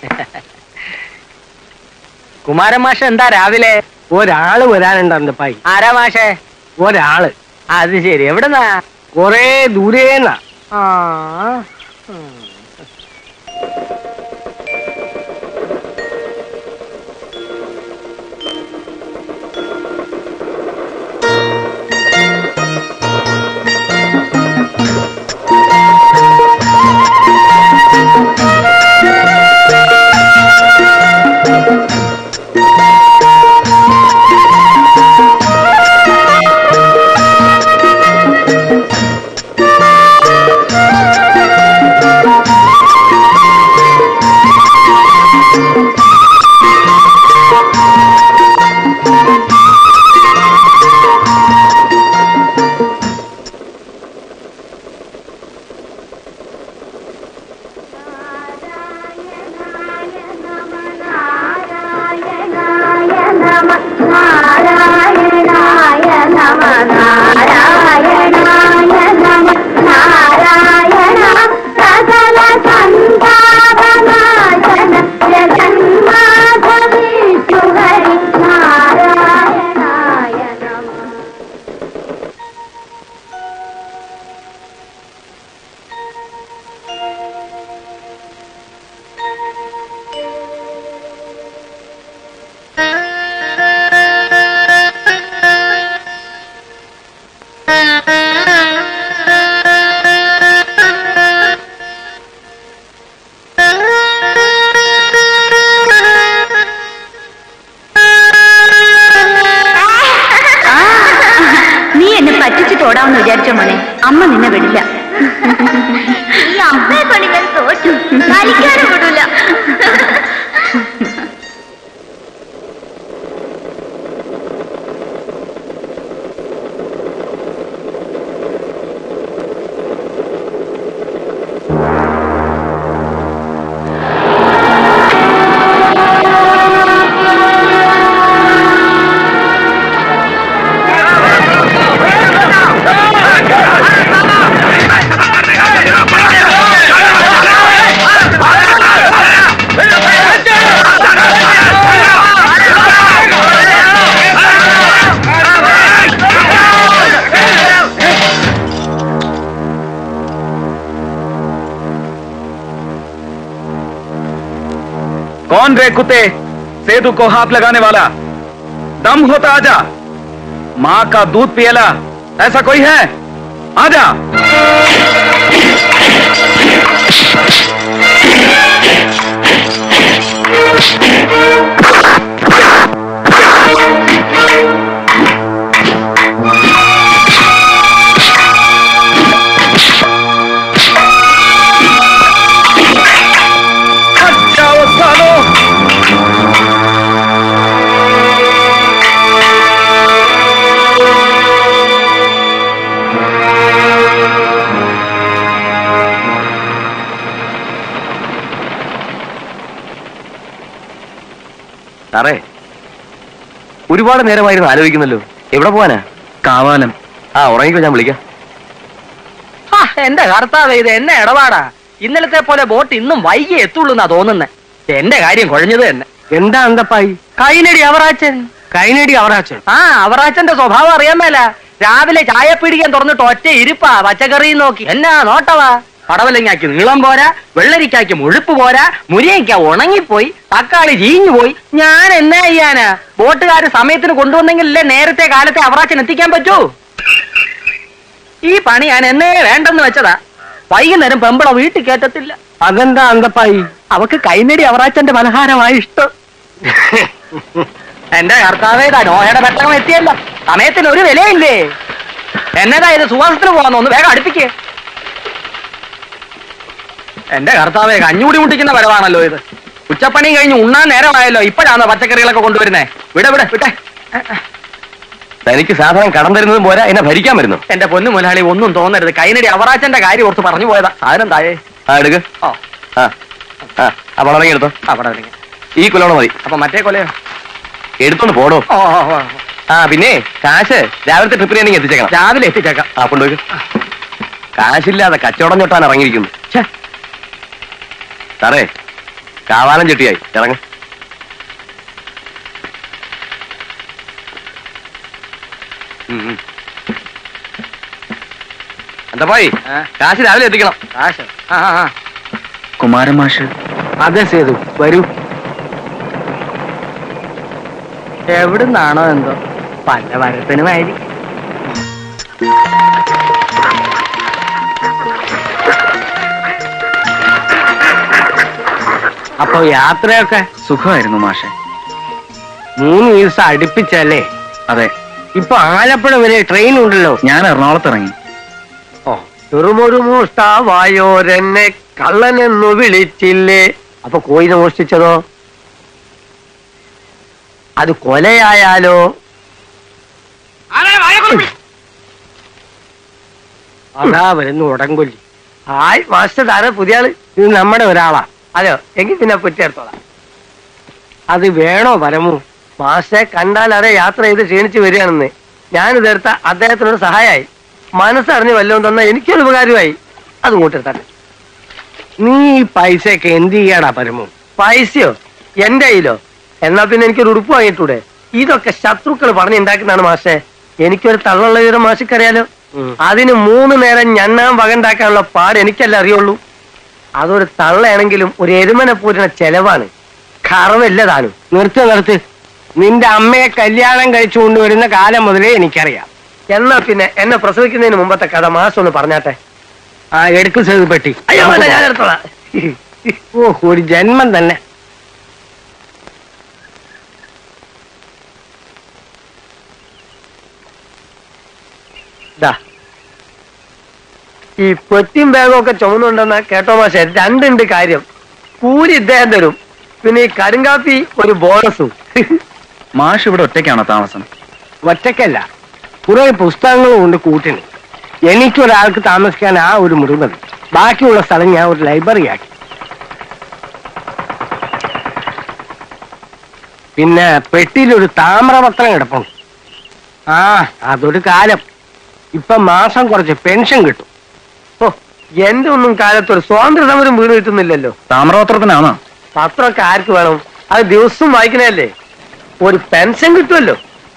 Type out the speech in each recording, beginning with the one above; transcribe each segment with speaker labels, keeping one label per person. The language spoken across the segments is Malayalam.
Speaker 1: കുമാരൻ മാഷ് എന്താ രാവിലെ
Speaker 2: ഒരാള് വരാനുണ്ട് അന്തപ്പായി
Speaker 1: ആരാ മാഷേ
Speaker 2: ഒരാള്
Speaker 1: അത് ശരി എവിടുന്നാ
Speaker 2: കൊറേ ദൂരേന്നാ
Speaker 1: ആ
Speaker 3: നീ എന്നെ പറ്റിച്ചിട്ട് ഓടാമെന്ന് വിചാരിച്ച മോനെ അമ്മ നിന്നെ വിടില്ല
Speaker 4: ഈ അമ്മയെ കൊണ്ട് ഞാൻ തോറ്റു കളിക്കാനും വിടൂല
Speaker 5: कौन रे कुत्ते सेतु को हाथ लगाने वाला दम होता आजा माँ का दूध पियला ऐसा कोई है आजा अच्छा वो सालो
Speaker 2: സാറേ ഒരുപാട് നേരമായിരുന്നു ആലോചിക്കുന്നല്ലോ എവിടെ പോവാനാ
Speaker 5: കാവാലം
Speaker 2: ആ ഉറങ്ങിക്കോ ഞാൻ വിളിക്കാം
Speaker 1: ആ, എന്റെ കർത്താവ് ഇത് എന്നെ ഇടപാടാ ഇന്നലത്തെ പോലെ ബോട്ട് ഇന്നും വൈകി എത്തുള്ളൂ എന്നാ തോന്നുന്നേ എന്റെ കാര്യം കുഴഞ്ഞത് തന്നെ
Speaker 2: എന്താ അന്തപ്പായി
Speaker 1: കൈനടി അവറാച്ചൻ
Speaker 2: കൈനടി അവറാച്ചൻ
Speaker 1: ആ അവറാച്ചന്റെ സ്വഭാവം അറിയാൻ മേല രാവിലെ ചായ പിടിക്കാൻ തുറന്നിട്ട് ഒറ്റ ഇരിപ്പാ പച്ചക്കറി നോക്കി എന്നാ നോട്ടവാ പടവലങ്ങാക്ക് നീളം പോരാ വെള്ളരിക്കാക്ക് മുഴുപ്പ് പോരാ മുരിങ്ങയ്ക്ക ഉണങ്ങിപ്പോയി തക്കാളി ചീഞ്ഞു പോയി ഞാൻ എന്നാ ചെയ്യാനാ ബോട്ടുകാര് സമയത്തിന് കൊണ്ടുവന്നെങ്കിലല്ലേ നേരത്തെ കാലത്തെ അവറാച്ചൻ എത്തിക്കാൻ പറ്റൂ ഈ പണി ഞാൻ എന്നേ വേണ്ടെന്ന് വെച്ചതാ വൈകുന്നേരം പെമ്പള വീട്ടിൽ കയറ്റത്തില്ല
Speaker 2: അതെന്താ അന്തപ്പായി
Speaker 1: അവക്ക് കൈനടി അവറാച്ചന്റെ പലഹാരമായി ഇഷ്ടം എന്റെ കർത്താവേതാ നോഹയുടെ പെട്ടകം എത്തിയല്ല സമയത്തിന് ഒരു വിലയില്ലേ എന്നതാ ഇത് സുവാസത്തിന് പോകാന്ന് ഒന്ന് വേഗം അടുപ്പിക്കേ എന്റെ കർത്താവേ കഞ്ഞൂടി മുട്ടിക്കുന്ന വരവാണല്ലോ ഇത് ഉച്ചപ്പണി കഴിഞ്ഞ് ഉണ്ണാൻ നേരമായല്ലോ ഇപ്പോഴാണോ പച്ചക്കറികളൊക്കെ കൊണ്ടുവരുന്നേ വിട വിട വിട്ടെ
Speaker 2: തനിക്ക് സാധനം കടം തരുന്നതും പോരാ എന്നെ ഭരിക്കാൻ വരുന്നു
Speaker 1: എന്റെ പൊന്നു മുതലാളി ഒന്നും തോന്നരുത് കൈനടി അവറാച്ചന്റെ കാര്യം ഓർത്ത് പറഞ്ഞു പോയതാ സാധനം തായേ
Speaker 2: ആ എടുക്ക്
Speaker 1: ഓ
Speaker 2: ആ ആ ആ പണം എടുത്തോ
Speaker 1: അവിടെ ഇറങ്ങി.
Speaker 2: ഈ കൊല്ലോണം മതി
Speaker 1: അപ്പൊ മറ്റേ കൊലയോ
Speaker 2: എടുത്തോണ്ട് പോടോ
Speaker 1: ഓ ഓ, ഓ.
Speaker 2: ആ പിന്നെ കാശ് രാവിലത്തെ ട്രിപ്പിന് എനിക്ക് എത്തിച്ചേക്കണം
Speaker 1: രാവിലെ എത്തിച്ചേക്കാം
Speaker 2: ആ കൊണ്ടുപോയി കാശില്ലാതെ കച്ചവടം ചൊട്ടാൻ ഇറങ്ങിയിരിക്കുന്നു ഛെ. സാറേ കാവാലം ചെട്ടിയായി ഇറങ്ങ എന്താ പോയി
Speaker 1: ആ.
Speaker 2: കാശ് രാവിലെ എത്തിക്കണം
Speaker 1: കാശ് ആ ആ, ആ
Speaker 5: കുമാരൻ മാഷ്
Speaker 1: അതെ സേതു വരൂ എവിടുന്നാണോ എന്തോ പല വരത്തിനുമായിരിക്കും അപ്പൊ യാത്രയൊക്കെ
Speaker 5: സുഖമായിരുന്നു മാഷെ
Speaker 1: മൂന്ന് ദിവസം അടുപ്പിച്ചല്ലേ
Speaker 5: അതെ
Speaker 1: ഇപ്പൊ ആലപ്പുഴ വരെ ട്രെയിൻ ഉണ്ടല്ലോ
Speaker 5: ഞാൻ എറണാകുളത്ത് ഇറങ്ങി
Speaker 1: ചെറുമൊരുമൂഷ്ടാവായോരെന്നെ കള്ളനെന്നു വിളിച്ചില്ലേ അപ്പൊ കോയിനെ മോഷ്ടിച്ചതോ അത് കൊലയായാലോ അതാ വരുന്നു ഉടങ്കൊല്ലി ഹായ് മാസ്റ്റർ താര പുതിയ ആള് ഇത് നമ്മുടെ ഒരാളാ അതെയോ എങ്കിൽ പിന്നെ പറ്റിയെടുത്തോളാം അത് വേണോ പരമു മാസ്റ്ററെ കണ്ടാൽ അതെ യാത്ര ചെയ്ത് ക്ഷീണിച്ച് വരികയാണെന്ന് ഞാൻ ഇതെടുത്ത അദ്ദേഹത്തിനൊരു സഹായമായി മനസ്സറിഞ്ഞ് വല്ലതും തന്ന എനിക്കൊരു ഉപകാരമായി അത് കൂട്ടെടുത്താട്ടെ നീ ഈ പൈസയൊക്കെ എന്ത് ചെയ്യാടാ പരമു പൈസയോ എന്റെ കയ്യിലോ എന്നാ പിന്നെ എനിക്കൊരു ഉടുപ്പ് വാങ്ങിയിട്ടൂടെ ഇതൊക്കെ ശത്രുക്കൾ പറഞ്ഞുണ്ടാക്കുന്നതാണ് മാഷെ എനിക്കൊരു തള്ളുള്ള വിവരം മാഷിക്കറിയാലോ അതിന് മൂന്ന് നേരം ഞണ്ണാൻ വകണ്ടാക്കാനുള്ള പാട് എനിക്കല്ല അറിയുള്ളൂ അതൊരു തള്ളയാണെങ്കിലും ഒരു എരുമനെ പോരുന്ന ചെലവാണ് കറവല്ല താനും നിർത്ത് നിർത്ത് നിന്റെ അമ്മയെ കല്യാണം കഴിച്ചു കൊണ്ടുവരുന്ന കാലം മുതലേ എനിക്കറിയാം എന്നാ പിന്നെ എന്നെ പ്രസവിക്കുന്നതിന് മുമ്പത്തെ കഥ മാസം ഒന്ന് പറഞ്ഞാട്ടെ ആ എടുക്കും സേതു പെട്ടി അയ്യോ വേണ്ട, ഞാൻ എടുത്തോളാം ഓ ഒരു ജന്മം തന്നെ ദാ. ഈ പൊറ്റിയും ബാഗും ഒക്കെ ചുമന്നുണ്ടെന്ന കേട്ടോ മാഷെ രണ്ടുണ്ട് കാര്യം കൂലി ഇദ്ദേഹം തരും പിന്നെ ഈ കടുങ്കാപ്പി ഒരു ബോണസും
Speaker 5: മാഷ് ഇവിടെ ഒറ്റയ്ക്കാണോ താമസം
Speaker 1: ഒറ്റക്കല്ല കുറെ പുസ്തകങ്ങളും ഉണ്ട് കൂട്ടിന് എനിക്കൊരാൾക്ക് താമസിക്കാൻ ആ ഒരു മുറി മതി ബാക്കിയുള്ള സ്ഥലം ഞാൻ ഒരു ലൈബ്രറി ആക്കി പിന്നെ പെട്ടിയിലൊരു താമ്രപത്രം കിടപ്പുണ്ട് ആ അതൊരു കാലം ഇപ്പൊ മാസം കുറച്ച് പെൻഷൻ കിട്ടും ഓ എന്റെ ഒന്നും കാലത്ത് ഒരു സ്വാതന്ത്ര്യ സമരം വീട് കിട്ടുന്നില്ലല്ലോ
Speaker 5: താമ്രപത്രത്തിനാണോ
Speaker 1: പത്രമൊക്കെ ആർക്ക് വേണം അത് ദിവസവും വായിക്കണല്ലേ ഒരു പെൻഷൻ കിട്ടുമല്ലോ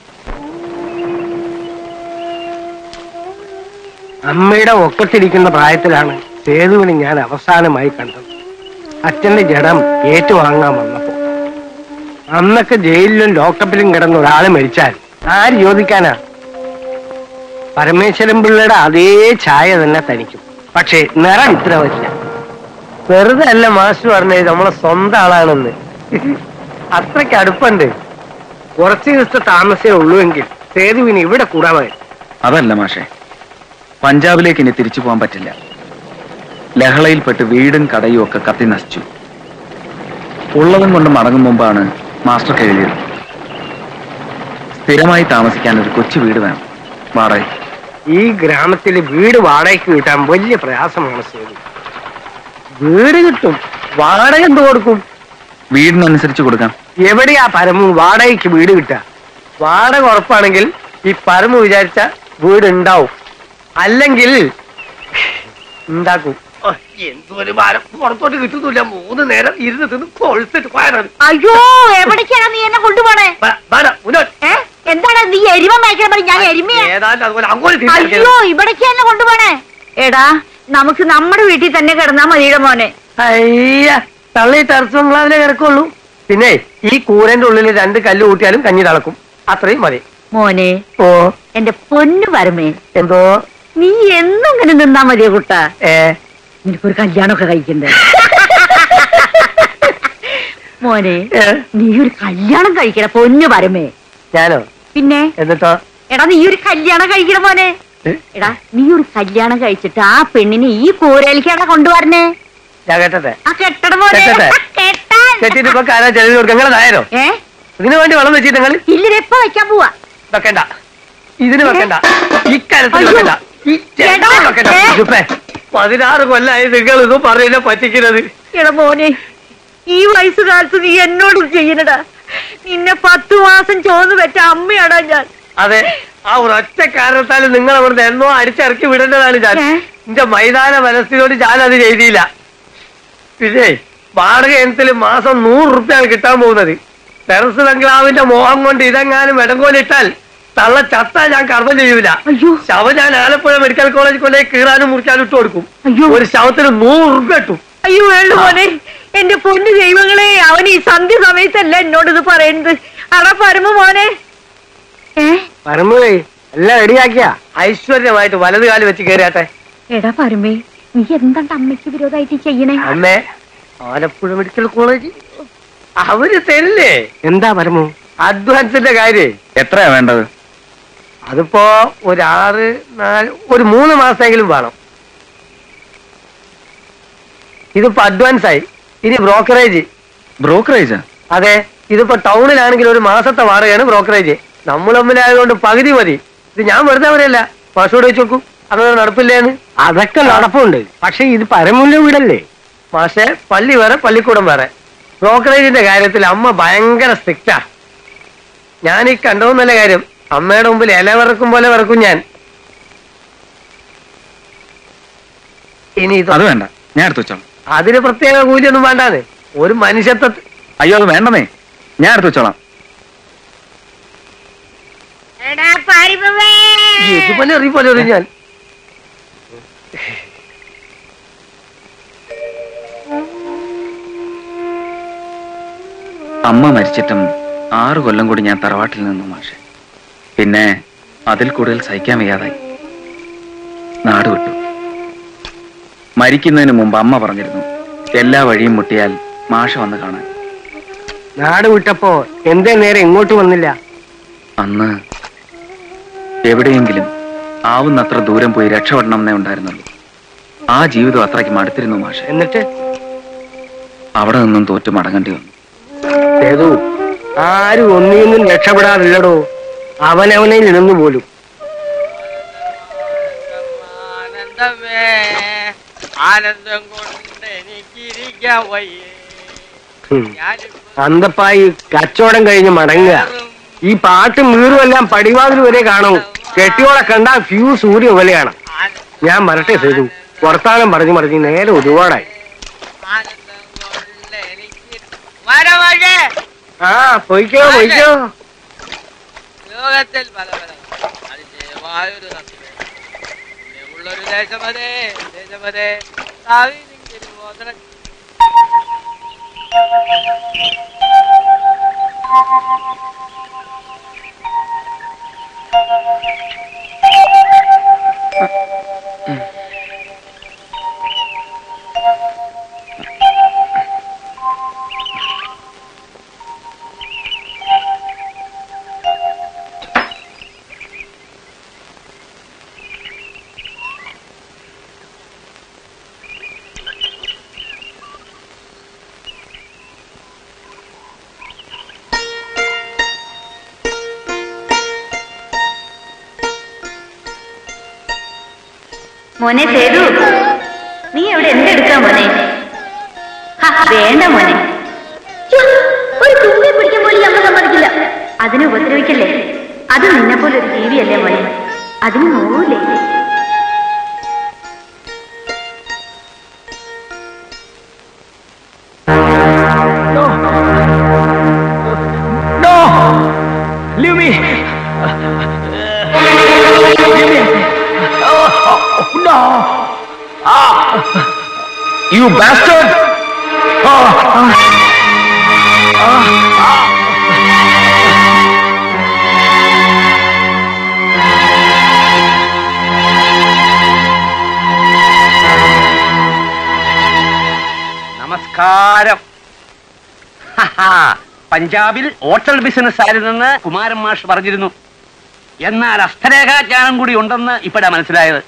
Speaker 1: അമ്മയുടെ ഒക്കത്തിരിക്കുന്ന പ്രായത്തിലാണ് സേതുവിനെ ഞാൻ അവസാനമായി കണ്ടത് അച്ഛന്റെ ജഡം ഏറ്റുവാങ്ങാൻ വന്നപ്പോ അന്നൊക്കെ ജയിലിലും ലോക്കപ്പിലും കിടന്ന ഒരാൾ മരിച്ചാൽ ആര് ചോദിക്കാനാ പരമേശ്വരൻ പിള്ളയുടെ അതേ ഛായ തന്നെ തനിക്കും പക്ഷേ നിറം ഇത്ര വരില്ല വെറുതെ അല്ല മാസ്റ്റർ പറഞ്ഞത് നമ്മളെ സ്വന്തം ആളാണെന്ന് അത്രയ്ക്ക് അടുപ്പുണ്ട് കുറച്ച് ദിവസത്തെ താമസേ ഉള്ളൂവെങ്കിൽ സേതുവിന് ഇവിടെ കൂടാമായി
Speaker 5: അതല്ല മാഷെ പഞ്ചാബിലേക്ക് ഇനി തിരിച്ചു പോകാൻ പറ്റില്ല ലഹളയിൽപ്പെട്ട് വീടും കടയും ഒക്കെ കത്തി നശിച്ചു ഉള്ളതും കൊണ്ട് മടങ്ങും മുമ്പാണ് മാസ്റ്റർക്ക് എഴുതിയത് സ്ഥിരമായി താമസിക്കാൻ ഒരു കൊച്ചു വീട് വേണം വാടക
Speaker 1: ഈ ഗ്രാമത്തിൽ വീട് വാടകയ്ക്ക് കിട്ടാൻ വലിയ പ്രയാസമാണ് സേതു വീട് കിട്ടും വാടക എന്ത് കൊടുക്കും
Speaker 5: വീടിനനുസരിച്ച് കൊടുക്കാം
Speaker 1: എവിടെയാ പരമു വാടകയ്ക്ക് വീട് കിട്ടുക വാടക ഉറപ്പാണെങ്കിൽ ഈ പരമു വിചാരിച്ച വീട് ഉണ്ടാവും അല്ലെങ്കിൽ ഉണ്ടാക്കും ഓ, എന്തൊരു ഭാരം പുറത്തോട്ട് കിട്ടുന്നില്ല മൂന്ന് നേരം ഇരുന്ന് തിന്ന് കൊഴുത്തിട്ട് പോയാലാണ്
Speaker 4: അയ്യോ എവിടേക്കാണ് നീ എന്നെ കൊണ്ടുപോണേ ഏ എന്താണ് നീ എരിമ മേയ്ക്കാൻ പറയും ഞാൻ എരിമയാ
Speaker 1: ഏതാണ്ട് അതുപോലെ അങ്ങോട്ട് തിരിച്ചടിക്കരുത്.
Speaker 4: അയ്യോ ഇവിടേക്ക് എന്നെ കൊണ്ടുപോണേ എടാ നമുക്ക് നമ്മുടെ വീട്ടിൽ തന്നെ കിടന്നാ മതിയുടെ മോനെ
Speaker 1: അയ്യ തള്ളി ടർച്ച് ബംഗ്ലാവിലെ കിടക്കുള്ളൂ പിന്നെ ഈ കൂരന്റെ ഉള്ളിൽ രണ്ട് കല്ല് കൂട്ടിയാലും കഞ്ഞി തളക്കും അത്രയും മതി
Speaker 4: മോനെ
Speaker 1: ഓ
Speaker 4: എന്റെ പൊന്നു വരമേ
Speaker 1: എന്തോ
Speaker 4: നീ എന്നും ഇങ്ങനെ നിന്നാ മതിയോ കുട്ട
Speaker 1: ഏ
Speaker 4: നിനക്കൊരു കല്യാണമൊക്കെ കഴിക്കണ്ടേ മോനെ
Speaker 1: ഏ?
Speaker 4: നീ ഒരു കല്യാണം കഴിക്കണ പൊന്നു വരമേ
Speaker 1: ഞാനോ
Speaker 4: പിന്നെ
Speaker 1: എന്നിട്ടോ
Speaker 4: എടാ നീ ഒരു കല്യാണം കഴിക്കണ മോനെ
Speaker 1: ഏ?
Speaker 4: എടാ നീ ഒരു കല്യാണം കഴിച്ചിട്ട് ആ പെണ്ണിനെ ഈ കൂരയിലേക്കാണ് കൊണ്ടുവരണേ
Speaker 1: ഞാൻ കേട്ടട്ടെ
Speaker 4: ആ കെട്ടട മോനെ
Speaker 1: കെട്ടട്ടെ?
Speaker 4: കെട്ടാൻ
Speaker 1: കെട്ടിട്ട് ഇപ്പൊ കാലാ ചെലവ് കൊടുക്കുക നിങ്ങൾ നായരോ
Speaker 4: ഏ
Speaker 1: ഇതിനു വേണ്ടി വളം വെച്ചിട്ട് നിങ്ങൾ
Speaker 4: ഇല്ല എപ്പ വെക്കാൻ പോവാ
Speaker 1: വെക്കണ്ട ഇതിന് വെക്കണ്ട ഇക്കാര്യത്തിൽ
Speaker 4: അയ്യോ.
Speaker 1: വെക്കണ്ട ഈ ചെലവിന്
Speaker 4: എടാ,
Speaker 1: വെക്കണ്ട
Speaker 4: ഏ?
Speaker 1: ഇതുപ്പേ, പതിനാറ് കൊല്ലായി നിങ്ങൾ ഇതും പറയുന്ന പറ്റിക്കുന്നത്
Speaker 4: എടാ മോനെ ഈ വയസ്സുകാലത്ത് നീ എന്നോട് ചെയ്യുന്നടാ നിന്നെ പത്തു മാസം ചോന്ന് വെച്ച അമ്മയാടാ ഞാൻ
Speaker 1: അതെ ആ ഒരൊറ്റ കാരണത്താൽ നിങ്ങൾ അവിടുന്ന് എന്നോ അടിച്ചിറക്കി വിടേണ്ടതാണ് ഞാൻ
Speaker 4: ഏ?
Speaker 1: എന്റെ മൈതാന മനസ്സിനോട് ഞാൻ അത് ചെയ്തില്ല പിന്നെ
Speaker 6: വാടക ഇനത്തിൽ മാസം നൂറ് റുപ്യാണ് കിട്ടാൻ പോകുന്നത് ടെറസ് ബംഗ്ലാവിന്റെ മോഹം കൊണ്ട് ഇതെങ്ങാനും ഇടങ്കോലിട്ടാൽ തള്ള ചത്ത ഞാൻ കർമ്മം ചെയ്യൂല
Speaker 4: അയ്യോ
Speaker 6: ശവം ഞാൻ ആലപ്പുഴ മെഡിക്കൽ കോളേജിൽ കൊണ്ടുപോയി കീറാനും മുറിക്കാനും ഇട്ട് കൊടുക്കും
Speaker 4: അയ്യോ.
Speaker 6: ഒരു ശവത്തിന് നൂറ് റുപ്യ കിട്ടും
Speaker 4: അയ്യോ വേണ്ട മോനെ എന്റെ പൊന്നു ദൈവങ്ങളെ അവൻ ഈ സന്ധ്യ സമയത്തല്ല എന്നോട് ഇത് പറയുന്നത് അട പരമ മോനെ
Speaker 3: ഏ
Speaker 6: പരമേ എല്ലാം റെഡിയാക്കിയ ഐശ്വര്യമായിട്ട് വലത് കാല് വെച്ച് കയറിയാട്ടെ
Speaker 3: എടാ പരമേ നീ എന്താണ്ട് അമ്മയ്ക്ക് വിരോധമായിട്ട് ചെയ്യണേ
Speaker 6: അമ്മേ ആലപ്പുഴ മെഡിക്കൽ കോളേജ് അവര് തരില്ലേ
Speaker 1: എന്താ പരമു
Speaker 6: അഡ്വാൻസിന്റെ കാര്യം
Speaker 5: എത്രയാ വേണ്ടത്
Speaker 6: അതിപ്പോ ഒരു ആറ് നാല് ഒരു മൂന്ന് മാസമെങ്കിലും വേണം ഇതിപ്പോ അഡ്വാൻസ് ആയി ഇനി ബ്രോക്കറേജ്
Speaker 5: ബ്രോക്കറേജ്
Speaker 6: അതെ ഇതിപ്പോ ടൗണിലാണെങ്കിൽ ഒരു മാസത്തെ വാടകയാണ് ബ്രോക്കറേജ് നമ്മൾ തമ്മിലായതുകൊണ്ട് പകുതി മതി ഇത് ഞാൻ വെറുതെ പറയല്ല മാഷോട് വെച്ച് നോക്കൂ അങ്ങനെ നടപ്പില്ലേന്ന്
Speaker 1: അതൊക്കെ നടപ്പുണ്ട് പക്ഷെ ഇത് പരമുന്റെ വീടല്ലേ
Speaker 6: മാഷെ പള്ളി വേറെ പള്ളിക്കൂടം വേറെ ബ്രോക്കറേജിന്റെ കാര്യത്തിൽ അമ്മ ഭയങ്കര സ്ട്രിക്റ്റാ ഞാൻ ഈ കണ്ടോന്നല്ല കാര്യം അമ്മയുടെ മുമ്പിൽ ഇല വിറക്കും പോലെ വിറക്കും ഞാൻ ഇനി ഇത്
Speaker 5: അത് വേണ്ട ഞാൻ എടുത്തു വെച്ചോളാം
Speaker 6: അതിന് പ്രത്യേക കൂലിയൊന്നും വേണ്ടാന്ന് ഒരു മനുഷ്യത്വ
Speaker 5: അയ്യോ അത് വേണ്ടമേ ഞാൻ എടുത്തു വെച്ചോളാം
Speaker 6: ഇതുപോലെ അറിയിപ്പോലെ ഒരു ഞാൻ
Speaker 5: അമ്മ മരിച്ചിട്ടും ആറു കൊല്ലം കൂടി ഞാൻ തറവാട്ടിൽ നിന്നു മാഷെ പിന്നെ അതിൽ കൂടുതൽ സഹിക്കാൻ വയ്യാതായി നാട് വിട്ടു മരിക്കുന്നതിന് മുമ്പ് അമ്മ പറഞ്ഞിരുന്നു എല്ലാ വഴിയും മുട്ടിയാൽ മാഷ വന്ന് കാണാൻ
Speaker 1: നാട് വിട്ടപ്പോ എന്തേ നേരെ ഇങ്ങോട്ട് വന്നില്ല
Speaker 5: അന്ന് എവിടെയെങ്കിലും ആവുന്നത്ര ദൂരം പോയി രക്ഷപ്പെടണം എന്നേ ഉണ്ടായിരുന്നുള്ളൂ ആ ജീവിതം അത്രയ്ക്ക് മടുത്തിരുന്നു മാഷെ
Speaker 1: എന്നിട്ട്
Speaker 5: അവിടെ നിന്നും തോറ്റു മടങ്ങേണ്ടി വന്നു
Speaker 1: സേതു ആരും ഒന്നിന്നും രക്ഷപ്പെടാറില്ലടോ അവനവനെ നിന്നു പോലും
Speaker 7: ആനന്ദമേ ആനന്ദം കൊണ്ട് എനിക്കിരിക്കാൻ വയ്യേ
Speaker 1: ഹും.
Speaker 7: ഞാനിപ്പോ
Speaker 1: അന്തപ്പായി കച്ചവടം കഴിഞ്ഞ് മടങ്ങുക ഈ പാട്ടും വീറുമെല്ലാം പടിവാതിൽ വരെ കാണും കെട്ടിയോളെ കണ്ടാ ഫ്യൂ സൂര്യ പോലെയാണ് ഞാൻ മരട്ടെ സേതു വർത്താനം പറഞ്ഞു പറഞ്ഞു നേരെ ഒരുപാടായി
Speaker 7: ആനന്ദം കൊണ്ട് എനിക്ക് വരവഴേ
Speaker 1: ആ പൊയ്ക്കോ പൊയ്ക്കോ
Speaker 7: ലോകത്തിൽ പല പല അതിന്റേതായൊരു ഉള്ളൊരു ദേശമതേ ദേശമതേ താവി നിങ്കരു മോദന
Speaker 3: മോനെ സേതു നീ എവിടെ എന്തെടുക്കാ മോനെ ഹ, വേണ്ട മോനെ ഛെ, ഒരു തുമ്പി പിടിക്കാൻ പോലും നമ്മൾ സമ്മതിക്കില്ല അതിനെ ഉപദ്രവിക്കല്ലേ അത് നിന്നെ പോലെ ഒരു ജീവിയല്ലേ മോനെ അതിന് നോവില്ലേ
Speaker 1: No! Leave me! Leave me! Oh, no! Ah! You bastard! Ah!
Speaker 2: നമസ്കാരം ഹഹാ, പഞ്ചാബിൽ ഹോട്ടൽ ബിസിനസ് ആയിരുന്നെന്ന് കുമാരൻ മാഷ് പറഞ്ഞിരുന്നു എന്നാൽ അസ്തരേഖാജ്ഞാനം കൂടി ഉണ്ടെന്ന് ഇപ്പോഴാ മനസ്സിലായത്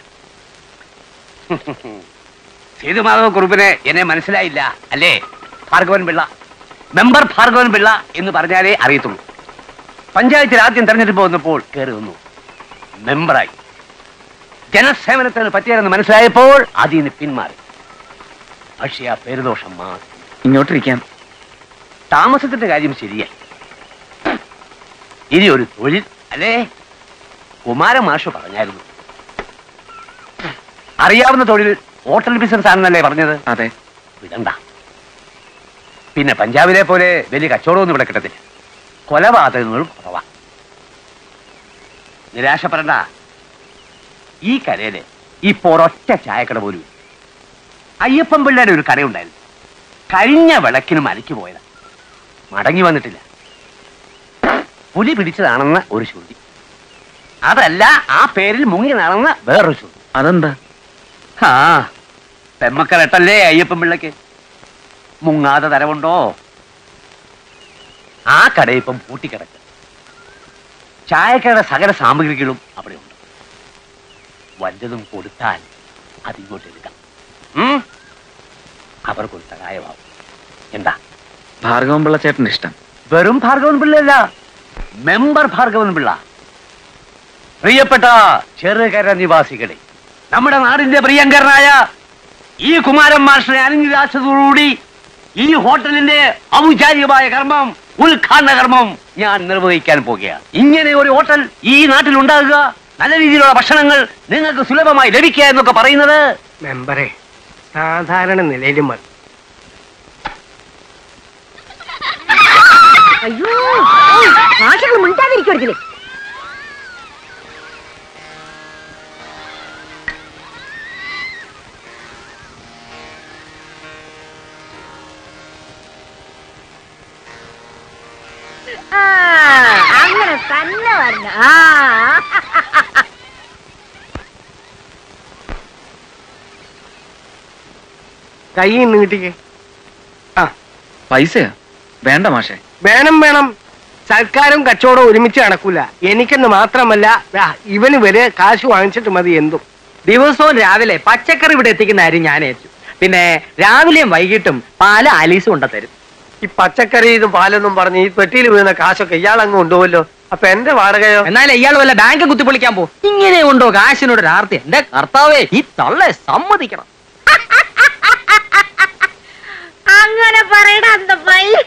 Speaker 2: സേതുമാധവ കുറുപ്പിന് എന്നെ മനസ്സിലായില്ല അല്ലേ ഭാർഗവൻ പിള്ള മെമ്പർ ഭാർഗവൻ പിള്ള എന്ന് പറഞ്ഞാലേ അറിയത്തുള്ളൂ പഞ്ചായത്തിൽ ആദ്യം തെരഞ്ഞെടുപ്പ് വന്നപ്പോൾ കയറി വന്നു മെമ്പറായി ജനസേവനത്തിന് പറ്റിയതെന്ന് മനസ്സിലായപ്പോൾ അതിൽ നിന്ന് പിന്മാറി പക്ഷേ ആ പേരുദോഷം മാറി
Speaker 5: ഇങ്ങോട്ടിരിക്കാം
Speaker 2: താമസത്തിന്റെ കാര്യം ശരിയായി ഇനി ഒരു തൊഴിൽ അല്ലേ കുമാര മാഷ് പറഞ്ഞായിരുന്നു അറിയാവുന്ന തൊഴിൽ ഹോട്ടൽ ബിസിനസ് ആണെന്നല്ലേ പറഞ്ഞത്
Speaker 5: അതെ
Speaker 2: വിടണ്ട പിന്നെ പഞ്ചാബിലെ പോലെ വലിയ കച്ചവടമൊന്നും ഇവിടെ കിട്ടത്തില്ല കൊലപാതകങ്ങളും കുറവാ നിരാശപ്പെടണ്ട ഈ കരയില് ഇപ്പൊ ഒരൊറ്റ ചായക്കട പോലും ഇല്ല. അയ്യപ്പൻ പിള്ളയുടെ ഒരു കടയുണ്ടായിരുന്നു കഴിഞ്ഞ വിളക്കിന് മലയ്ക്ക് പോയതാ മടങ്ങി വന്നിട്ടില്ല പുലി പിടിച്ചതാണെന്ന് ഒരു ശ്രുതി അതല്ല ആ പേരിൽ മുങ്ങി നടന്ന വേറൊരു ശ്രുതി
Speaker 5: അതെന്താ
Speaker 2: ആ പെമ്മക്കരട്ടല്ലേ അയ്യപ്പൻ പിള്ളക്ക് മുങ്ങാതെ തരവുണ്ടോ ആ കട ഇപ്പം പൂട്ടിക്കിടക്ക് ചായക്കട സകല സാമഗ്രികളും അവിടെ ഉണ്ട് വല്ലതും കൊടുത്താൽ അതിങ്ങോട്ട് എടുക്കാം ഉം? അവർക്കൊരു സഹായമാവും എന്താ
Speaker 5: ഭാർഗവൻ പിള്ള ചേട്ടന്റെ ഇഷ്ടം
Speaker 2: വെറും ഭാർഗവൻ പിള്ളയല്ല മെമ്പർ ഭാർഗവൻ പിള്ള പ്രിയപ്പെട്ട ചെറുകര നിവാസികളെ നമ്മുടെ നാടിന്റെ പ്രിയങ്കരനായ ഈ കുമാരൻ മാസ്റ്ററെ അനുഗ്രഹിച്ചതോടുകൂടി ഈ ഹോട്ടലിന്റെ ഔപചാരികമായ കർമ്മം ഉദ്ഘാടന കർമ്മം ഞാൻ നിർവഹിക്കാൻ പോകുകയാണ് ഇങ്ങനെ ഒരു ഹോട്ടൽ ഈ നാട്ടിൽ ഉണ്ടാകുക നല്ല രീതിയിലുള്ള ഭക്ഷണങ്ങൾ നിങ്ങൾക്ക് സുലഭമായി ലഭിക്കുക എന്നൊക്കെ പറയുന്നത്
Speaker 6: മെമ്പറെ സാധാരണ നിലയിൽ മതി
Speaker 4: അയ്യോ ഭാഷകൾ മിണ്ടാതിരിക്കുവല്ലേ ആ അങ്ങനെ തന്നെ വരണം ആ
Speaker 6: കൈ നീട്ടിക്കേ
Speaker 5: പൈസയാ വേണ്ട മാഷെ
Speaker 6: വേണം വേണം സർക്കാരും കച്ചവടവും ഒരുമിച്ച് നടക്കൂല എനിക്കെന്ന് മാത്രമല്ല ദാ, ഇവന് വരെ കാശ് വാങ്ങിച്ചിട്ട് മതി എന്തും
Speaker 1: ദിവസവും രാവിലെ പച്ചക്കറി ഇവിടെ എത്തിക്കുന്ന കാര്യം ഞാൻ ഏറ്റു പിന്നെ രാവിലെയും വൈകിട്ടും പാല് ആലീസ് കൊണ്ടുതരും
Speaker 6: ഈ പച്ചക്കറി ഇത് പാലൊന്നും പറഞ്ഞ് ഈ പെട്ടിയിൽ വീഴുന്ന കാശൊക്കെ ഇയാൾ അങ്ങ് കൊണ്ടുപോകല്ലോ അപ്പൊ എന്റെ വാടകയോ
Speaker 1: എന്നാലും ഇയാൾ വല്ല ബാങ്ക് കുത്തിപ്പൊളിക്കാൻ പോ ഇങ്ങനെ ഉണ്ടോ കാശിനോട് ഒരു ആർത്തി എന്റെ കർത്താവേ ഈ തള്ളെ സമ്മതിക്കണം
Speaker 4: അങ്ങനെ പറയണ അന്ത പല്ലി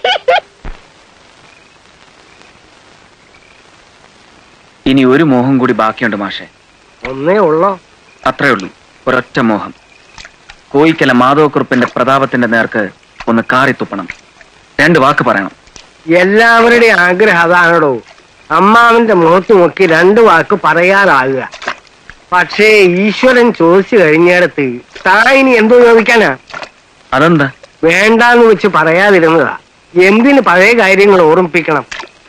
Speaker 5: ഇനി ഒരു മോഹം കൂടി ബാക്കിയുണ്ട് മാഷെ
Speaker 6: ഒന്നേ ഉള്ളോ
Speaker 5: അത്രേ ഉള്ളൂ ഒരൊറ്റ മോഹം കോയിക്കല മാധവക്കുറുപ്പിന്റെ പ്രതാപത്തിന്റെ നേർക്ക് ഒന്ന് കാറിത്തുപ്പണം രണ്ട് വാക്ക് പറയണം
Speaker 6: എല്ലാവരുടെയും ആഗ്രഹം അതാണോ അമ്മാവന്റെ മുഖത്ത് നോക്കി രണ്ട് വാക്ക് പറയാറാകുക പക്ഷേ ഈശ്വരൻ ചോദിച്ചു കഴിഞ്ഞിടത്ത് താൻ ഇനി എന്തോ ചോദിക്കാനാ
Speaker 5: അതെന്താ
Speaker 6: വേണ്ടാന്ന് വെച്ച് പറയാതിരുന്നതാ എന്തിന് പഴയ കാര്യങ്ങൾ ഓർമ്മിപ്പിക്കണം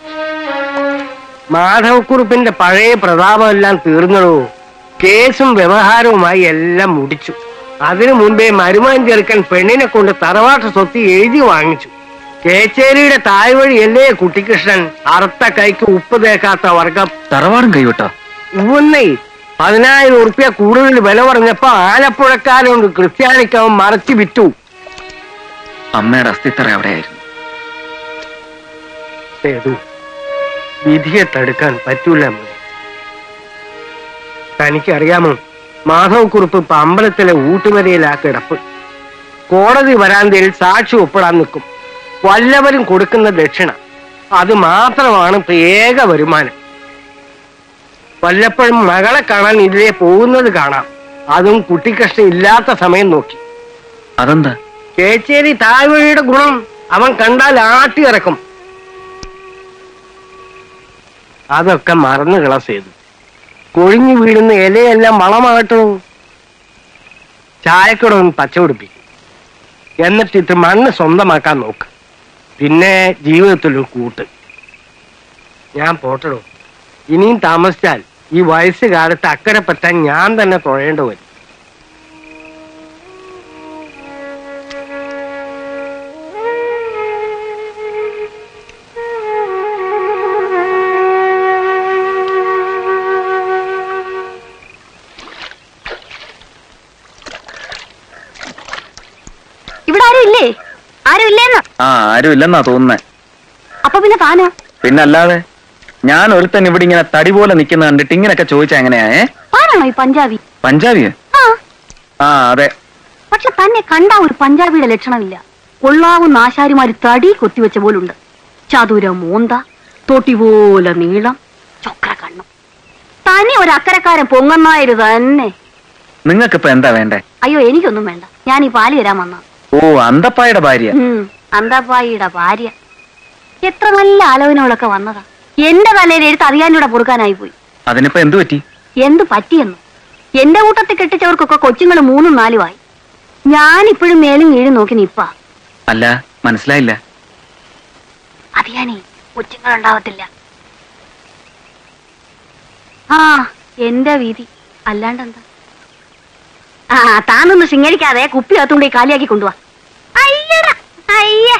Speaker 6: മാധവക്കുറുപ്പിന്റെ പഴയ പ്രതാപമെല്ലാം തീർന്നതോ കേസും വ്യവഹാരവുമായി എല്ലാം മുടിച്ചു അതിനു മുൻപേ മരുമാൻ ചെറുക്കൻ പെണ്ണിനെ കൊണ്ട് തറവാട്ട് സ്വത്ത് എഴുതി വാങ്ങിച്ചു കേച്ചേരിയുടെ തായ്വഴിയല്ലേ കുട്ടിക്കൃഷ്ണൻ അറുത്ത കൈക്ക് ഉപ്പ് തേക്കാത്ത വർഗം
Speaker 5: തറവാടും കൈവിട്ടോ
Speaker 6: ഉവ്വന്നേ പതിനായിരം ഉറുപ്യ കൂടുതൽ വില പറഞ്ഞപ്പോ ആലപ്പുഴക്കാരുണ്ട് ക്രിസ്ത്യാനിക്കവൻ മറച്ചു വിറ്റു
Speaker 5: അമ്മയുടെ അസ്ഥിത്തറ അവിടെയായിരുന്നു
Speaker 6: സേതു വിധിയെ തടുക്കാൻ പറ്റൂല മോനെ. തനിക്കറിയാമോ മാധവക്കുറുപ്പ് ഇപ്പൊ അമ്പലത്തിലെ ഊട്ടുവരയിലാ കിടപ്പ് കോടതി വരാന്തയിൽ സാക്ഷി ഒപ്പിടാൻ നിൽക്കും വല്ലവരും കൊടുക്കുന്ന ദക്ഷിണ അത് മാത്രമാണ് ഇപ്പൊ ഏക വരുമാനം വല്ലപ്പോഴും മകളെ കാണാൻ ഇതിലെ പോകുന്നത് കാണാം അതും കുട്ടിക്കഷ്ടം ഇല്ലാത്ത സമയം നോക്കി
Speaker 5: അതെന്താ
Speaker 6: കേച്ചേരി താഴ്വഴിയുടെ ഗുണം അവൻ കണ്ടാൽ ആട്ടി ഇറക്കും അതൊക്കെ മറന്നു കളസ് ചെയ്തു കൊഴിഞ്ഞു വീഴുന്ന ഇലയെല്ലാം വളമാകട്ടോ ചായക്കട ഒന്ന് പച്ച പിടിപ്പിക്കും എന്നിട്ട് ഇത് മണ്ണ് സ്വന്തമാക്കാൻ നോക്ക് പിന്നെ ജീവിതത്തിലൊരു കൂട്ട് ഞാൻ പോട്ടടോ ഇനിയും താമസിച്ചാൽ ഈ വയസ്സ് കാലത്ത് അക്കരെ പറ്റാൻ ഞാൻ തന്നെ തുഴയേണ്ടി വരും
Speaker 3: ഇവിടെ ആരും ഇല്ലേ ആരും ഇല്ലേന്ന്
Speaker 5: ആ ആരും ഇല്ലെന്നാ തോന്നുന്നേ
Speaker 3: അപ്പൊ പിന്നെ താനോ
Speaker 5: പിന്നല്ലാതെ ഞാൻ ഒരുത്തൻ ഇവിടെ ഇങ്ങനെ തടി പോലെ നിൽക്കുന്ന കണ്ടിട്ട് ഇങ്ങനെയൊക്കെ ചോദിച്ചാ എങ്ങനെയാ ഏ
Speaker 3: താനാണോ ഈ പഞ്ചാബി
Speaker 5: പഞ്ചാബിയോ
Speaker 3: ആ
Speaker 5: ആ അതെ
Speaker 3: പക്ഷെ തന്നെ കണ്ട ഒരു പഞ്ചാബിയുടെ ലക്ഷണമില്ല കൊള്ളാവുന്ന ആശാരിമാര് തടി കൊത്തിവെച്ച പോലുണ്ട് ചതുര മോന്ത തോട്ടി പോലെ നീളം ചൊക്ര കണ്ണും തനി ഒരു അക്കരക്കാരൻ പൊങ്ങന്നായത് തന്നെ
Speaker 5: നിങ്ങൾക്കിപ്പോ എന്താ വേണ്ടേ
Speaker 3: അയ്യോ എനിക്കൊന്നും വേണ്ട ഞാൻ ഈ പാല് തരാൻ വന്ന
Speaker 5: ഓ അന്തപ്പായുടെ ഭാര്യ
Speaker 3: അന്തപ്പായിയുടെ ഭാര്യ എത്ര നല്ല ആലോചനകളൊക്കെ വന്നതാ എന്റെ തലയിൽ എഴുത്ത് അറിയാനൂടെ പൊറുക്കാനായി പോയി
Speaker 5: അതിനിപ്പോ എന്തു പറ്റി
Speaker 3: എന്ത് പറ്റിയെന്നു എന്റെ കൂട്ടത്തിൽ കെട്ടിച്ചവർക്കൊക്കെ കൊച്ചുങ്ങൾ മൂന്നും നാലുമായി ഞാനിപ്പോഴും മേലും കീഴും നോക്കി നിപ്പാ
Speaker 5: അല്ല മനസ്സിലായില്ല
Speaker 3: അറിയാനേ കൊച്ചുങ്ങൾ ഉണ്ടാവത്തില്ല ആ എന്റെ വീതി അല്ലാണ്ടെന്താ ആ താനൊന്ന് ശൃംഗരിക്കാതെ കുപ്പി അകത്തുകൊണ്ട് ഈ കാലിയാക്കി കൊണ്ടുവാ അയ്യടാ അയ്യ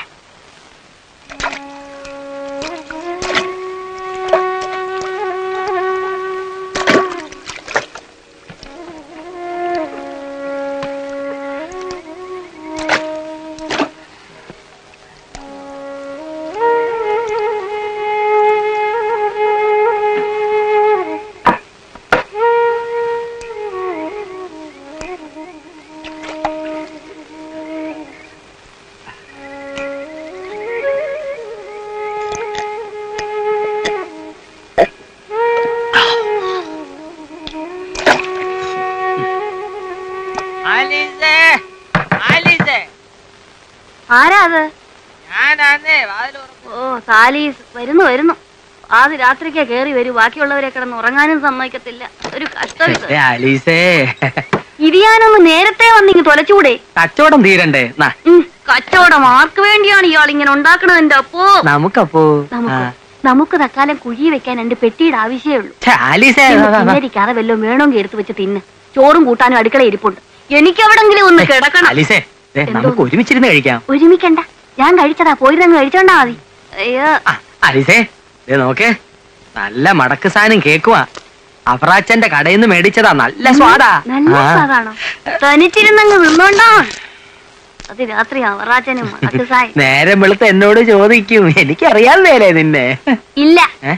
Speaker 7: ആലീസേ ആലീസേ
Speaker 3: ആരാ അത്
Speaker 7: ഞാനാന്നേ വാതിൽ
Speaker 3: ഓ സാലീസ് വരുന്നു വരുന്നു ആദ്യ രാത്രിക്കാ കേറി വരൂ ബാക്കിയുള്ളവരെ കിടന്ന് ഉറങ്ങാനും സമ്മതിക്കത്തില്ല ഒരു കഷ്ടം ഇത്.
Speaker 1: ആലീസേ
Speaker 3: ഇരിയാനൊന്ന് നേരത്തെ വന്നിങ്ങ് തൊലച്ചൂടെ
Speaker 1: കച്ചവടം തീരണ്ടേ നാ,
Speaker 3: ഉം, കച്ചവടം ആർക്ക് വേണ്ടിയാണ് ഇയാൾ ഇങ്ങനെ ഉണ്ടാക്കണതിന്റെ അപ്പോ
Speaker 1: നമുക്കപ്പോ
Speaker 3: നമുക്ക്
Speaker 1: ആ.
Speaker 3: നമുക്ക് തക്കാലം കുഴി വെക്കാൻ രണ്ട് പെട്ടിയുടെ ആവശ്യമേ ഉള്ളൂ
Speaker 1: ഛെ, ആലീസേ വാ, വാ, വാ.
Speaker 3: തിന്നരിക്കാതെ വല്ലതും വേണമെങ്കിൽ എടുത്ത് വെച്ച് തിന്ന് ചോറും കൂട്ടാനും അടുക്കള ഇരിപ്പുണ്ട് എനിക്ക് എവിടെങ്കിലും ഒന്ന് കിടക്കണം
Speaker 1: ആലീസേ ദേ,
Speaker 3: എന്തോ?
Speaker 1: നമുക്ക് ഒരുമിച്ചിരുന്ന് കഴിക്കാം
Speaker 3: ഒരുമിക്കണ്ട ഞാൻ കഴിച്ചതാ പോയിരുന്നങ്ങ് കഴിച്ചോണ്ടാ മതി അയ്യോ
Speaker 1: ആ, ആലീസേ ദേ നോക്കേ നല്ല മടക്ക് സാധനം കേക്കുവാ അഫറാച്ചന്റെ കടയിൽ നിന്ന് മേടിച്ചതാ നല്ല സ്വാദാ
Speaker 3: നല്ല
Speaker 1: ആ.
Speaker 3: സ്വാദാണോ തനിച്ചിരുന്നങ്ങ് നിന്നോണ്ടാ അത് രാത്രി അവറാച്ചനും മടക്കുസായി
Speaker 1: നേരം വെളുത്ത് എന്നോട് ചോദിക്കും എനിക്കറിയാവുന്നേലേ നിന്നെ
Speaker 3: ഇല്ല
Speaker 1: ഏ?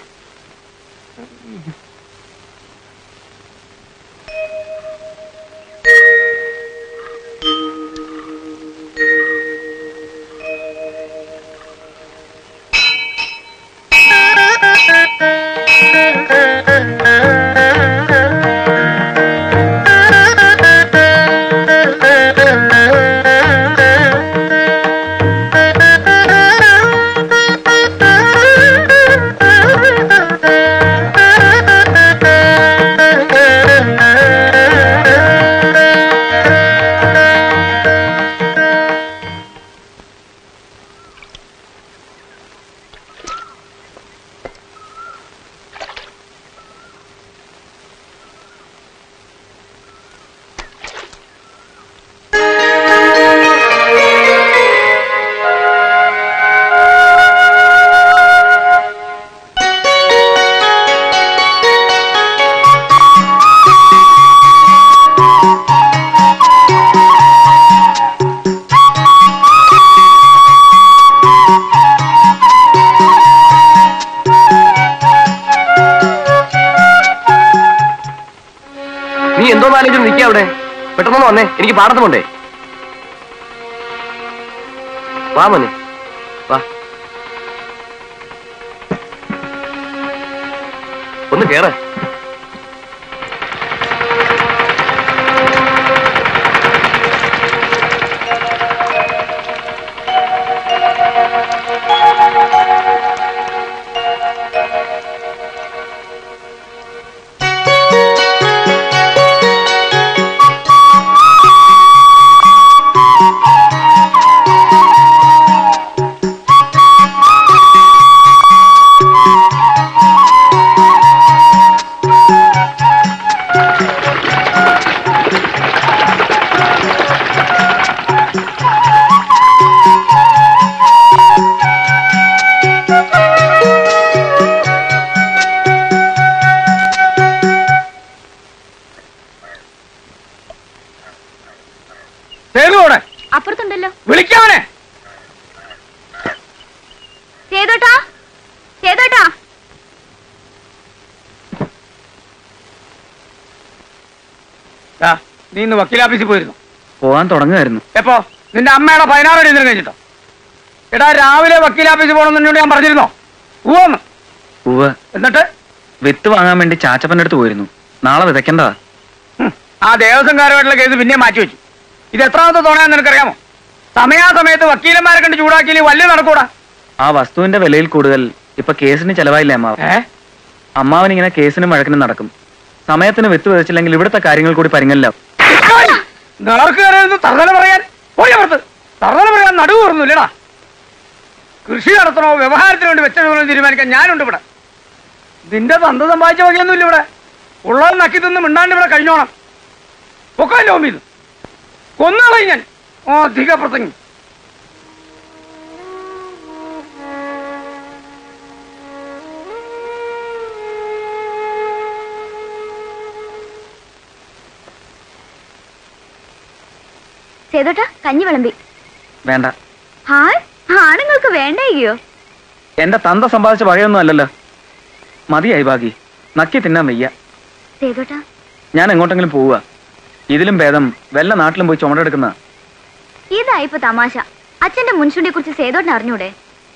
Speaker 2: നീ എന്തോ ആലോചിച്ച് നിൽക്കുക അവിടെ പെട്ടെന്ന് വന്നേ എനിക്ക് പാടത്ത് പോണ്ടേ വാ മോനെ വാ ഒന്ന് കേറ
Speaker 5: സേതുവിടെ
Speaker 3: അപ്പുറത്തുണ്ടല്ലോ
Speaker 5: വിളിക്കാവനെ
Speaker 3: ചെയ്തോട്ടാ ചെയ്തോട്ടാ
Speaker 5: നീ ഇന്ന് വക്കീലാഫീസിൽ പോയിരുന്നു
Speaker 6: പോവാൻ തുടങ്ങുമായിരുന്നു
Speaker 5: എപ്പോ നിന്റെ അമ്മയുടെ പതിനാറ് എഴുതി കഴിഞ്ഞിട്ടോ എടാ രാവിലെ വക്കീലാഫീസിൽ പോകണമെന്ന് ഞാൻ പറഞ്ഞിരുന്നോ പോവാന്ന്
Speaker 6: ഉവ്വ്
Speaker 5: എന്നിട്ട്
Speaker 6: വിത്ത് വാങ്ങാൻ വേണ്ടി ചാച്ചപ്പന്റെ അടുത്ത് പോയിരുന്നു നാളെ വിതയ്ക്കേണ്ടതാ
Speaker 5: ഹും, ആ ദേവസ്വംകാരുമായിട്ടുള്ള കേസ് പിന്നെ മാറ്റി വെച്ചു ഇത് എത്രാമത്തെ തോണയാന്ന് നിനക്കറിയാമോ
Speaker 1: സമയാസമയത്ത് വക്കീലന്മാരെ കണ്ട് ചൂടാക്കിയില്ലേ വല്യ നടക്കൂടാ
Speaker 5: ആ വസ്തുവിന്റെ വിലയിൽ കൂടുതൽ ഇപ്പൊ കേസിന് ചെലവായില്ലേ അമ്മാവൻ
Speaker 1: ഏ
Speaker 5: അമ്മാവൻ ഇങ്ങനെ കേസിനും വഴക്കിനും നടക്കും സമയത്തിന് വിത്ത് വിതച്ചില്ലെങ്കിൽ ഇവിടുത്തെ കാര്യങ്ങൾ കൂടി പരിങ്ങലിലാവും
Speaker 1: നേർക്ക് കയറിയൊന്ന് തറതല പറയാൻ പോയി അവർത്ത് തറതല പറയാൻ നടുവ് തുറന്നില്ലടാ കൃഷി നടത്തണോ വ്യവഹാരത്തിന് വേണ്ടി വെച്ചോ തീരുമാനിക്കാൻ ഞാനുണ്ട് ഇവിടെ നിന്റെ തന്ത സമ്പാദിച്ച വകയൊന്നുമില്ല ഇവിടെ ഉള്ളത് നക്കി തിന്ന് മിണ്ടാണ്ട് ഇവിടെ കഴിഞ്ഞോണം പൊക്കല്ലോ ഇത് കൊന്നുകളയും ഞാൻ ഓ അധിക പ്രസംഗി
Speaker 3: സേതോട്ടാ കഞ്ഞി വിളമ്പി
Speaker 5: വേണ്ട
Speaker 3: ഹായ് ആണുങ്ങൾക്ക് വേണ്ടയോ
Speaker 5: എന്റെ തന്ത സമ്പാദിച്ച വകയൊന്നും അല്ലല്ലോ മതിയായി ബാഗി നക്കി തിന്നാൻ വയ്യ
Speaker 3: സേതോട്ടാ
Speaker 5: ഞാൻ എങ്ങോട്ടെങ്കിലും പോവുക ഇതിലും ഭേദം വല്ല നാട്ടിലും പോയി ചുമടെടുക്കുന്ന
Speaker 3: ഇതാ ഇപ്പൊ തമാശ അച്ഛന്റെ മുൻചുണ്ടിയെ കുറിച്ച് സേതോട്ടിന് അറിഞ്ഞൂടെ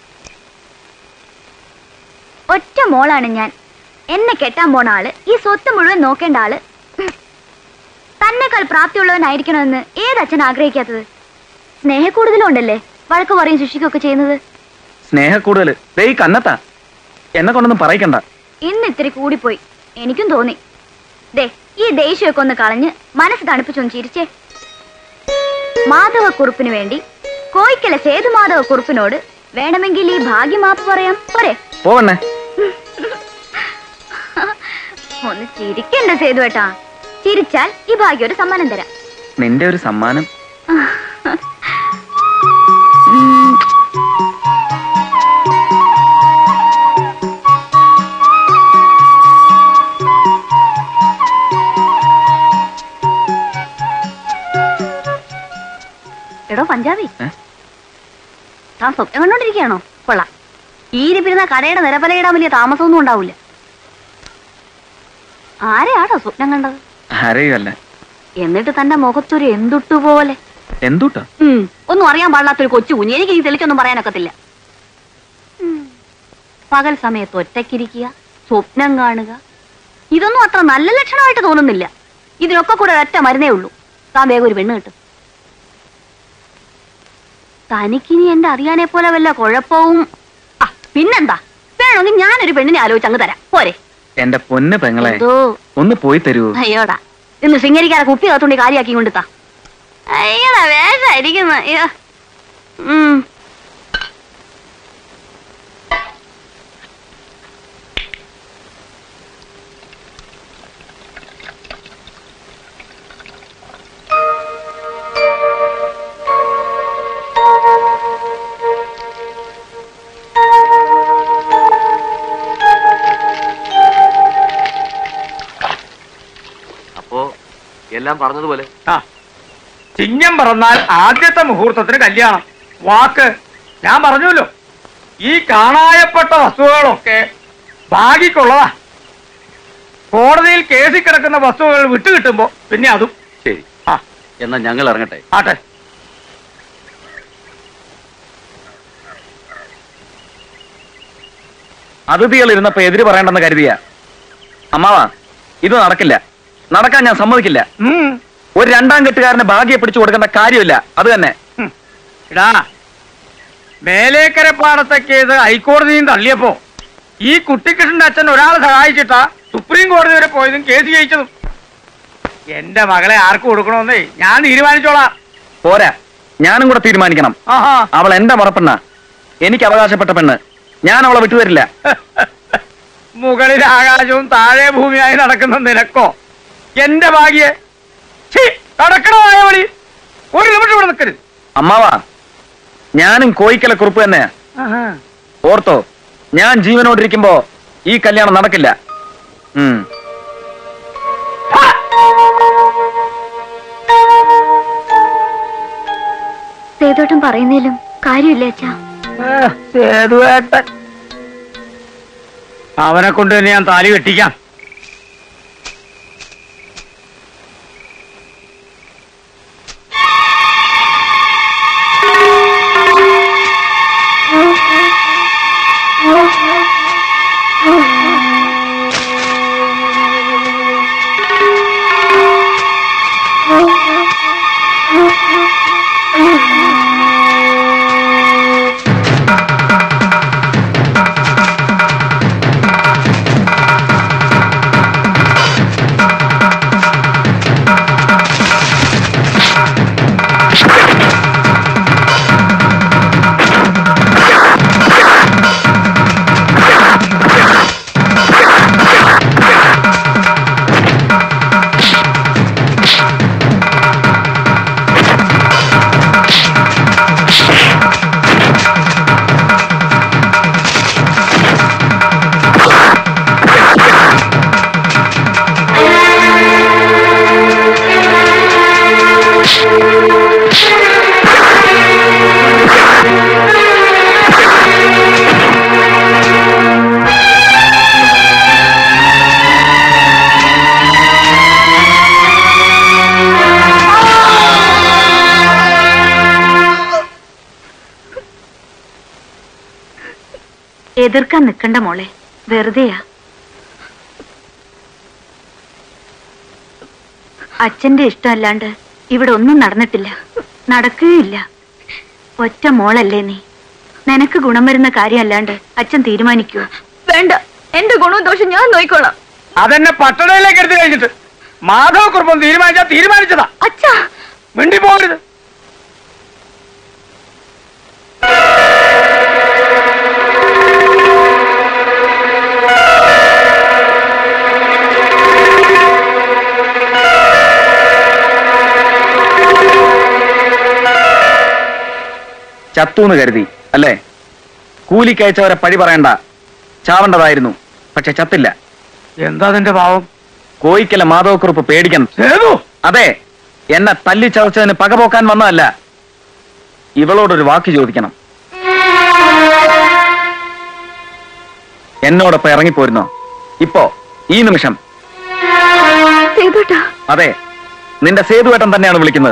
Speaker 3: ഒറ്റ മോളാണ് ഞാൻ എന്നെ കെട്ടാൻ പോണ ആള് ഈ സ്വത്ത് മുഴുവൻ നോക്കേണ്ട ആള് ഉം. തന്നെക്കാൾ പ്രാപ്തിയുള്ളവനായിരിക്കണമെന്ന് ഏതച്ഛൻ ആഗ്രഹിക്കാത്തത് സ്നേഹക്കൂടുതലും ഉണ്ടല്ലേ വഴക്ക് പറയും ശിക്ഷിക്കുകയൊക്കെ ചെയ്യുന്നത്
Speaker 5: സ്നേഹക്കൂടുതൽ ദേ ഈ കന്നത്താ എന്നെ കൊണ്ടൊന്നും പറയിക്കണ്ട
Speaker 3: ഇന്ന് ഇത്തിരി കൂടിപ്പോയി എനിക്കും തോന്നി ദേ ഈ ദേഷ്യമൊക്കെ ഒന്ന് കളഞ്ഞ് മനസ്സ് തണുപ്പിച്ചൊന്ന് ചിരിച്ചേ മാധവക്കുറുപ്പിന് വേണ്ടി കോയിക്കല സേതു മാധവക്കുറുപ്പിനോട് വേണമെങ്കിൽ ഈ ഭാഗ്യമാപ്പ് പറയാം പോരെ
Speaker 5: പോവണ്ണേ
Speaker 3: ഒന്ന് ചിരിക്കണ്ട സേതുവേട്ടാ ചിരിച്ചാൽ ഈ ഭാഗ്യം ഒരു സമ്മാനം തരാം
Speaker 5: നിന്റെ ഒരു സമ്മാനം
Speaker 3: ഉം. എടോ പഞ്ചാബി
Speaker 5: ഏ?
Speaker 3: താൻ സ്വപ്നം കണ്ടോണ്ടിരിക്കുകയാണോ കൊള്ളാം ഈ ഇരിപ്പിരുന്ന കടയുടെ നിരപ്പലയിടാൻ വലിയ താമസമൊന്നും ഉണ്ടാവില്ല ആരെയാണോ സ്വപ്നം കണ്ടത്
Speaker 5: ആരെയുമല്ല
Speaker 3: എന്നിട്ട് തന്റെ മുഖത്തൊരു എന്തുട്ടു പോലെ
Speaker 5: എന്തുട്ടാ
Speaker 3: ഉം, ഒന്നും അറിയാൻ പാടില്ലാത്തൊരു കൊച്ചു കുഞ്ഞ് എനിക്ക് ഈ തെളിച്ചൊന്നും പറയാനൊക്കത്തില്ല ഉം. പകൽ സമയത്ത് ഒറ്റയ്ക്കിരിക്കുക സ്വപ്നം കാണുക ഇതൊന്നും അത്ര നല്ല ലക്ഷണമായിട്ട് തോന്നുന്നില്ല ഇതിനൊക്കെ കൂടെ ഒരൊറ്റ മരുന്നേ ഉള്ളൂ താൻ വേഗം ഒരു പെണ്ണ് കിട്ടും തനിക്കിനി എന്റെ അറിയാനെ പോലെ വല്ല കുഴപ്പവും ആ പിന്നെന്താ വേണമെങ്കിൽ ഞാനൊരു പെണ്ണിനെ ആലോചിച്ച് അങ്ങ് തരാം പോരെ
Speaker 5: എന്റെ പൊന്ന് പെങ്ങളെ
Speaker 3: എന്തോ
Speaker 5: ഒന്ന് പോയി തരൂ
Speaker 3: അയ്യോടാ ഇന്ന് ശൃംഗരിക്കാരെ കുപ്പി കത്തുണ്ടി കാര്യാക്കി കൊണ്ടുത്താ അയ്യടാ വേഷായിരിക്കുന്ന അയ്യോ ഉം
Speaker 1: അപ്പോ എല്ലാം പറഞ്ഞതുപോലെ ആ ചിങ്ങം പറന്നാൽ ആദ്യത്തെ മുഹൂർത്തത്തിന് കല്യാണം വാക്ക് ഞാൻ പറഞ്ഞല്ലോ ഈ കാണായപ്പെട്ട വസ്തുക്കളൊക്കെ ഭാഗിക്കുള്ളതാ കോടതിയിൽ കേസിൽ കിടക്കുന്ന വസ്തുക്കൾ വിട്ടുകിട്ടുമ്പോ പിന്നെ അതും
Speaker 8: ശരി
Speaker 1: ആ
Speaker 8: എന്നാ ഞങ്ങൾ ഇറങ്ങട്ടെ
Speaker 1: ആട്ടെ
Speaker 5: അതിഥികൾ ഇരുന്നപ്പോ എതിര് പറയണ്ടെന്ന് കരുതിയ അമ്മാവാ ഇത് നടക്കില്ല നടക്കാൻ ഞാൻ സമ്മതിക്കില്ല
Speaker 1: ഉം.
Speaker 5: ഒരു രണ്ടാം കെട്ടുകാരന് ഭാഗ്യം പിടിച്ചു കൊടുക്കേണ്ട കാര്യമില്ല അത് തന്നെ
Speaker 1: ഉം. എടാ മേലേക്കര പാടത്തെ കേസ് ഹൈക്കോടതിയും തള്ളിയപ്പോ ഈ കുട്ടിക്കൃഷ്ണന്റെ അച്ഛൻ ഒരാളെ സഹായിച്ചിട്ടാ സുപ്രീം കോടതി വരെ പോയതും കേസ് ജയിച്ചതും എന്റെ മകളെ ആർക്ക് കൊടുക്കണമെന്നേ ഞാൻ തീരുമാനിച്ചോളാം
Speaker 5: പോരാ ഞാനും കൂടെ തീരുമാനിക്കണം
Speaker 1: ആഹാ
Speaker 5: അവൾ എന്റെ മുറപ്പെണ്ണ എനിക്ക് അവകാശപ്പെട്ട പെണ്ണ് ഞാൻ അവളെ വിട്ടുതരില്ല
Speaker 1: മുകളിൽ ആകാശവും താഴെ ഭൂമിയായി നടക്കുന്ന നിനക്കോ എന്റെ ഭാഗ്യെ ഛീ, നടക്കണമായ വഴി ഒരു നിമിഷം ഇവിടെ നിൽക്കരുത്
Speaker 5: അമ്മാവാ ഞാനും കോയിക്കല കുറുപ്പ് തന്നെ ഓർത്തോ ഞാൻ ജീവനോടിരിക്കുമ്പോ ഈ കല്യാണം നടക്കില്ല ഉം
Speaker 3: സേതോട്ടം പറയുന്നതിലും കാര്യമില്ല അച്ഛാ
Speaker 1: സേതുവേട്ടൻ അവനെ കൊണ്ട് തന്നെ ഞാൻ താലി കെട്ടിക്കാം
Speaker 3: ആ എതിർക്കാൻ നിക്കണ്ട മോളെ വെറുതെയാ അച്ഛന്റെ ഇഷ്ടമല്ലാണ്ട് ഇവിടെ ഒന്നും നടന്നിട്ടില്ല നടക്കുകയില്ല ഒറ്റ മോളല്ലേ നീ നിനക്ക് ഗുണം വരുന്ന കാര്യമല്ലാണ്ട് അച്ഛൻ തീരുമാനിക്കൂ വേണ്ട എന്റെ ഗുണവും ദോഷം ഞാൻ നോയിക്കോളാം
Speaker 6: അതെന്നെ പട്ടണയിലേക്ക് എടുത്തു കഴിഞ്ഞിട്ട് മാധവക്കുറിപ്പം തീരുമാനിച്ചാ തീരുമാനിച്ചതാ
Speaker 3: അച്ഛാ
Speaker 6: മിണ്ടി പോകരുത്
Speaker 5: ചത്തൂന്ന് കരുതി അല്ലേ കൂലിക്കയച്ചവരെ പഴി പറയണ്ട ചാവേണ്ടതായിരുന്നു പക്ഷെ ചത്തില്ല
Speaker 6: എന്താ നിന്റെ ഭാവം
Speaker 5: കോയിക്കല മാധവക്കുറുപ്പ് പേടിക്കണം
Speaker 6: സേതു
Speaker 5: അതെ എന്നെ തല്ലി ചതച്ചതിന് പകപോക്കാൻ വന്നതല്ല ഇവളോടൊരു വാക്ക് ചോദിക്കണം എന്നോടൊപ്പം ഇറങ്ങിപ്പോരുന്നോ ഇപ്പോ ഈ നിമിഷം
Speaker 3: സേതുട്ടാ
Speaker 5: അതെ നിന്റെ സേതുവേട്ടൻ തന്നെയാണ് വിളിക്കുന്നത്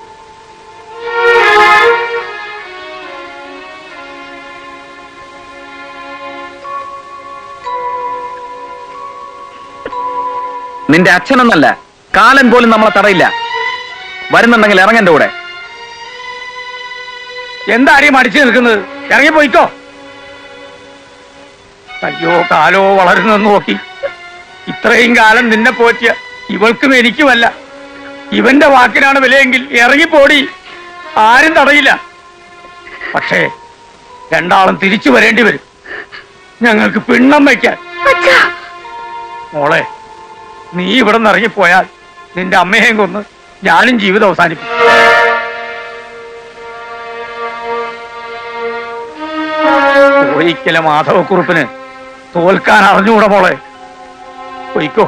Speaker 5: നിന്റെ അച്ഛനെന്നല്ല കാലൻ പോലും നമ്മളെ തടയില്ല വരുന്നുണ്ടെങ്കിൽ ഇറങ്ങന്റെ കൂടെ
Speaker 6: എന്താടി മടിച്ചു നിൽക്കുന്നത് ഇറങ്ങി പോയിക്കോ അയ്യോ കാലോ വളരുന്നെന്ന് നോക്കി ഇത്രയും കാലം നിന്നെ പോറ്റിയ ഇവൾക്കും എനിക്കുമല്ല ഇവന്റെ വാക്കിനാണ് വിലയെങ്കിൽ ഇറങ്ങിപ്പോടി ആരും തടയില്ല പക്ഷേ രണ്ടാളും തിരിച്ചു വരേണ്ടി വരും ഞങ്ങൾക്ക് പിണ്ണം വയ്ക്കാൻ മോളെ നീ ഇവിടെ നിന്ന് ഇറങ്ങിപ്പോയാൽ നിന്റെ അമ്മയെയും കൊന്ന് ഞാനും ജീവിതം അവസാനിപ്പിക്കും ഒരിക്കലും മാധവക്കുറുപ്പിന് തോൽക്കാൻ അറിഞ്ഞുകൂടെ മോളെ പൊയ്ക്കോ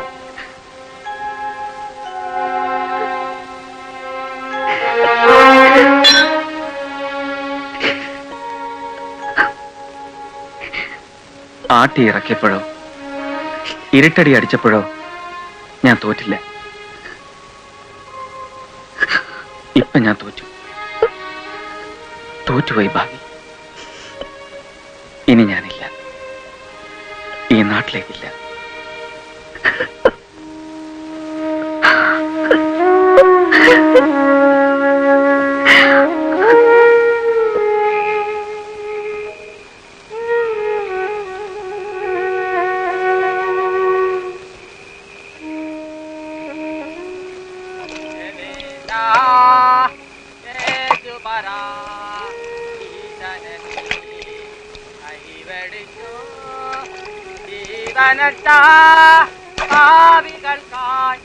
Speaker 5: ആട്ടി ഇറക്കിയപ്പോഴോ ഇരുട്ടടി അടിച്ചപ്പോഴോ ഞാൻ തോറ്റില്ല ഇപ്പൊ ഞാൻ തോറ്റു തോറ്റുപോയി ഭാവി ഇനി ഞാനില്ല ഈ നാട്ടിലേക്കില്ല
Speaker 7: ഭാവികൾക്കായി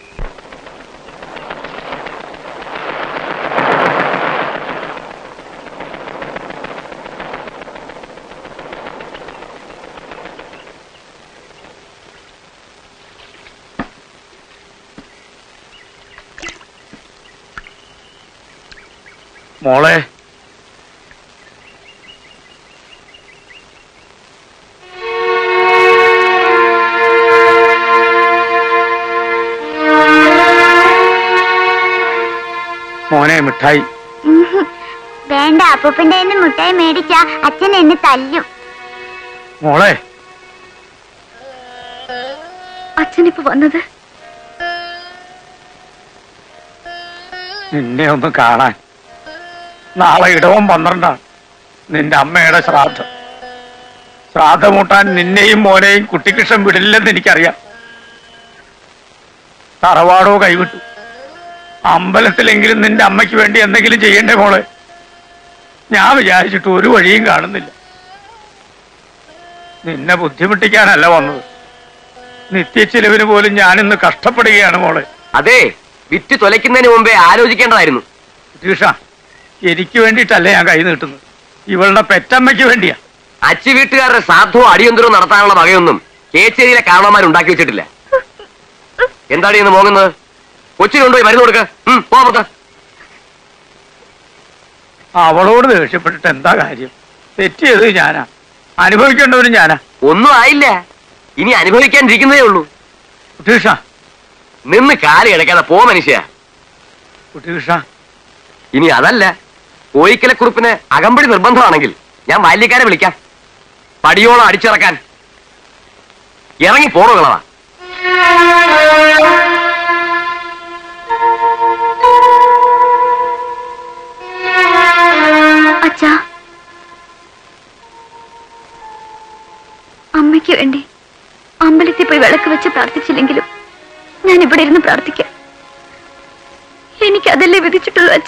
Speaker 6: മോളെ മോനെ മിഠായി
Speaker 8: വേണ്ട അപ്പൂപ്പന്റെ കയ്യിന്ന് മുട്ടായി മേടിച്ച അച്ഛൻ എന്നെ തല്ലും
Speaker 6: മോളെ
Speaker 3: അച്ഛനിപ്പോ വന്നത്
Speaker 6: നിന്നെ ഒന്ന് കാണാൻ നാളെ ഇടവം പന്ത്രണ്ടാണ് നിന്റെ അമ്മയുടെ ശ്രാദ്ധം ശ്രാദ്ധമൂട്ടാൻ നിന്നെയും മോനെയും കുട്ടിക്കൃഷ്ണൻ വിടില്ലെന്ന് എനിക്കറിയാം തറവാടോ കൈവിട്ടു അമ്പലത്തിലെങ്കിലും നിന്റെ അമ്മയ്ക്ക് വേണ്ടി എന്തെങ്കിലും ചെയ്യണ്ടേ മോളെ ഞാൻ വിചാരിച്ചിട്ട് ഒരു വഴിയും കാണുന്നില്ല നിന്നെ ബുദ്ധിമുട്ടിക്കാനല്ല വന്നത് നിത്യച്ചിലവിന് പോലും ഞാനിന്ന് കഷ്ടപ്പെടുകയാണ് മോളെ
Speaker 2: അതെ വിറ്റ് തൊലയ്ക്കുന്നതിന് മുമ്പേ ആലോചിക്കേണ്ടതായിരുന്നു
Speaker 6: തീഷ എനിക്ക് വേണ്ടിയിട്ടല്ല ഞാൻ കൈ നീട്ടുന്നത് ഇവളുടെ പെറ്റമ്മയ്ക്ക് വേണ്ടിയാ
Speaker 2: അച്ചു വീട്ടുകാരുടെ സാധുവോ അടിയന്തരവും നടത്താനുള്ള വകയൊന്നും കേച്ചേരിയിലെ കാരണവന്മാർ ഉണ്ടാക്കി വെച്ചിട്ടില്ല എന്താണ് ഇന്ന് മോങ്ങുന്നത് കൊച്ചിന് കൊണ്ടുപോയി മരുന്ന് കൊടുക്ക പോകത്ത
Speaker 6: അവളോട് ദേഷ്യപ്പെട്ടിട്ട് എന്താ കാര്യം തെറ്റിയത് ഞാനാ അനുഭവിക്കേണ്ടവരും ഞാനാ
Speaker 2: ഒന്നും ആയില്ല ഇനി അനുഭവിക്കാനിരിക്കുന്നതേ ഉള്ളൂ
Speaker 6: ഉത്തീഷ
Speaker 2: നിന്ന് കാല് കിടക്കാതെ പോ മനുഷ്യ
Speaker 6: ഉത്തീഷ
Speaker 2: ഇനി അതല്ല കോയിക്കലക്കുറിപ്പിന് അകമ്പടി നിർബന്ധമാണെങ്കിൽ ഞാൻ ബാല്യക്കാരെ വിളിക്കാം
Speaker 9: പടിയോളം അടിച്ചിറക്കാൻ ഇറങ്ങി പോണുകളതാ
Speaker 8: അച്ഛാ അമ്മയ്ക്ക് വേണ്ടി അമ്പലത്തിൽ പോയി വിളക്ക് വെച്ച് പ്രാർത്ഥിച്ചില്ലെങ്കിലും ഞാൻ ഇവിടെ ഇരുന്ന് പ്രാർത്ഥിക്കാം എനിക്ക് അതല്ലേ വിധിച്ചിട്ടുള്ളൂ അച്ഛ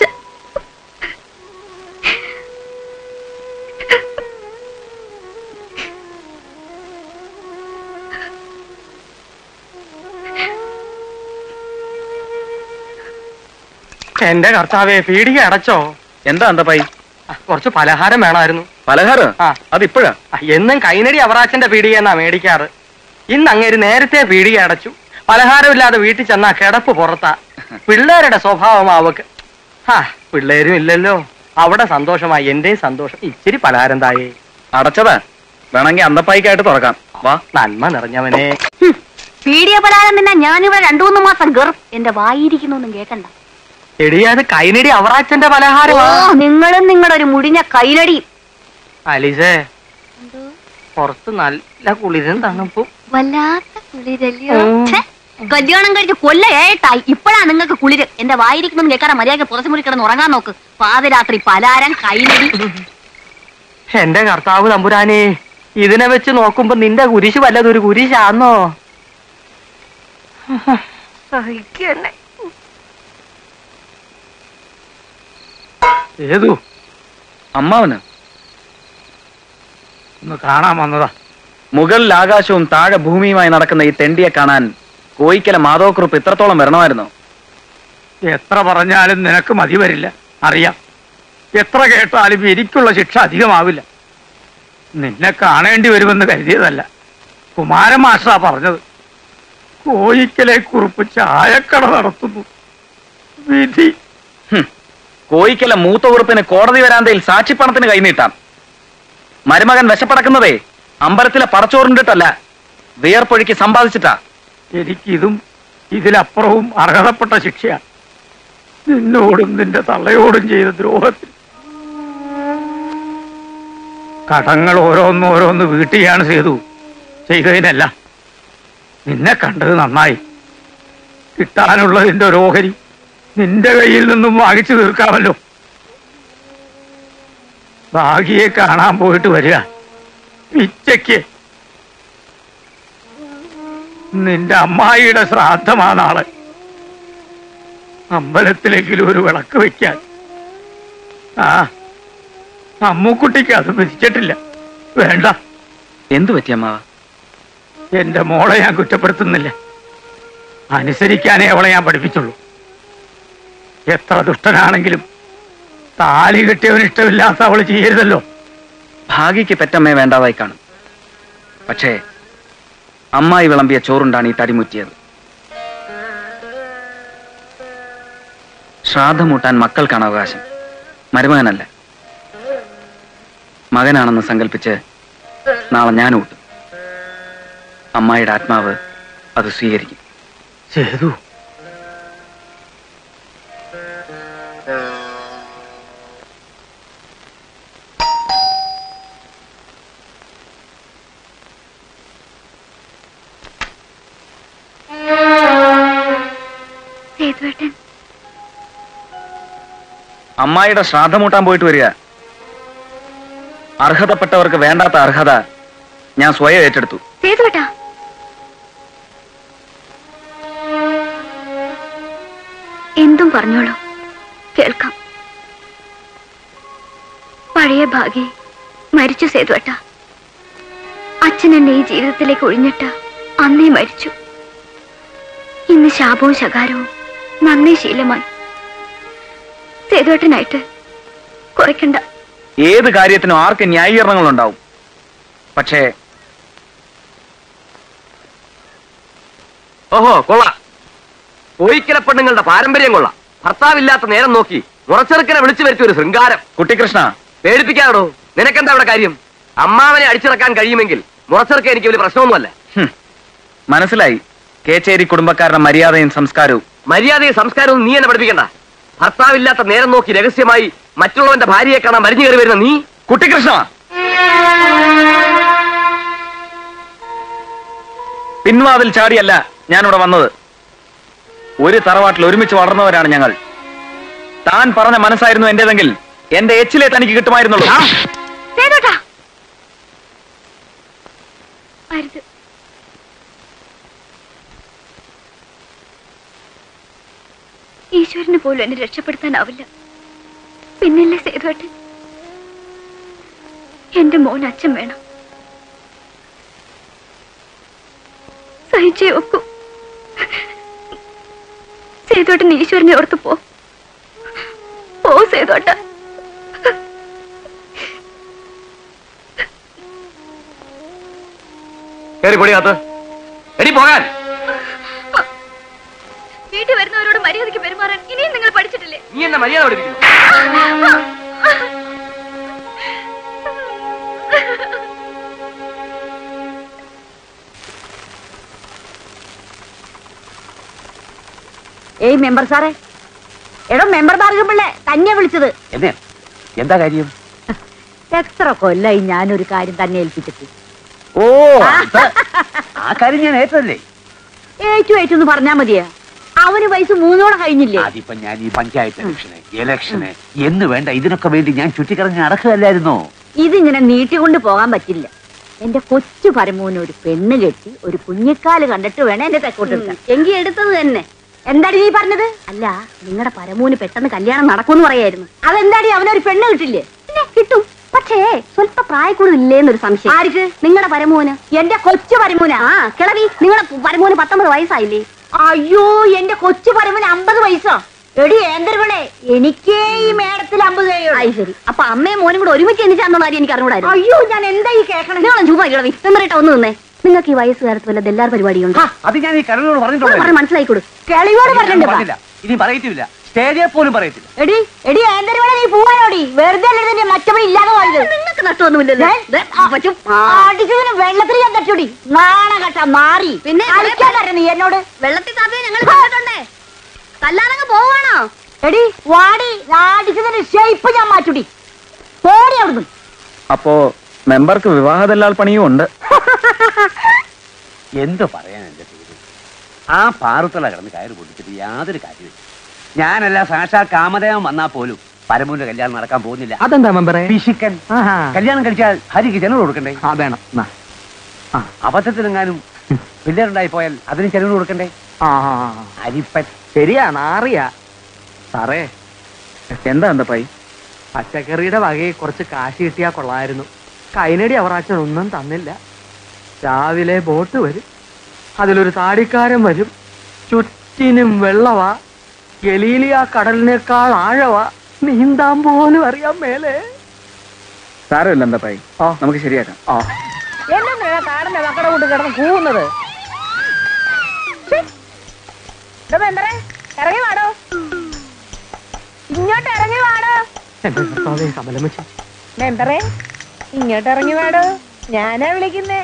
Speaker 1: എന്റെ കർത്താവേ പീടിക അടച്ചോ
Speaker 5: എന്താ അന്തപ്പായി
Speaker 1: ആ, കുറച്ച് പലഹാരം വേണമായിരുന്നു
Speaker 5: പലഹാരം
Speaker 1: ആ.
Speaker 5: അതിപ്പോഴാ
Speaker 1: ആ, എന്നും കൈനടി അവറാച്ചന്റെ പീടിക എന്നാ മേടിക്കാറ് ഇന്ന് അങ്ങേര് നേരത്തെ പീടിക അടച്ചു പലഹാരമില്ലാതെ വീട്ടിൽ ചെന്നാ കിടപ്പ് പുറത്താ പിള്ളേരുടെ സ്വഭാവം അവക്ക് ആ പിള്ളേരും ഇല്ലല്ലോ അവിടെ സന്തോഷമായി എന്റെയും സന്തോഷം ഇച്ചിരി പലഹാരം തായേ
Speaker 5: അടച്ചതാ വേണമെങ്കിൽ അന്തപ്പായിക്കായിട്ട് തുറക്കാം വാ
Speaker 1: നന്മ നിറഞ്ഞവനെ
Speaker 3: പീഡിയ പലഹാരം തന്നെ ഞാനിവിടെ രണ്ടു മൂന്ന് മാസം ഗർ എന്റെ വായിരിക്കുന്നൊന്നും കേക്കണ്ട
Speaker 1: എടി അത് കൈനടി അവറാച്ചന്റെ
Speaker 3: ഓ
Speaker 1: പലഹാരമാ
Speaker 3: നിങ്ങളും നിങ്ങളുടെ ഒരു മുടിഞ്ഞ കൈനടിയും
Speaker 1: അലിസേ പുറത്ത് നല്ല കുളിരും തണുപ്പും
Speaker 3: വല്ലാത്ത കുളിരല്ലയോ
Speaker 1: ഉം.
Speaker 3: ഛെ, കല്യാണം കഴിച്ച് കൊല്ല ഏട്ടായി ഇപ്പഴാ നിങ്ങൾക്ക് കുളിര് എന്റെ വായിരിക്കുന്നൊന്നും കേൾക്കാറ മര്യാദ പുറത്തു മുറി കിടന്ന് ഉറങ്ങാൻ നോക്ക് പാതിരാത്രി പലാരം കൈനടി
Speaker 1: എന്റെ കർത്താവ് തമ്പുരാനെ ഇതിനെ വെച്ച് നോക്കുമ്പോ നിന്റെ കുരിശ് വല്ലതൊരു കുരിശാന്നോ സഹിക്കന്നെ
Speaker 6: ഏതു
Speaker 5: അമ്മാവന്
Speaker 6: ഒന്ന് കാണാൻ വന്നതാ
Speaker 5: മുകളിൽ ആകാശവും താഴെ ഭൂമിയുമായി നടക്കുന്ന ഈ തെണ്ടിയെ കാണാൻ കോയിക്കല മാധവക്കുറുപ്പ് ഇത്രത്തോളം വരണമായിരുന്നോ
Speaker 6: എത്ര പറഞ്ഞാലും നിനക്ക് മതി വരില്ല അറിയാം എത്ര കേട്ടാലും എനിക്കുള്ള ശിക്ഷ അധികമാവില്ല നിന്നെ കാണേണ്ടി വരുമെന്ന് കരുതിയതല്ല കുമാരൻ മാഷാ പറഞ്ഞത് കോയിക്കലെ കുറിപ്പ് ചായക്കട നടത്തുന്നു വിധി
Speaker 5: ഹും. കോയിക്കല മൂത്ത ഉറുപ്പിന് കോടതി വരാന്തയിൽ സാക്ഷിപ്പണത്തിന് കൈനീട്ടാം മരുമകൻ വിശപ്പടക്കുന്നതേ അമ്പലത്തിലെ പടച്ചോറിണ്ടിട്ടല്ല വിയർപ്പൊഴുക്കി സമ്പാദിച്ചിട്ടാ
Speaker 6: എനിക്കിതും ഇതിലപ്പുറവും അർഹതപ്പെട്ട ശിക്ഷയാണ് നിന്നോടും നിന്റെ തള്ളയോടും ചെയ്ത ദ്രോഹത്തിൽ കടങ്ങൾ ഓരോന്നോരോന്ന് വീട്ടിയാണ് ചെയ്തു ചെയ്തതിനല്ല നിന്നെ കണ്ടത് നന്നായി കിട്ടാനുള്ളതിന്റെ ഒരു ഓഹരി നിന്റെ കയ്യിൽ നിന്നും വാങ്ങിച്ചു തീർക്കാമല്ലോ ഭാഗ്യയെ കാണാൻ പോയിട്ട് വരിക പിച്ചയ്ക്ക് നിന്റെ അമ്മായിയുടെ ശ്രാദ്ധമാ നാളെ അമ്പലത്തിലെങ്കിലും ഒരു വിളക്ക് വെക്കാൻ ആ അമ്മുക്കുട്ടിക്ക് അത് വിധിച്ചിട്ടില്ല വേണ്ട
Speaker 5: എന്തു പറ്റി അമ്മാവ
Speaker 6: എന്റെ മോളെ ഞാൻ കുറ്റപ്പെടുത്തുന്നില്ല അനുസരിക്കാനേ അവളെ ഞാൻ പഠിപ്പിച്ചുള്ളൂ എത്ര ദുഷ്ടനാണെങ്കിലും താലി കെട്ടിയവന് ഇഷ്ടമില്ലാത്ത അവള് ചെയ്യരുതല്ലോ
Speaker 5: ഭാഗ്യക്ക് പെറ്റമ്മയെ വേണ്ടാതായി കാണും പക്ഷേ അമ്മായി വിളമ്പിയ ചോറുണ്ടാണ് ഈ തടിമുറ്റിയത് ശ്രാദ്ധമൂട്ടാൻ മക്കൾക്കാണ് അവകാശം മരുമകനല്ല മകനാണെന്ന് സങ്കല്പിച്ച് നാളെ ഞാൻ ഊട്ടും അമ്മായിയുടെ ആത്മാവ് അത് സ്വീകരിക്കും
Speaker 6: ചെയ്തു
Speaker 8: സേതുവേട്ടൻ
Speaker 5: അമ്മായിയുടെ ശ്രാദ്ധമൂട്ടാൻ പോയിട്ട് വരിക അർഹതപ്പെട്ടവർക്ക് വേണ്ടാത്ത അർഹത ഞാൻ സ്വയം ഏറ്റെടുത്തു
Speaker 8: സേതുവേട്ടാ എന്തും പറഞ്ഞോളൂ കേൾക്കാം പഴയ ഭാഗ്യ മരിച്ചു സേതുവേട്ട അച്ഛൻ എന്നെ ഈ ജീവിതത്തിലേക്ക് ഒഴിഞ്ഞിട്ട് അന്നേ മരിച്ചു ഇന്ന് ശാപവും ശകാരവും നന്നേ ശീലമായി സേതുവേട്ടനായിട്ട് കുറയ്ക്കണ്ട
Speaker 5: ഏത് കാര്യത്തിനും ആർക്ക് ന്യായീകരണങ്ങൾ ഉണ്ടാവും പക്ഷേ
Speaker 9: ഓഹോ കൊള്ളാം കോയിക്കല പെണ്ണുങ്ങളുടെ പാരമ്പര്യം കൊള്ളാം ഭർത്താവില്ലാത്ത നേരം നോക്കി മുറച്ചെറുക്കനെ വിളിച്ചു വരുത്തിയ ഒരു ശൃംഗാരം
Speaker 5: കുട്ടിക്കൃഷ്ണ
Speaker 9: പേടിപ്പിക്കാടോ നിനക്കെന്താ അവിടെ കാര്യം അമ്മാവനെ അടിച്ചിറക്കാൻ കഴിയുമെങ്കിൽ മുറച്ചെറുക്ക എനിക്ക് വലിയ പ്രശ്നമൊന്നുമല്ല
Speaker 5: ഹും, മനസ്സിലായി കേച്ചേരി കുടുംബക്കാരുടെ മര്യാദയും സംസ്കാരവും
Speaker 9: മര്യാദയും സംസ്കാരവും നീ എന്നെ പഠിപ്പിക്കണ്ട ഭർത്താവില്ലാത്ത നേരം നോക്കി രഹസ്യമായി മറ്റുള്ളവന്റെ ഭാര്യയെ കാണാൻ മരിഞ്ഞു കയറി വരുന്ന നീ
Speaker 5: കുട്ടിക്കൃഷ്ണ പിൻവാതിൽ ചാടിയല്ല ഞാനിവിടെ വന്നത് ഒരു തറവാട്ടിൽ ഒരുമിച്ച് വളർന്നവരാണ് ഞങ്ങൾ താൻ പറഞ്ഞ മനസ്സായിരുന്നു എന്റേതെങ്കിൽ എന്റെ എച്ചിലെ തനിക്ക് കിട്ടുമായിരുന്നുള്ളൂ
Speaker 8: സേതുട്ടാ അരുത് ഈശ്വരന് പോലും എന്നെ രക്ഷപ്പെടുത്താനാവില്ല പിന്നല്ലേ സേതുവേട്ടൻ എന്റെ മോൻ അച്ഛൻ വേണം സഹിച്ചേ ഒക്കൂ സേതുവേട്ടൻ ഈശ്വരനെ ഓർത്ത് പോ പോ സേതുവേട്ട
Speaker 9: കയറി പൊടിയാത്ത് എടി പോകാൻ
Speaker 8: വീട്ടിൽ വരുന്നവരോട് മര്യാദയ്ക്ക് പെരുമാറാൻ ഇനിയും നിങ്ങൾ പഠിച്ചിട്ടില്ലേ
Speaker 9: നീ എന്നെ മര്യാദ പഠിപ്പിക്കുന്നു
Speaker 4: ഏയ് മെമ്പർ സാറേ എടോ മെമ്പർ ഭാർഗമ്പിള്ളേ തന്നെ വിളിച്ചത്
Speaker 2: എന്നെ എന്താ കാര്യം
Speaker 4: എത്ര കൊല്ലായി ഞാനൊരു കാര്യം തന്നെ ഏൽപ്പിച്ചിട്ട്
Speaker 2: ഓ അത് ആ കാര്യം ഞാൻ ഏറ്റല്ലേ
Speaker 4: ഏറ്റു ഏറ്റു എന്ന് പറഞ്ഞാ മതിയാ അവന് വയസ്സ് മൂന്നോളം കഴിഞ്ഞില്ലേ
Speaker 2: അതിപ്പോ ഞാൻ ഈ പഞ്ചായത്ത് ഇലക്ഷന് ഇലക്ഷന് എന്ന് വേണ്ട ഇതിനൊക്കെ വേണ്ടി ഞാൻ ചുറ്റിക്കറങ്ങി നടക്കുകയല്ലായിരുന്നോ
Speaker 4: ഇതിങ്ങനെ നീട്ടിക്കൊണ്ട് പോകാൻ പറ്റില്ല എന്റെ കൊച്ചു പരമൂന് ഒരു പെണ്ണ് കെട്ടി ഒരു കുഞ്ഞിക്കാല് കണ്ടിട്ട് വേണം എന്റെ തെക്കോട്ട് എടുക്കാൻ എങ്കി എടുത്തത് തന്നെ എന്താടി നീ പറഞ്ഞത് അല്ല നിങ്ങളുടെ പരമൂന് പെട്ടെന്ന് കല്യാണം നടക്കുമെന്ന് പറയായിരുന്നു അതെന്താടി അവനൊരു പെണ്ണ് കിട്ടില്ലേ പിന്നെ കിട്ടും പക്ഷേ സ്വല്പ പ്രായക്കൂടുതലില്ലേന്നൊരു സംശയം ആർക്ക് നിങ്ങളുടെ പരമൂന് എന്റെ കൊച്ചു പരമൂന ആ കിളവി നിങ്ങളുടെ പരമൂന് പത്തൊമ്പത് വയസ്സായില്ലേ അയ്യോ എന്റെ കൊച്ചു പരമൂന് അമ്പത് വയസ്സോ എടി ഏന്തരവളെ എനിക്കേ ഈ മേടത്തിൽ അമ്പത് ആയി ശരി അപ്പൊ അമ്മയും മോനും കൂടെ ഒരുമിച്ച് എനിച്ചാന്നുള്ള കാര്യം എനിക്ക് അറിഞ്ഞൂടായിരുന്നു അയ്യോ ഞാൻ എന്താ ഈ കേൾക്കണം നിങ്ങളും ചുമ്മാ കിളവി എന്നിട്ട് ഒന്ന് നിന്നേ നിങ്ങൾക്ക് ഈ വയസ്സുകാലത്ത് വല്ല എല്ലാവരും പരിപാടിയുണ്ട്
Speaker 2: അത് ഞാൻ ഈ കരളോട് പറഞ്ഞിട്ടുള്ളൂ
Speaker 4: പറഞ്ഞ് മനസ്സിലായിക്കൊടു കിളിയോട് പറഞ്ഞിട്ടുണ്ട്
Speaker 2: പറഞ്ഞില്ല ഇനി പറയത്തില്ല സ്റ്റേജിൽ പോലും പറയത്തില്ല
Speaker 4: എടി എടി ഏന്തരവളെ നീ പോവാനോടി വെറുതെ അല്ലേ നിന്റെ മറ്റവൻ ഇല്ലാതെ പോയത് നിങ്ങൾക്ക് നഷ്ടമൊന്നുമില്ലല്ലോ അടിച്ചതിന് വെള്ളത്തിൽ ഞാൻ തച്ചോടി നാണ കട്ട മാറി പിന്നെ കളിക്കാൻ നീ എന്നോട് വെള്ളത്തിൽ താത്തേ ഞങ്ങൾ കണ്ടിട്ടുണ്ടേ കല്ലാണങ്ങ് പോവാണോ എടി വാടി അടിച്ചതിന് ഷേപ്പ് ഞാൻ മാറ്റുടി പോടി അവിടുന്ന്
Speaker 5: അപ്പോ മെമ്പർക്ക് വിവാഹദല്ലാൽ പണിയും ഉണ്ട്
Speaker 2: എന്ത് പറയാൻ എന്റെ പേര് ആ പാറുത്തള കിടന്ന് കയറ് പൊട്ടിച്ചിട്ട് യാതൊരു കാര്യമില്ല ഞാനല്ല സാക്ഷാ കാമദേവൻ വന്നാ പോലും പരമൂന്റെ കല്യാണം നടക്കാൻ പോകുന്നില്ല
Speaker 1: അതെന്താ മെമ്പറെ
Speaker 2: പിശുക്കൻ കല്യാണം കഴിച്ചാൽ ഹരിക്ക് ചെലവ് കൊടുക്കണ്ടേ
Speaker 1: ആ വേണം നാ.
Speaker 2: അബദ്ധത്തിലെങ്ങാനും പിള്ളേരുണ്ടായി പോയാൽ അതിന് ചെലവ് കൊടുക്കണ്ടേ
Speaker 1: ആ ആ, ആ.
Speaker 2: അരിപ്പൻ
Speaker 1: ശരിയാ നാറിയ സാറേ
Speaker 5: എന്താ എന്താ
Speaker 1: പച്ചക്കറിയുടെ വകയിൽ കുറച്ച് കാശ് കിട്ടിയാ കൊള്ളായിരുന്നു കൈനടി അവറാച്ചൻ ഒന്നും തന്നില്ല രാവിലെ ബോട്ട് വരും അതിലൊരു താടിക്കാരൻ വരും ചുറ്റിനും വെള്ളവാ ഗലീലിയ കടലിനേക്കാൾ ആഴവാ നീന്താൻ പോലും അറിയാൻ മേലെ
Speaker 5: സാരമില്ല എന്താ പൈ
Speaker 1: ആ.
Speaker 5: നമുക്ക് ശരിയാക്കാം
Speaker 1: ആ
Speaker 4: എന്നെ കാടിന്റെ മക്കളെ കൊണ്ട് കിടന്ന് കൂവുന്നത് മെമ്പറേ ഇറങ്ങി വാടോ ഇങ്ങോട്ട് ഇറങ്ങി വാടോ
Speaker 1: എന്റെ കർത്താവേ കമലമച്ചി
Speaker 4: മെമ്പറേ ഇങ്ങോട്ട് ഇറങ്ങി വാടോ ഞാനാ വിളിക്കുന്നേ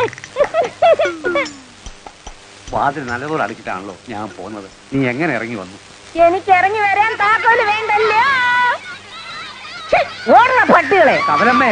Speaker 2: വാതിൽ നല്ലപോലെ അടിച്ചിട്ടാണല്ലോ ഞാൻ പോകുന്നത് നീ എങ്ങനെ ഇറങ്ങി വന്നു
Speaker 4: എനിക്ക് ഇറങ്ങി വരാൻ താക്കോല് വേണ്ടല്ലോ ഛെ, ഓടുന്ന പട്ടികളെ
Speaker 2: കമലമ്മേ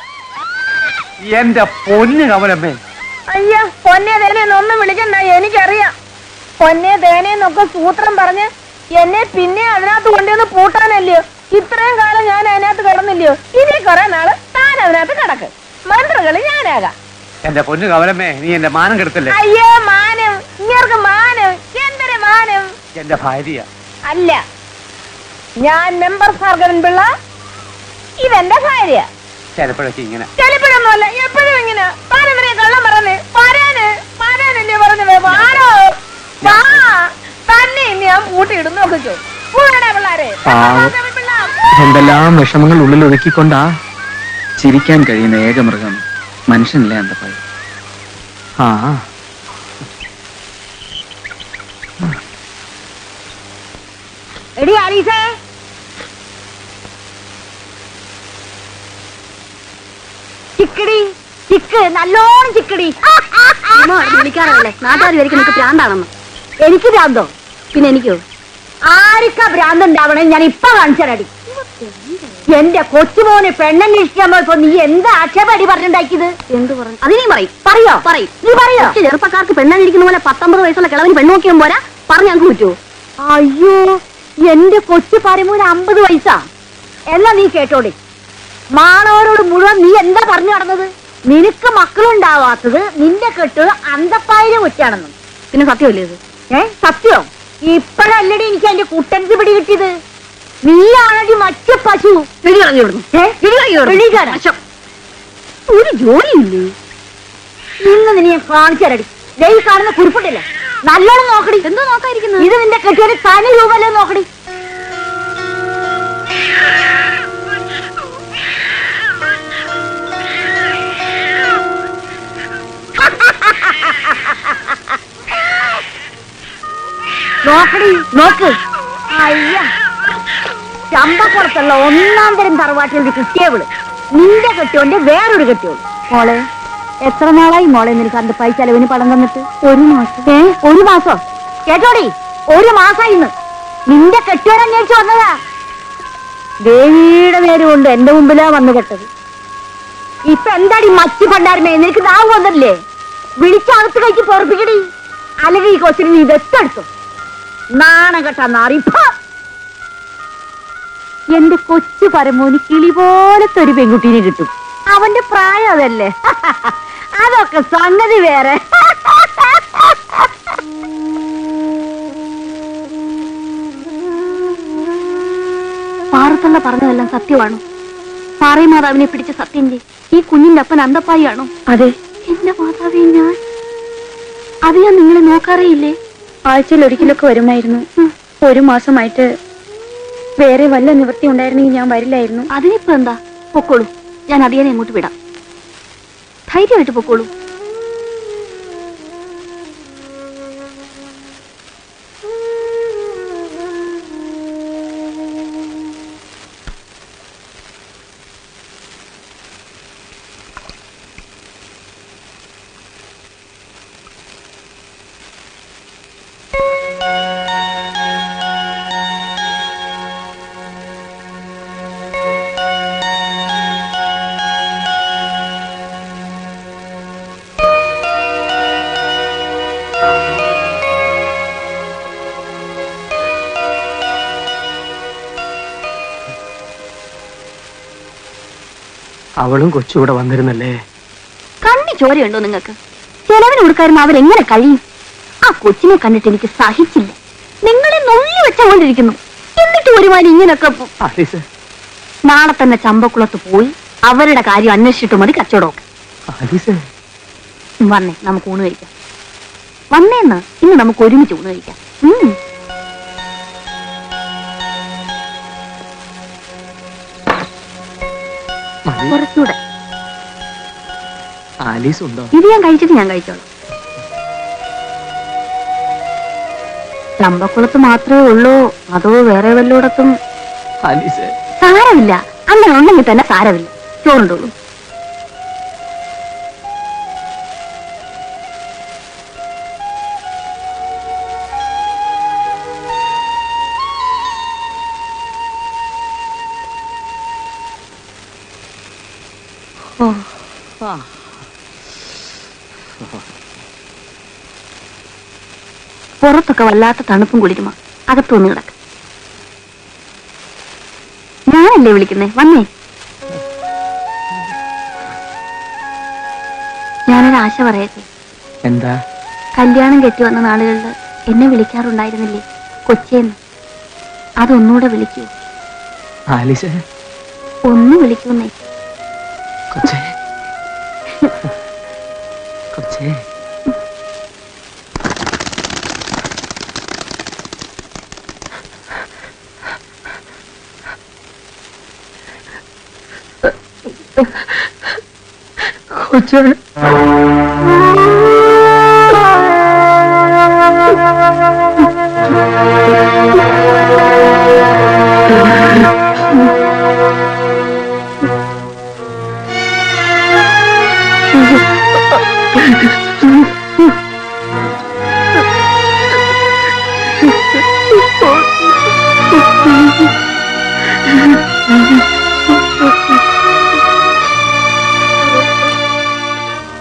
Speaker 2: എന്റെ പൊന്ന് കമലമ്മേ
Speaker 4: അയ്യോ പൊന്നെ തേനെന്നൊന്നും വിളിക്കണ്ട എനിക്കറിയാം പൊന്നെ തേനെന്നൊക്കെ സൂത്രം പറഞ്ഞ് എന്നെ പിന്നെ അതിനകത്ത് കൊണ്ടുവന്ന് പൂട്ടാനല്ലയോ ഇത്രയും കാലം ഞാൻ അതിനകത്ത് കിടന്നില്ലയോ ഇനി കുറെ നാള് താൻ അതിനകത്ത് കിടക്ക് മന്ത്രകള് ഞാനാകാം
Speaker 2: എന്റെ പൊന്ന് കമലമ്മേ നീ എന്റെ മാനം കെടുത്തല്ലേ
Speaker 4: അയ്യോ മാനം ഇങ്ങർക്ക് മാനം എന്തൊരു മാനം
Speaker 2: എന്റെ ഭാര്യ
Speaker 4: അല്ല ഞാൻ മെമ്പർ ഭാർഗവൻ പിള്ള ഇതെന്റെ ഭാര്യ
Speaker 2: ചിലപ്പോഴൊക്കെ ഇങ്ങനെ
Speaker 4: ചിലപ്പോഴൊന്നുമല്ല എപ്പോഴും ഇങ്ങനെ താനെന്തിനാ കള്ളം പറഞ്ഞ് വരാന് വരാനല്ലേ പറഞ്ഞു വാടോ വാ തന്നെ ഇനി ഞാൻ പൂട്ടിയിടും നോക്കിച്ചോ പൂടാ പിള്ളാരെ
Speaker 5: പാവം.
Speaker 4: പിള്ള
Speaker 5: എന്തെല്ലാം വിഷമങ്ങൾ ഉള്ളിൽ ഒതുക്കിക്കൊണ്ടാ ചിരിക്കാൻ കഴിയുന്ന ഏക മൃഗം മനുഷ്യനല്ലേ അന്തപ്പായി
Speaker 1: ആ
Speaker 4: എടി ആലീസേ ചിക്കടി ചിക്ക് നല്ലോണം ചിക്കടി വിളിക്കാറല്ലേ നാട്ടുകാർ വരിക്കും നിനക്ക് ഭ്രാന്താണെന്ന് എനിക്ക് ഭ്രാന്തോ പിന്നെ എനിക്കോ ആർക്കാ ഭ്രാന്ത് ഉണ്ടാവണേ ഞാൻ ഇപ്പൊ കാണിച്ചു തരാടി എന്റെ കൊച്ചുമോനെ പെണ്ണന്വേഷിക്കാൻ പോയപ്പോ നീ എന്താ ആക്ഷേപടി പറഞ്ഞുണ്ടാക്കിയത് എന്ത് പറഞ്ഞു അത് നീ പറയും പറയോ പറയും നീ പറയോ ചെറുപ്പക്കാർക്ക് പെണ്ണന്വേഷിക്കുന്ന പോലെ പത്തൊമ്പത് വയസ്സുള്ള കിളവിന് പെണ്ണ് നോക്കിയാൽ പോരാ പറഞ്ഞു ഞങ്ങൾക്ക് പറ്റുമോ അയ്യോ എന്റെ കൊച്ചു പരമൂന് അമ്പത് വയസ്സാ എന്നാ നീ കേട്ടോടി മാണവരോട് മുഴുവൻ നീ എന്താ പറഞ്ഞു നടന്നത് നിനക്ക് മക്കളുണ്ടാവാത്തത് നിന്റെ കെട്ട് അന്തപ്പായിലെ കൊച്ചാണെന്ന് പിന്നെ സത്യമല്ലേ ഇത് ഏ സത്യോ ഇപ്പഴല്ലടി എനിക്ക് എന്റെ കുട്ടൻസ് പിടി കിട്ടിയത് നീയാണടി മറ്റ പശു ഒരു ജോലിയില്ലേ ഇന്ന് നിന്നെ ഞാൻ കാണിച്ചു തരടി ദേ ഈ കാണുന്ന കുറിപ്പിട്ടില്ലേ നല്ലോണം നോക്കടി എന്തോ നോക്കാതിരിക്കുന്നു ഇത് നിന്റെ കെട്ടിയൊരു തനി രൂപല്ലേ നോക്കടി നോക്കടി നോക്ക് അയ്യ ചമ്പക്കുളത്തുള്ള ഒന്നാം തരം തറവാട്ടിൽ ഒരു കിട്ടിയവള് നിന്റെ കെട്ടിയോണ്ട് വേറൊരു കെട്ടിയോള് മോളെ എത്ര നാളായി മോളെ നിനക്ക് അന്റെ പൈസ ചെലവിന് പണം തന്നിട്ട് ഒരു മാസം ഏ ഒരു മാസം കേട്ടോടി ഒരു മാസം ഇന്ന് നിന്റെ കെട്ടിയോൻ അന്വേഷിച്ചു വന്നതാ ദേവിയുടെ നേരം കൊണ്ട് എന്റെ മുമ്പിലാ വന്ന് കെട്ടത് ഇപ്പൊ എന്താടി മച്ചു പണ്ടാരമേ നിനക്ക് നാവ് വന്നല്ലേ വിളിച്ചകത്ത് കഴിച്ച് പൊറപ്പിക്കടി അല്ലെങ്കിൽ ഈ കൊച്ചിന് നീ ഇതെത്തെടുത്തു നാണം കെട്ടാ നാറിപ്പ എന്റെ കൊച്ചു പരമോന് കിളി പോലത്തെ ഒരു പെൺകുട്ടീനെ കിട്ടും അവന്റെ പ്രായം അതല്ലേ അതൊക്കെ സംഗതി വേറെ
Speaker 8: പാറത്തള്ള പറഞ്ഞതെല്ലാം സത്യമാണോ പാറയും മാതാവിനെ പിടിച്ച സത്യന്റെ ഈ കുഞ്ഞിന്റെ അപ്പൻ അന്തപ്പായിയാണോ
Speaker 4: അതെ
Speaker 8: എന്റെ മാതാവേ ഞാൻ അത് ഞാൻ നിങ്ങളെ നോക്കാറേയില്ലേ
Speaker 10: ആഴ്ചയിൽ ഒരിക്കലൊക്കെ വരുമായിരുന്നു ഒരു മാസമായിട്ട് വേറെ വല്ല നിവൃത്തി ഉണ്ടായിരുന്നെങ്കിൽ ഞാൻ വരില്ലായിരുന്നു
Speaker 8: അതിനിപ്പോ എന്താ പൊക്കോളൂ ഞാൻ അടിയനെ ഇങ്ങോട്ട് വിടാം ധൈര്യമായിട്ട് പൊക്കോളൂ
Speaker 6: അവളും കൊച്ചുകൂടെ വന്നിരുന്നല്ലേ
Speaker 8: കണ്ണി ചോരയുണ്ടോ നിങ്ങൾക്ക് ചെലവിന് കൊടുക്കാരുന്ന അവരെങ്ങനെ കഴിയും ആ കൊച്ചിനെ കണ്ടിട്ട് എനിക്ക് സഹിച്ചില്ല നിങ്ങളെ നുള്ളി വെച്ചുകൊണ്ടിരിക്കുന്നു എന്നിട്ട് ഒരുമാതിരി ഇങ്ങനൊക്കെ പോ-
Speaker 6: ആലീസ്
Speaker 8: നാളെ തന്നെ ചമ്പക്കുളത്ത് പോയി അവരുടെ കാര്യം അന്വേഷിച്ചിട്ട് മതി കച്ചവടമൊക്കെ
Speaker 6: ആലീസ്
Speaker 8: വന്നേ നമുക്ക് ഊണ് കഴിക്കാം വന്നേന്ന് ഇന്ന് നമുക്ക് ഒരുമിച്ച് ഊണ് കഴിക്കാം ഉം.
Speaker 6: മതി.
Speaker 8: കുറച്ചുകൂടെ
Speaker 6: ആലീസ് ഉണ്ടോ
Speaker 8: ഇത് ഞാൻ കഴിച്ചിട്ട് ഞാൻ കഴിച്ചോളാം ചമ്പക്കുളത്ത് മാത്രമേ ഉള്ളൂ അതോ വേറെ വല്ലോടത്തും
Speaker 6: ആലീസ്
Speaker 8: സാരമില്ല അങ്ങനെ ഉണ്ടെങ്കിൽ തന്നെ സാരമില്ല ചോറുണ്ടോളൂ പുറത്തൊക്കെ വല്ലാത്ത തണുപ്പും കുളിരുമാ അകത്തു വന്ന് കിടക്ക ഞാനല്ലേ വിളിക്കുന്നേ വന്നേ ഞാനൊരു ആശ പറയട്ടെ
Speaker 6: എന്താ
Speaker 8: കല്യാണം കെട്ടി വന്ന നാളുകളിൽ എന്നെ വിളിക്കാറുണ്ടായിരുന്നില്ലേ കൊച്ചേന്ന് അതൊന്നുകൂടെ വിളിക്കൂ
Speaker 6: ആലീസ്
Speaker 8: ഒന്ന് വിളിക്കൂന്നേ
Speaker 6: കൊച്ചേ കൊച്ചേ കൊച്ചേ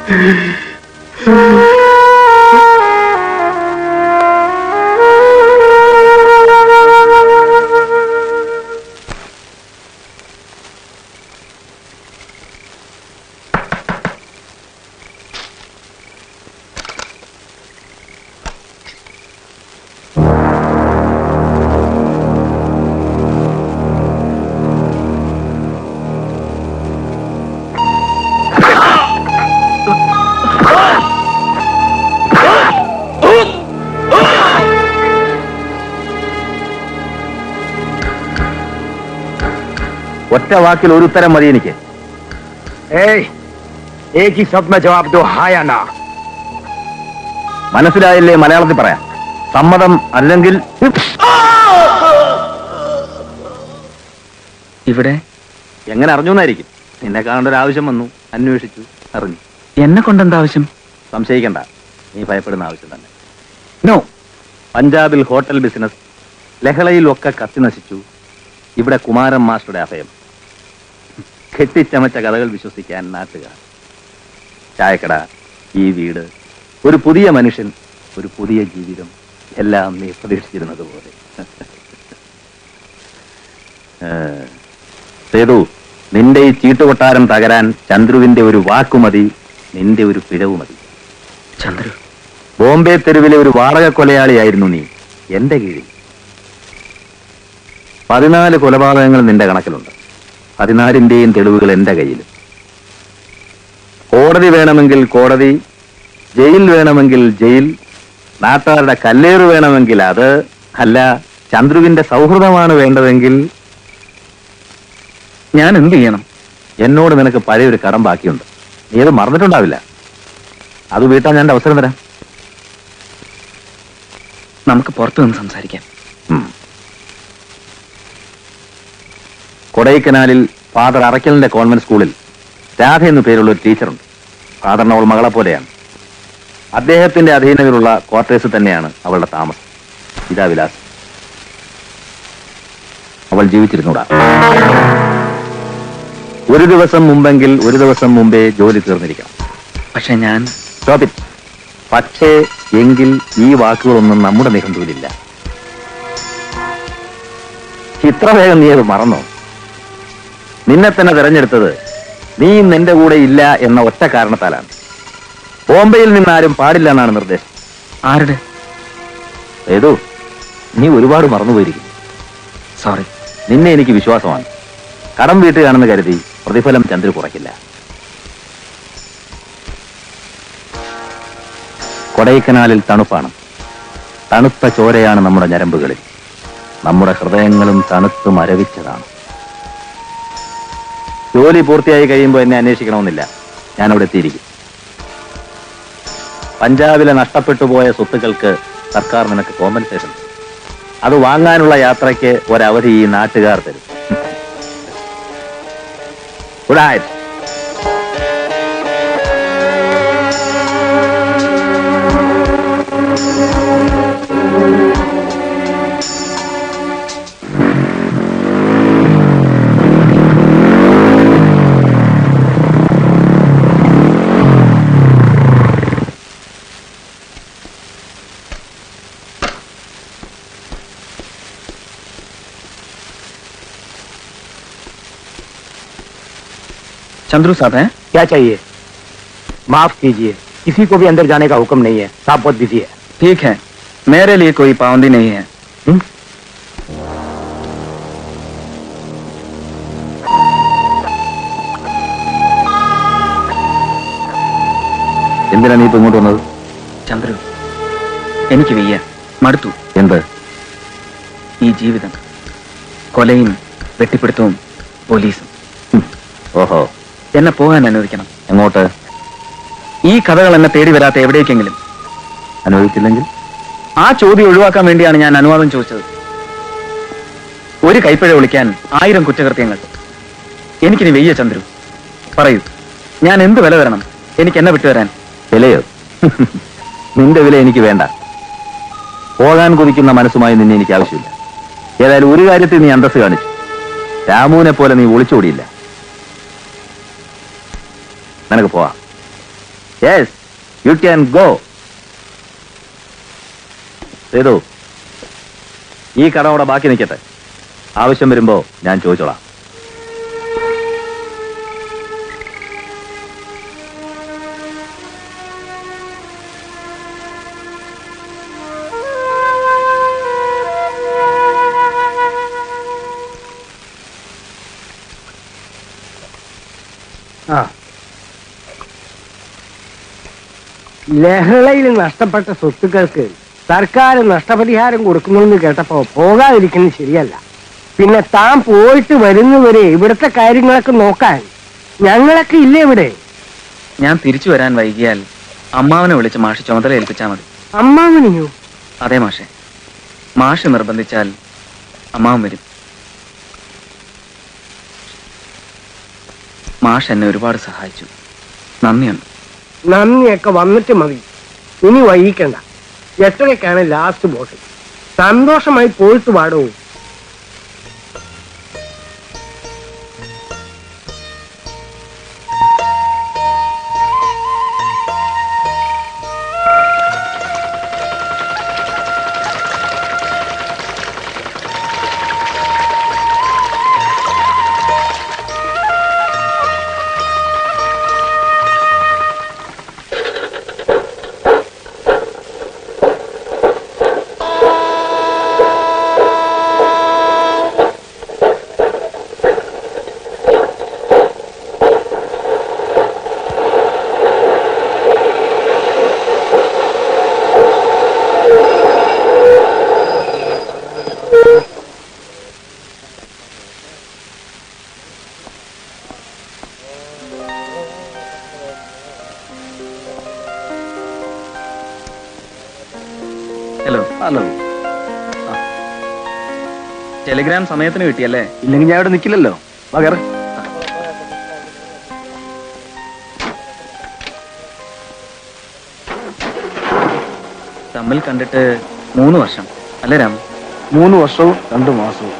Speaker 9: ഒറ്റ വാക്കിൽ ഒരു ഉത്തരം മതി എനിക്ക്
Speaker 6: ഏയ് एक ही शब्द में जवाब दो हाँ या ना
Speaker 9: മനസ്സിലായില്ലേ മലയാളത്തിൽ പറയാം സമ്മതം അല്ലെങ്കിൽ
Speaker 5: ഇവിടെ
Speaker 9: എങ്ങനെ അറിഞ്ഞു എന്നായിരിക്കും നിന്നെ കാണേണ്ട ഒരു ആവശ്യം വന്നു അന്വേഷിച്ചു അറിഞ്ഞു
Speaker 5: എന്നെ കൊണ്ടെന്താ ആവശ്യം
Speaker 9: സംശയിക്കണ്ട നീ ഭയപ്പെടുന്ന ആവശ്യം തന്നെ
Speaker 5: നോ
Speaker 9: പഞ്ചാബിൽ ഹോട്ടൽ ബിസിനസ് ലഹളയിലൊക്കെ കത്തി നശിച്ചു ഇവിടെ കുമാരൻ മാസ്റ്ററുടെ അഭയം കെട്ടിച്ചമച്ച കഥകൾ വിശ്വസിക്കാൻ നാട്ടുകാർ ചായക്കട ഈ വീട് ഒരു പുതിയ മനുഷ്യൻ ഒരു പുതിയ ജീവിതം എല്ലാം നീ പ്രതീക്ഷിച്ചിരുന്നത് പോലെ ഏഹ്, സേതു നിന്റെ ഈ ചീട്ടുകൊട്ടാരം തകരാൻ ചന്ദ്രുവിന്റെ ഒരു വാക്കുമതി നിന്റെ ഒരു പിഴവ് മതി
Speaker 5: ചന്ദ്രു
Speaker 9: ബോംബെ തെരുവിലെ ഒരു വാടക കൊലയാളിയായിരുന്നു നീ എന്റെ കീഴിൽ പതിനാല് കൊലപാതകങ്ങൾ നിന്റെ കണക്കിലുണ്ട് പതിനാലിന്റെയും തെളിവുകൾ എന്റെ കയ്യിലും കോടതി വേണമെങ്കിൽ കോടതി ജയിൽ വേണമെങ്കിൽ ജയിൽ നാട്ടുകാരുടെ കല്ലേറ് വേണമെങ്കിൽ അത് അല്ല ചന്ദ്രുവിന്റെ സൗഹൃദമാണ് വേണ്ടതെങ്കിൽ
Speaker 5: ഞാൻ എന്ത് ചെയ്യണം
Speaker 9: എന്നോട് നിനക്ക് പഴയൊരു കടം ബാക്കിയുണ്ട് നീ അത് മറന്നിട്ടുണ്ടാവില്ല അത് വീട്ടാൻ ഞാൻ അവസരം തരാം
Speaker 5: നമുക്ക് പുറത്തു നിന്ന് സംസാരിക്കാം
Speaker 9: ഉം. കൊടൈക്കനാലിൽ ഫാദർ അറക്കലിന്റെ കോൺവെന്റ് സ്കൂളിൽ രാധ എന്നു പേരുള്ള ഒരു ടീച്ചറുണ്ട് ഫാദറിന് അവൾ മകളെ പോലെയാണ് അദ്ദേഹത്തിന്റെ അധീനതയിലുള്ള ക്വാർട്ടേഴ്സ് തന്നെയാണ് അവളുടെ താമസം ഇതാ വിലാസം അവൾ ജീവിച്ചിരുന്നൂടാ ഒരു ദിവസം മുമ്പെങ്കിൽ ഒരു ദിവസം മുമ്പേ ജോലി തീർന്നിരിക്കണം
Speaker 5: പക്ഷെ ഞാൻ
Speaker 9: Stop it. പക്ഷേ എങ്കിൽ ഈ വാക്കുകളൊന്നും നമ്മുടെ നിഘണ്ടുവിലില്ല ഇത്ര വേഗം നീ അത് മറന്നോ നിന്നെ തന്നെ തിരഞ്ഞെടുത്തത് നീ നിന്റെ കൂടെ ഇല്ല എന്ന ഒറ്റ കാരണത്താലാണ് ബോംബെയിൽ നിന്നാരും പാടില്ല എന്നാണ് നിർദ്ദേശം
Speaker 5: ആരുടെ
Speaker 9: ഏതോ നീ ഒരുപാട് മറന്നുപോയിരിക്കും
Speaker 5: സോറി
Speaker 9: നിന്നെ എനിക്ക് വിശ്വാസമാണ് കടം വീട്ടുകയാണെന്ന് കരുതി പ്രതിഫലം ചന്ദ്രു കുറയ്ക്കില്ല കൊടൈക്കനാലിൽ തണുപ്പാണ് തണുത്ത ചോരയാണ് നമ്മുടെ ഞരമ്പുകളിൽ നമ്മുടെ ഹൃദയങ്ങളും തണുത്ത് മരവിച്ചതാണ് ജോലി പൂർത്തിയായി കഴിയുമ്പോൾ എന്നെ അന്വേഷിക്കണമെന്നില്ല ഞാൻ അവിടെ എത്തിയിരിക്കും പഞ്ചാബിലെ നഷ്ടപ്പെട്ടു പോയ സ്വത്തുക്കൾക്ക് സർക്കാർ നിനക്ക് കോമ്പൻസേഷൻ അത് വാങ്ങാനുള്ള യാത്രയ്ക്ക് ഒരവധി ഈ നാട്ടുകാർ തരും ഗുഡ് നൈറ്റ്
Speaker 5: चंद्रू साहब हैं
Speaker 6: क्या चाहिए माफ कीजिए किसी को भी अंदर जाने का हुक्म नहीं है साहब बहुत बिजी है
Speaker 5: ठीक है मेरे लिए कोई पाबंदी नहीं है
Speaker 9: എന്തിനാ നീ ഇപ്പൊ ഇങ്ങോട്ട് വന്നത്
Speaker 5: ചന്ദ്രു എനിക്ക് വയ്യ മടുത്തു
Speaker 9: എന്ത്
Speaker 5: ഈ ജീവിതം കൊലയും വെട്ടിപ്പിടുത്തവും പോലീസും
Speaker 9: ഓഹോ
Speaker 5: എന്നെ പോകാൻ അനുവദിക്കണം
Speaker 9: എങ്ങോട്ട്
Speaker 5: ഈ കഥകൾ എന്നെ തേടി വരാത്ത എവിടേക്കെങ്കിലും
Speaker 9: അനുവദിച്ചില്ലെങ്കിൽ
Speaker 5: ആ ചോദ്യം ഒഴിവാക്കാൻ വേണ്ടിയാണ് ഞാൻ അനുവാദം ചോദിച്ചത് ഒരു കൈപ്പിഴ വിളിക്കാൻ ആയിരം കുറ്റകൃത്യങ്ങൾ എനിക്കിനി വെയ്യ ചന്ദ്രു പറയൂ ഞാൻ എന്ത് വില തരണം എനിക്ക് എന്നെ വിട്ടുവരാൻ
Speaker 9: വിലയോ നിന്റെ വില എനിക്ക് വേണ്ട പോകാൻ കൊതിക്കുന്ന മനസ്സുമായി നിന്നെ എനിക്ക് ആവശ്യമില്ല ഏതായാലും ഒരു കാര്യത്തിൽ നീ അന്തസ് കാണിച്ചു രാമുവിനെ പോലെ നീ ഒളിച്ചോടിയില്ല നിനക്ക് പോവാം yes you can go Sethu ഈ കട അവിടെ ബാക്കി നിൽക്കട്ടെ ആവശ്യം വരുമ്പോ ഞാൻ ചോദിച്ചോളാം
Speaker 6: ആ ലഹളയിൽ നഷ്ടപ്പെട്ട സ്വത്തുക്കൾക്ക് സർക്കാർ നഷ്ടപരിഹാരം കൊടുക്കുന്നെന്ന് കേട്ടപ്പോ പോകാതിരിക്കുന്നത് ശരിയല്ല പിന്നെ താൻ പോയിട്ട് വരുന്നവരെ ഇവിടുത്തെ കാര്യങ്ങളൊക്കെ നോക്കാൻ ഞങ്ങളൊക്കെ ഇല്ലേ ഇവിടെ
Speaker 5: ഞാൻ തിരിച്ചു വരാൻ വൈകിയാൽ അമ്മാവനെ വിളിച്ച് മാഷ് ചുമതല ഏൽപ്പിച്ചാൽ മതി
Speaker 6: അമ്മാവനെയോ
Speaker 5: അതെ മാഷെ മാഷ് നിർബന്ധിച്ചാൽ അമ്മാവൻ വരും മാഷ് എന്നെ ഒരുപാട് സഹായിച്ചു നന്ദിയുണ്ട്
Speaker 6: നന്ദിയൊക്കെ വന്നിട്ട് മതി ഇനി വൈകിക്കണ്ട എട്ടരക്കാണ് ലാസ്റ്റ് ബോട്ട് സന്തോഷമായി പോയിട്ട് പാടൂ
Speaker 5: ഹലോ
Speaker 9: ഹലോ
Speaker 5: ടെലിഗ്രാം സമയത്തിന് കിട്ടിയല്ലേ
Speaker 9: ഇല്ലെങ്കിൽ ഞാൻ ഇവിടെ നിൽക്കില്ലല്ലോ പകർ
Speaker 5: തമ്മിൽ കണ്ടിട്ട് മൂന്ന് വർഷം അല്ലേ രാം
Speaker 9: മൂന്ന് വർഷവും രണ്ടു മാസവും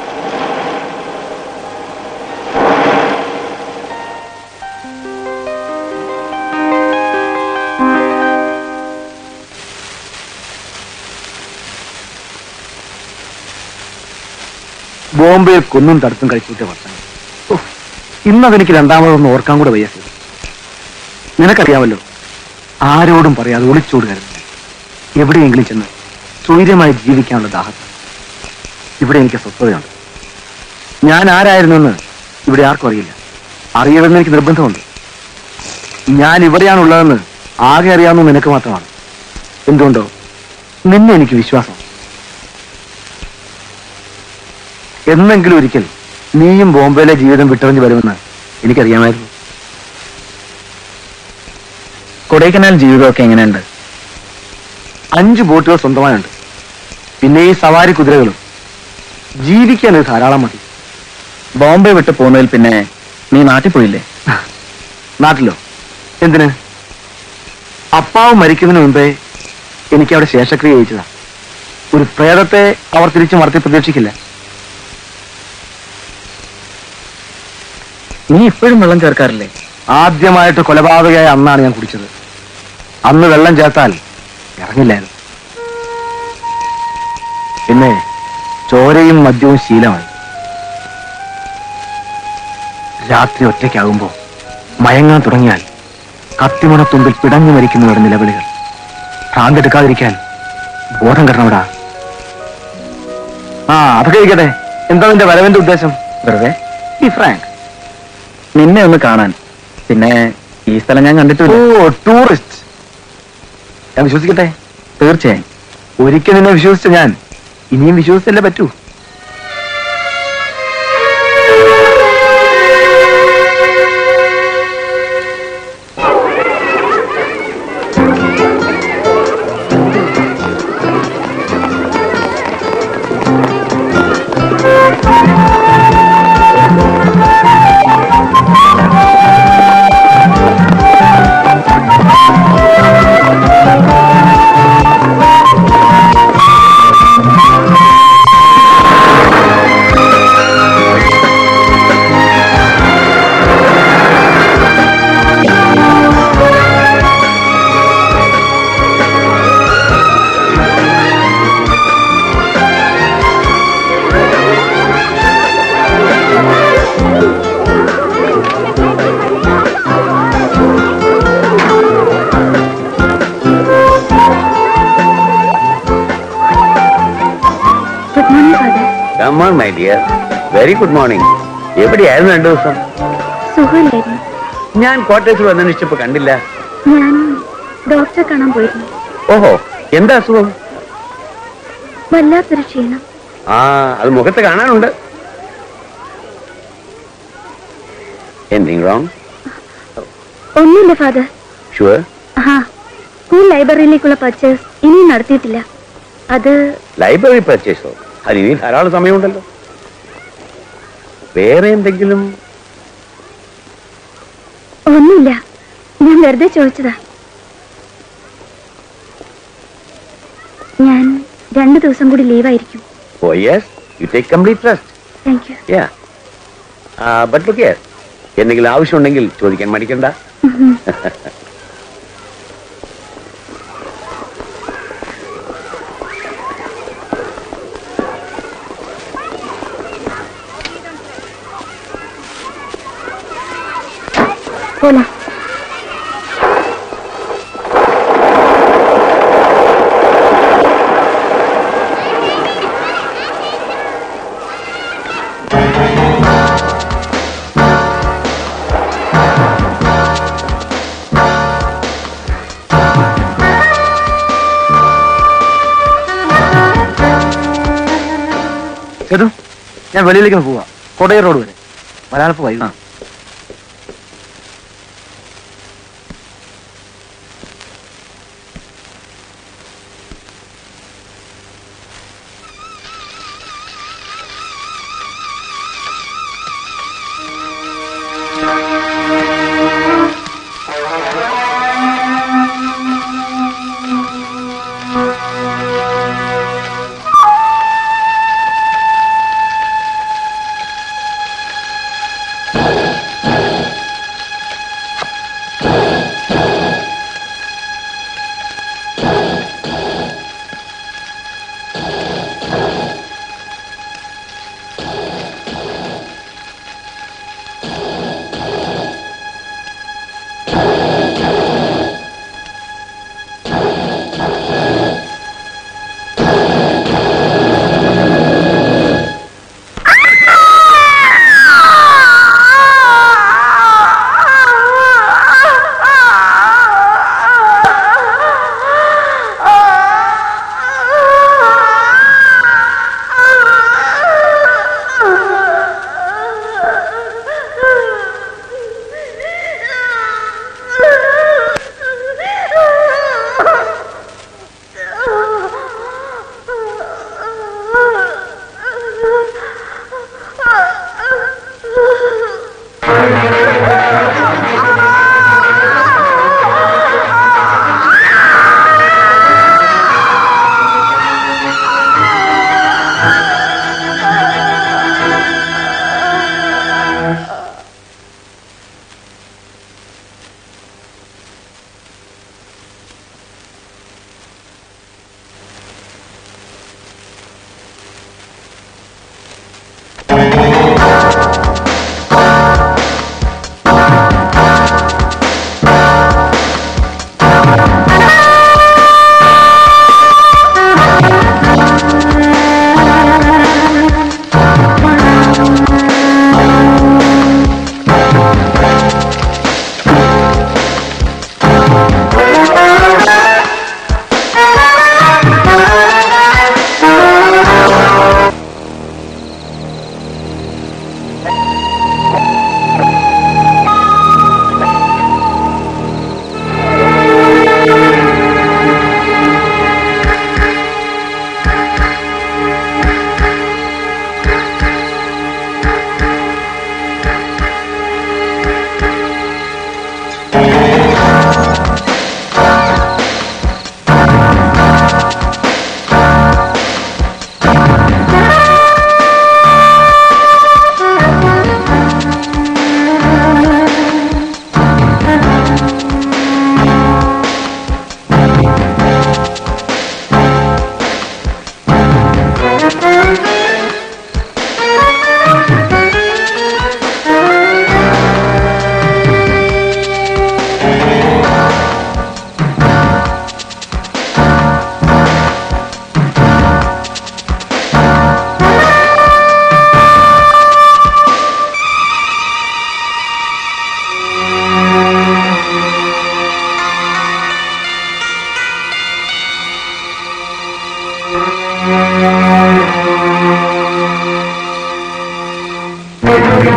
Speaker 9: ബോംബെയിൽ കൊന്നും തടുത്തും കഴിച്ചുവിട്ട വർഷങ്ങൾ ഉഫ്, ഇന്നതെനിക്ക് രണ്ടാമതൊന്നും ഓർക്കാൻ കൂടെ വയ്യ സീത. നിനക്കറിയാമല്ലോ ആരോടും പറയാതെ ഒളിച്ചോട് കരുതുന്നു എവിടെയെങ്കിലും ചെന്ന് സ്വൈര്യമായി ജീവിക്കാനുള്ള ദാഹം ഇവിടെ എനിക്ക് സ്വസ്ഥതയുണ്ട് ഞാൻ ആരായിരുന്നെന്ന് ഇവിടെ ആർക്കും അറിയില്ല അറിയണമെന്ന് എനിക്ക് നിർബന്ധമുണ്ട് ഞാൻ ഇവിടെയാണുള്ളതെന്ന് ആകെ അറിയാവുന്ന നിനക്ക് മാത്രമാണ് എന്തുകൊണ്ടോ നിന്നെ എനിക്ക് വിശ്വാസം എന്നെങ്കിലും ഒരിക്കൽ നീയും ബോംബെയിലെ ജീവിതം വിട്ടറിഞ്ഞു വരുമെന്ന് എനിക്കറിയാമായിരുന്നു
Speaker 5: കൊടൈക്കനാൽ ജീവിതമൊക്കെ എങ്ങനെയുണ്ട്
Speaker 9: അഞ്ച് ബോട്ടുകൾ സ്വന്തമായുണ്ട് പിന്നെ ഈ സവാരി കുതിരകളും ജീവിക്കാൻ ഇത് ധാരാളം മതി
Speaker 5: ബോംബെ വിട്ട് പോകുന്നതിൽ പിന്നെ നീ നാട്ടിൽ പോയില്ലേ
Speaker 9: നാട്ടിലോ എന്തിന് അപ്പാവ് മരിക്കുന്നതിന് മുമ്പേ എനിക്ക് അവിടെ ശേഷക്രിയ ചെയ്യിച്ചതാ ഒരു പ്രേതത്തെ അവർ തിരിച്ചു മറത്തി പ്രതീക്ഷിക്കില്ല
Speaker 5: നീ ഇപ്പോഴും വെള്ളം ചേർക്കാറില്ലേ
Speaker 9: ആദ്യമായിട്ട് കൊലപാതകയായ അന്നാണ് ഞാൻ കുടിച്ചത് അന്ന് വെള്ളം ചേർത്താൽ ഇറങ്ങില്ലായിരുന്നു പിന്നെ ചോരയും മദ്യവും ശീലമായി രാത്രി ഒറ്റയ്ക്കാകുമ്പോ മയങ്ങാൻ തുടങ്ങിയാൽ കത്തിമുണത്തുമ്പിൽ പിടഞ്ഞു മരിക്കുന്നവരുടെ നിലവിളികൾ ഭ്രാന്തെടുക്കാതിരിക്കാൻ ബോധം കിട്ടണവിടാ ആ അതൊക്കെ ഇരിക്കട്ടെ എന്താ നിന്റെ വരവിന്റെ ഉദ്ദേശം
Speaker 5: വെറുതെ
Speaker 9: ഈ ഫ്രാങ്ക്
Speaker 5: നിന്നെ ഒന്ന് കാണാൻ പിന്നെ ഈ സ്ഥലം ഞാൻ കണ്ടിട്ടില്ല
Speaker 9: ഓ ടൂറിസ്റ്റ് ഞാൻ വിശ്വസിക്കട്ടെ
Speaker 5: തീർച്ചയായും
Speaker 9: ഒരിക്കൽ നിന്നെ വിശ്വസിച്ച ഞാൻ ഇനിയും വിശ്വസിച്ചല്ലേ പറ്റൂ
Speaker 2: come on my dear very good morning എവിടെയായിരുന്നു രണ്ടു ദിവസം
Speaker 10: സുഖമില്ലായിരുന്നു
Speaker 2: ഞാൻ ക്വാർട്ടേഴ്സിൽ വന്നന്വേഷിച്ചപ്പോ കണ്ടില്ല
Speaker 10: ഞാൻ ഡോക്ടറെ കാണാൻ പോയിരുന്നു
Speaker 2: ഓഹോ എന്താ അസുഖം
Speaker 10: വല്ലാത്തൊരു ക്ഷീണം
Speaker 2: ആ അത് മുഖത്ത് കാണാനുണ്ട് എനിങ് റോങ്
Speaker 10: ഒന്നുമില്ല ഫാദർ
Speaker 2: ഷുവർ
Speaker 10: ആ സ്കൂൾ ലൈബ്രറിയിലേക്കുള്ള പർച്ചേസ് ഇനിയും നടത്തിയിട്ടില്ല അത്
Speaker 2: ലൈബ്രറി പർച്ചേസോ അത് ഇനി ധാരാളം സമയമുണ്ടല്ലോ വേറെ എന്തെങ്കിലും
Speaker 10: ഒന്നുമില്ല ഞാൻ വെറുതെ ചോദിച്ചതാ ഞാൻ രണ്ടു ദിവസം കൂടി ലീവായിരിക്കും
Speaker 2: oh yes you take complete rest
Speaker 10: thank you
Speaker 2: yeah but look എന്തെങ്കിലും ആവശ്യമുണ്ടെങ്കിൽ ചോദിക്കാൻ മടിക്കണ്ട
Speaker 10: പോലാം
Speaker 5: ചേട്ടു ഞാൻ വെളിയിലേക്ക് പോവാ കൊടയ റോഡ് വരെ വരാനപ്പ് വൈകും
Speaker 2: ആ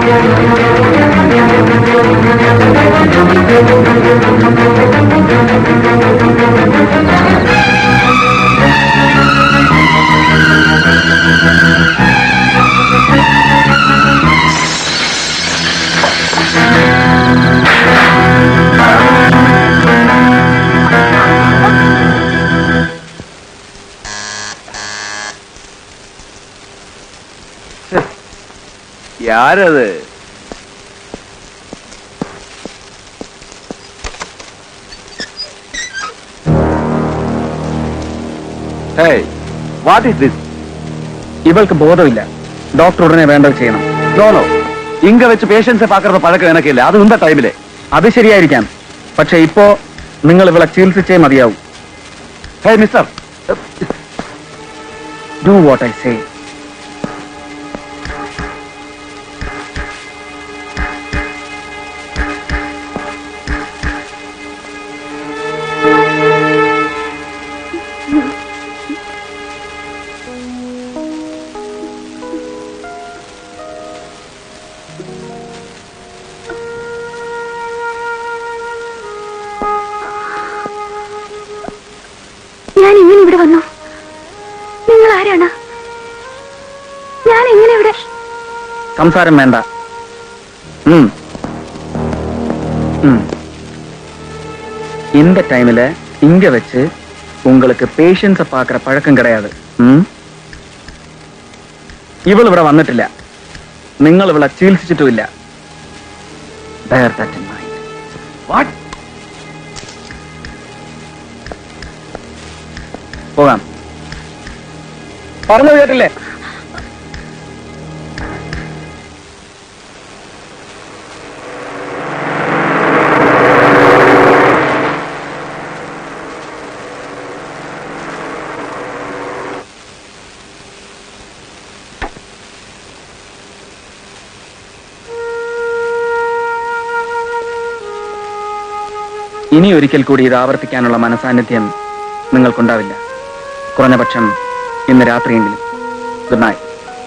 Speaker 9: யாரது വാട്ട് ഇസ് ദിസ്
Speaker 5: ഇവൾക്ക് ബോധമില്ല ഡോക്ടർ ഉടനെ വേണ്ടത് ചെയ്യണം
Speaker 9: നോനോ ഇങ്ക വെച്ച് പേഷ്യൻസെ പാക്കുന്ന പഴക്കം എനക്കില്ല അത് ഉണ്ട ടൈമിലെ
Speaker 5: അത് ശരിയായിരിക്കാം പക്ഷെ ഇപ്പോ നിങ്ങൾ ഇവളെ ചികിത്സിച്ചേ മതിയാവും
Speaker 9: hey mister
Speaker 5: do what I say
Speaker 8: ഞാൻ എങ്ങനെ ഇവിടെ വന്നു നിങ്ങൾ ആരാണ് ഞാൻ എങ്ങനെ ഇവിടെ
Speaker 5: സംസാരം വേണ്ട ഉം. ഉം. இந்த டைம்ல இங்க வச்சு உங்களுக்கு പേഷ്യൻസ് പാക്കറ പഴക്കം കിടയാത് ഇവൾ ഇവിടെ വന്നിട്ടില്ല നിങ്ങൾ ഇവിടെ ചികിത്സിച്ചിട്ടുമില്ല Bear that in mind.
Speaker 9: What
Speaker 5: പോകാം പറഞ്ഞു കേട്ടില്ലേ ഇനി ഒരിക്കൽ കൂടി ഇത് ആവർത്തിക്കാനുള്ള മനസാന്നിധ്യം നിങ്ങൾക്കുണ്ടാവില്ല കുറഞ്ഞ പക്ഷം ഇന്ന് രാത്രിയെങ്കിലും ഗുഡ് നൈറ്റ്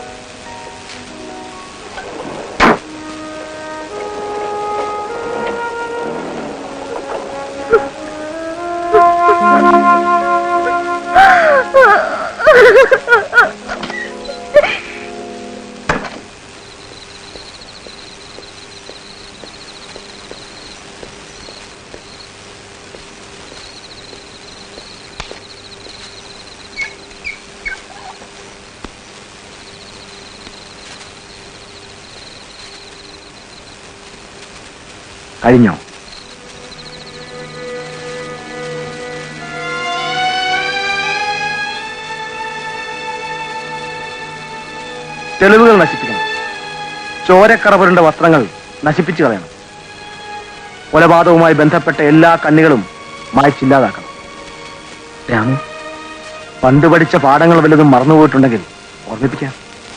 Speaker 9: കഴിഞ്ഞോ തെളിവുകൾ നശിപ്പിക്കണം ചോരക്കറവരുടെ വസ്ത്രങ്ങൾ നശിപ്പിച്ചു കളയണം കൊലപാതകവുമായി ബന്ധപ്പെട്ട എല്ലാ കണ്ണികളും മായ്ച്ചില്ലാതാക്കണം
Speaker 5: രാമു
Speaker 9: പണ്ട് പഠിച്ച പാഠങ്ങൾ വല്ലതും മറന്നുപോയിട്ടുണ്ടെങ്കിൽ ഓർമ്മിപ്പിക്കാം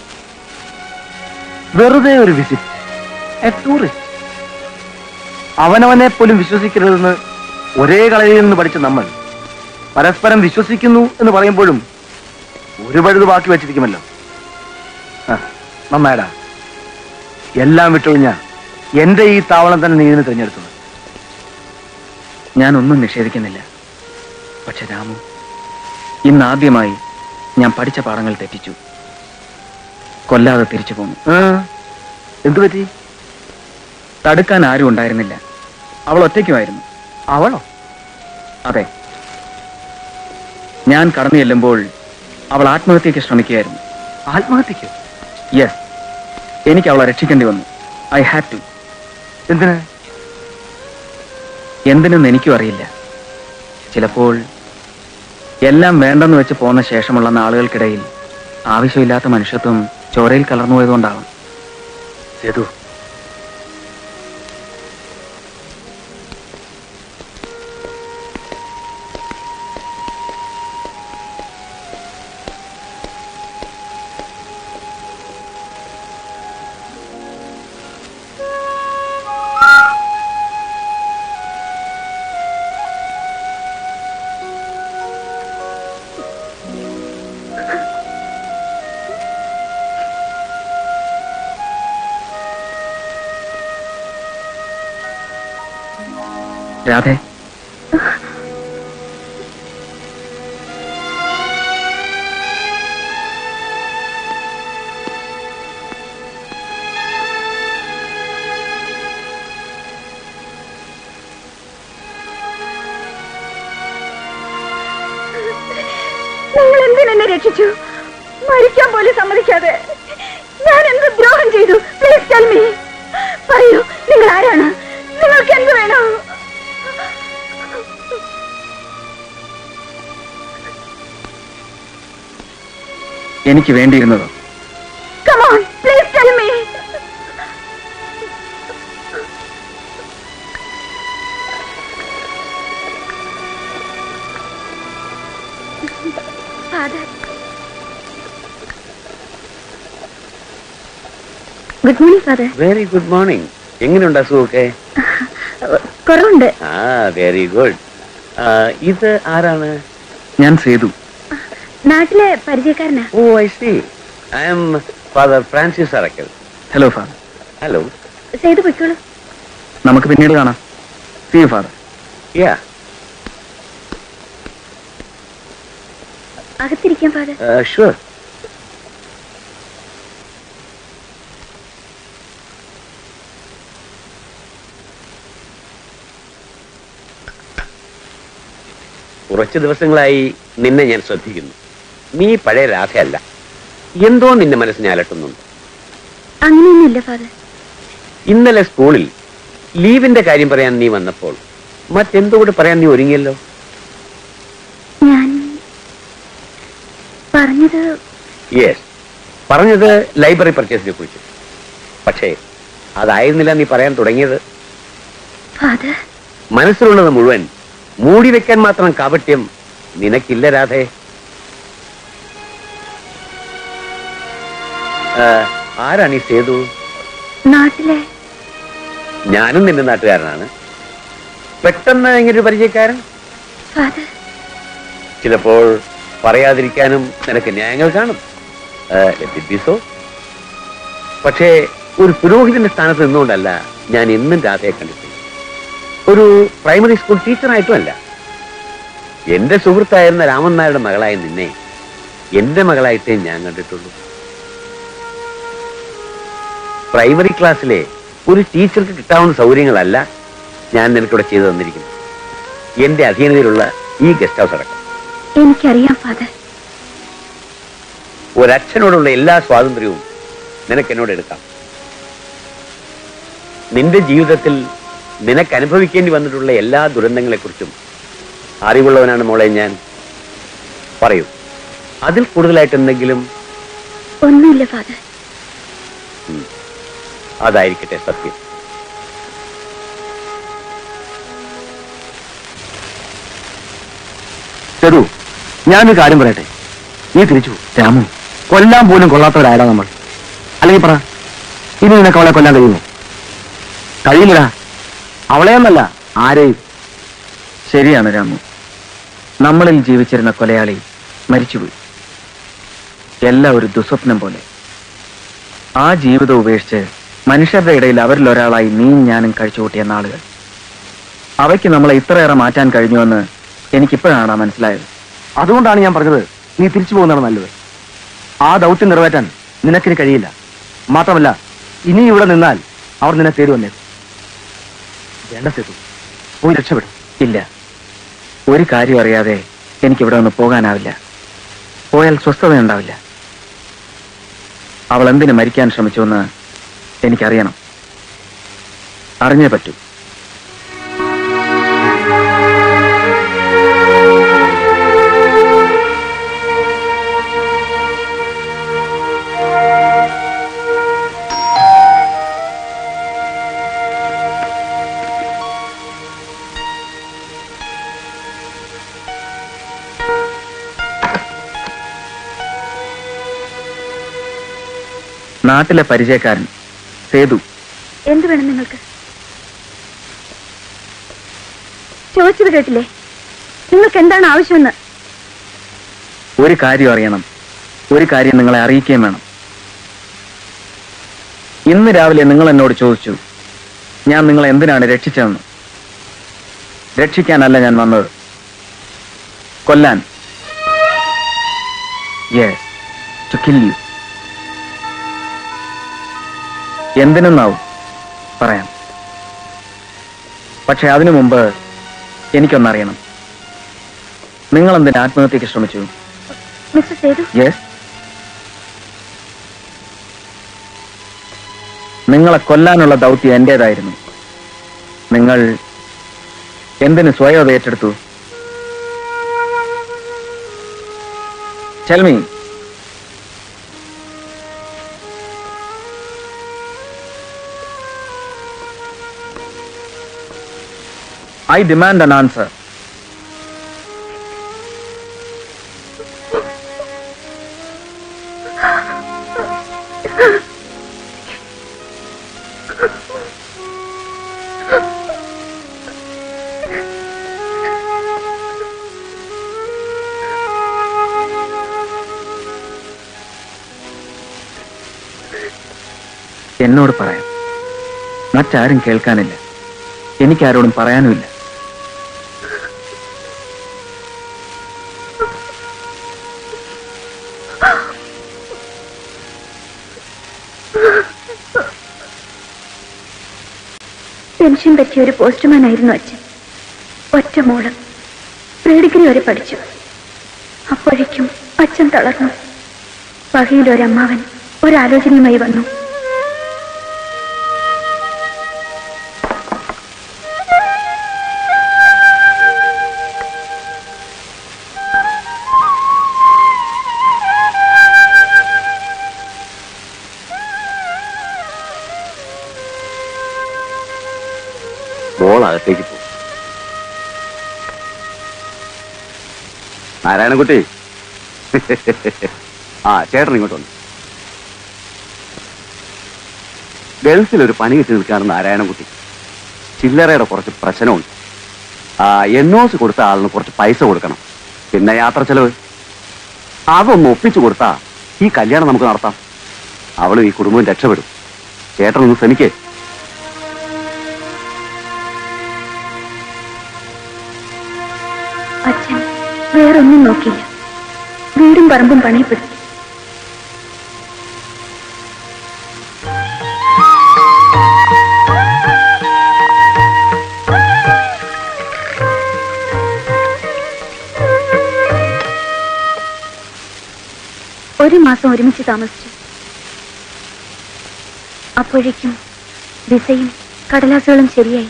Speaker 9: വെറുതെ ഒരു വിസിറ്റ് എ ടൂറിസ്റ്റ് അവനവനെ പോലും വിശ്വസിക്കരുതെന്ന് ഒരേ കളരിയിൽ നിന്ന് പഠിച്ച നമ്മൾ പരസ്പരം വിശ്വസിക്കുന്നു എന്ന് പറയുമ്പോഴും ഒരു പഴുത് ബാക്കി വെച്ചിരിക്കുമല്ലോ ആ, നന്നായടാ എല്ലാം വിട്ടൊഴിഞ്ഞ എന്റെ ഈ താവളം തന്നെ നീ ഇതിന് തിരഞ്ഞെടുത്തത്
Speaker 5: ഞാനൊന്നും നിഷേധിക്കുന്നില്ല പക്ഷെ രാമു ഇന്നാദ്യമായി ഞാൻ പഠിച്ച പാഠങ്ങൾ തെറ്റിച്ചു കൊല്ലാതെ തിരിച്ചു പോന്നു
Speaker 9: ആ, എന്തു പറ്റി
Speaker 5: തടുക്കാൻ ആരും ഉണ്ടായിരുന്നില്ല അവൾ ഒറ്റയ്ക്കുമായിരുന്നു
Speaker 9: അവളോ
Speaker 5: അതെ ഞാൻ കടന്നു ചെല്ലുമ്പോൾ അവൾ ആത്മഹത്യക്ക് ശ്രമിക്കുകയായിരുന്നു
Speaker 9: ആത്മഹത്യക്ക്
Speaker 5: യെസ് എനിക്ക് അവളെ രക്ഷിക്കേണ്ടി വന്നു ഐ ഹാഡ് ടു
Speaker 9: എന്തിന്
Speaker 5: എന്തിനെന്ന് എനിക്കും അറിയില്ല ചിലപ്പോൾ എല്ലാം വേണ്ടെന്ന് വെച്ച് പോന്ന ശേഷമുള്ള നാളുകൾക്കിടയിൽ ആവശ്യമില്ലാത്ത മനുഷ്യത്വം ചോരയിൽ കലർന്നു പോയതുകൊണ്ടാവാം
Speaker 9: സേതു
Speaker 5: രാധേ
Speaker 10: നിങ്ങൾ എന്തിനെന്നെ രക്ഷിച്ചു മരിക്കാൻ പോലും സമ്മതിക്കാതെ ഞാൻ എന്ത് ദ്രോഹം ചെയ്തു പ്ലീസ് ടെൽ മീ പറയൂ നിങ്ങൾ ആരാണ് നിങ്ങൾക്ക് എന്ത് വേണം
Speaker 5: എനിക്ക് വേണ്ടിയിരുന്നത്
Speaker 10: come on please tell me father good morning father
Speaker 2: very good morning എങ്ങനെയുണ്ട് അസുഖമൊക്കെ
Speaker 10: കുറവുണ്ട്
Speaker 2: ആ വെരി ഗുഡ് ഇത് ആരാണ്
Speaker 5: ഞാൻ സേതു
Speaker 10: നാട്ടിലെ പരിചയക്കാരനാ
Speaker 2: oh I see I am father Francis Arackal
Speaker 5: hello father
Speaker 2: hello
Speaker 10: ചെയ്തു പൊയ്ക്കോളൂ
Speaker 5: നമുക്ക് പിന്നീട് കാണാം സി യു ഫാദർ
Speaker 2: യാ
Speaker 10: അകത്തിരിക്കാം ഫാദർ
Speaker 2: ഷുവർ കുറച്ച് ദിവസങ്ങളായി നിന്നെ ഞാൻ ശ്രദ്ധിക്കുന്നു നീ പഴയ രാധയല്ല എന്തോ നിന്റെ മനസ്സിനെ അലട്ടുന്നുണ്ട്
Speaker 10: അങ്ങനെയൊന്നുമില്ല ഫാദർ
Speaker 2: ഇന്നലെ സ്കൂളിൽ ലീവിന്റെ കാര്യം പറയാൻ നീ വന്നപ്പോൾ മറ്റെന്തോ കൂടെ പറയാൻ നീ ഒരുങ്ങിയല്ലോ
Speaker 10: ഞാൻ പറഞ്ഞത്
Speaker 2: യെസ് പറഞ്ഞത് ലൈബ്രറി പർച്ചേസിനെ കുറിച്ച് പക്ഷേ അതായിരുന്നില്ല നീ പറയാൻ തുടങ്ങിയത്
Speaker 10: ഫാദർ
Speaker 2: മനസ്സിലുള്ളത് മുഴുവൻ മൂടി വെക്കാൻ മാത്രം കാപട്യം നിനക്കില്ല രാധേ ആ, ആരാണ് ഈ സേതു
Speaker 10: നാട്ടിലെ
Speaker 2: ഞാനും നിന്റെ നാട്ടുകാരനാണ് പെട്ടെന്ന് ഇങ്ങനൊരു പരിചയക്കാരൻ
Speaker 10: ഫാദർ
Speaker 2: ചിലപ്പോൾ പറയാതിരിക്കാനും നിനക്ക് ന്യായങ്ങൾ കാണും ആ, let it be so. പക്ഷേ ഒരു പുരോഹിതന്റെ സ്ഥാനത്ത് നിന്നുകൊണ്ടല്ല ഞാൻ എന്നും രാധയെ കണ്ടിട്ടുണ്ട് ഒരു പ്രൈമറി സ്കൂൾ ടീച്ചറായിട്ടും അല്ല എന്റെ സുഹൃത്തായിരുന്ന രാമൻ നായരുടെ മകളായ നിന്നെ എന്റെ മകളായിട്ടേ ഞാൻ കണ്ടിട്ടുള്ളൂ പ്രൈമറി ക്ലാസ്സിലെ ഒരു ടീച്ചർക്ക് കിട്ടാവുന്ന സൗകര്യങ്ങളല്ല ഞാൻ നിനക്കിവിടെ ചെയ്തു തന്നിരിക്കുന്നത് എന്റെ അധീനതയിലുള്ള ഈ ഗസ്റ്റ് ഹൗസ് അടക്കം
Speaker 10: എനിക്കറിയാം ഫാദർ
Speaker 2: ഒരച്ഛനോടുള്ള എല്ലാ സ്വാതന്ത്ര്യവും നിനക്ക് എന്നോട് എടുക്കാം നിന്റെ ജീവിതത്തിൽ നിനക്ക് അനുഭവിക്കേണ്ടി വന്നിട്ടുള്ള എല്ലാ ദുരന്തങ്ങളെക്കുറിച്ചും അറിവുള്ളവനാണ് മോളെ ഞാൻ പറയൂ അതിൽ കൂടുതലായിട്ട് എന്തെങ്കിലും
Speaker 10: ഒന്നുമില്ല ഫാദർ
Speaker 2: അതായിരിക്കട്ടെ സത്യം
Speaker 5: സേതു ഞാനൊരു കാര്യം പറയട്ടെ നീ തിരിച്ചു പോ. രാമു കൊല്ലാൻ പോലും കൊള്ളാത്തവരായടാ നമ്മൾ അല്ലെങ്കിൽ പറ ഇനി നിനക്ക് അവളെ കൊല്ലാൻ കഴിയുമോ കഴിയില്ലടാ അവളെയൊന്നല്ല ആരെയും ശരിയാണ് രാമു നമ്മളിൽ ജീവിച്ചിരുന്ന കൊലയാളി മരിച്ചുപോയി എല്ലാം ഒരു ദുസ്വപ്നം പോലെ ആ ജീവിതം ഉപേക്ഷിച്ച് മനുഷ്യരുടെ ഇടയിൽ അവരിൽ ഒരാളായി നീയും ഞാനും കഴിച്ചുകൂട്ടിയ നാളുകൾ അവയ്ക്ക് നമ്മളെ ഇത്രയേറെ മാറ്റാൻ കഴിഞ്ഞുവെന്ന് എനിക്കിപ്പോഴാണ് മനസ്സിലായത് അതുകൊണ്ടാണ് ഞാൻ പറഞ്ഞത് നീ തിരിച്ചു പോകുന്നതാണ് നല്ലത് ആ ദൗത്യം നിറവേറ്റാൻ നിനക്കിന് കഴിയില്ല മാത്രമല്ല ഇനി ഇവിടെ നിന്നാൽ അവർ നിന്നെ തേടി വന്നേക്കും വേണ്ട സേതു പോയി രക്ഷപ്പെടും ഇല്ല ഒരു കാര്യം അറിയാതെ എനിക്കിവിടെ നിന്ന് പോകാനാവില്ല പോയാൽ സ്വസ്ഥത ഉണ്ടാവില്ല അവൾ എന്തിനു മരിക്കാൻ ശ്രമിച്ചുവെന്ന് എനിക്കറിയണം അറിഞ്ഞേ പറ്റൂ നാട്ടിലെ പരിചയക്കാരൻ സേതു
Speaker 10: എന്ത് വേണം നിങ്ങൾക്ക് ചോദിച്ചത് കേട്ടില്ലേ നിങ്ങൾക്ക് എന്താണ് ആവശ്യമെന്ന്
Speaker 5: ഒരു കാര്യം അറിയണം ഒരു കാര്യം നിങ്ങളെ അറിയിക്കുകയും വേണം ഇന്ന് രാവിലെ നിങ്ങൾ എന്നോട് ചോദിച്ചു ഞാൻ നിങ്ങളെ എന്തിനാണ് രക്ഷിച്ചതെന്ന് രക്ഷിക്കാനല്ല ഞാൻ വന്നത് കൊല്ലാൻ യെസ് ടു കിൽ യു എന്തിനെന്നാവും പറയാം പക്ഷെ അതിനു മുമ്പ് എനിക്കൊന്നറിയണം നിങ്ങൾ എന്തിന് ആത്മഹത്യക്ക് ശ്രമിച്ചു
Speaker 8: മിസ്റ്റർ സേതു
Speaker 5: യെസ് നിങ്ങളെ കൊല്ലാനുള്ള ദൗത്യം എന്റേതായിരുന്നു നിങ്ങൾ എന്തിന് സ്വയം അത് ഏറ്റെടുത്തു tell me I demand an answer എന്നോട് പറയാം മറ്റാരും കേൾക്കാനില്ല എനിക്കാരോടും പറയാനുമില്ല
Speaker 8: പെൻഷൻ പറ്റിയ ഒരു പോസ്റ്റ്മാൻ ആയിരുന്നു അച്ഛൻ ഒറ്റ മോള് പ്രീ ഡിഗ്രി വരെ പഠിച്ചു അപ്പോഴേക്കും അച്ഛൻ തളർന്നു വകയിൽ ഒരമ്മാവൻ ഒരാലോചനയുമായി വന്നു
Speaker 2: മോൾ അകത്തേക്ക് പോകും നാരായണൻകുട്ടി ആ ചേട്ടൻ ഇങ്ങോട്ട് വന്നു ഗൾഫിൽ ഒരു പണി കിട്ടി നിൽക്കുകയാണ് നാരായണൻകുട്ടി ചില്ലറയുടെ കുറച്ച് പ്രശ്നമുണ്ട് ആ എൻ ഒ സി കൊടുത്ത ആളിന് കുറച്ച് പൈസ കൊടുക്കണം പിന്നെ യാത്ര ചെലവ് അതൊന്ന് ഒപ്പിച്ചു കൊടുത്താ ഈ കല്യാണം നമുക്ക് നടത്താം അവളും ഈ കുടുംബവും രക്ഷപ്പെടും ചേട്ടനൊന്ന് ശ്രമിക്കേ
Speaker 8: അച്ഛൻ വേറൊന്നും നോക്കില്ല വീടും പറമ്പും പണയപ്പെടുത്തി ഒരു മാസം ഒരുമിച്ച് താമസിച്ചു അപ്പോഴേക്കും വിസയും കടലാസുകളും ശരിയായി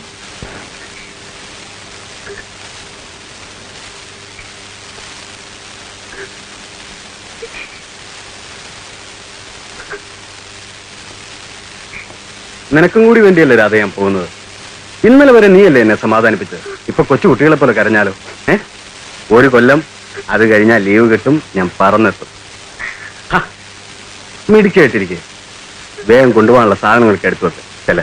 Speaker 2: നിനക്കും കൂടി വേണ്ടിയല്ലേ രാധ ഞാൻ പോകുന്നത് ഇന്നലെ വരെ നീയല്ലേ എന്നെ സമാധാനിപ്പിച്ചത് ഇപ്പൊ കൊച്ചു കുട്ടികളെ പോലെ കരഞ്ഞാലോ ഏ ഒരു കൊല്ലം അത് കഴിഞ്ഞാൽ ലീവ് കിട്ടും ഞാൻ പറന്നെത്തും ഹ, മിടുക്കിയായിട്ടിരിക്കെ വേഗം കൊണ്ടുപോകാനുള്ള സാധനങ്ങളൊക്കെ എടുത്തു വെക്ക് ചെല്ലേ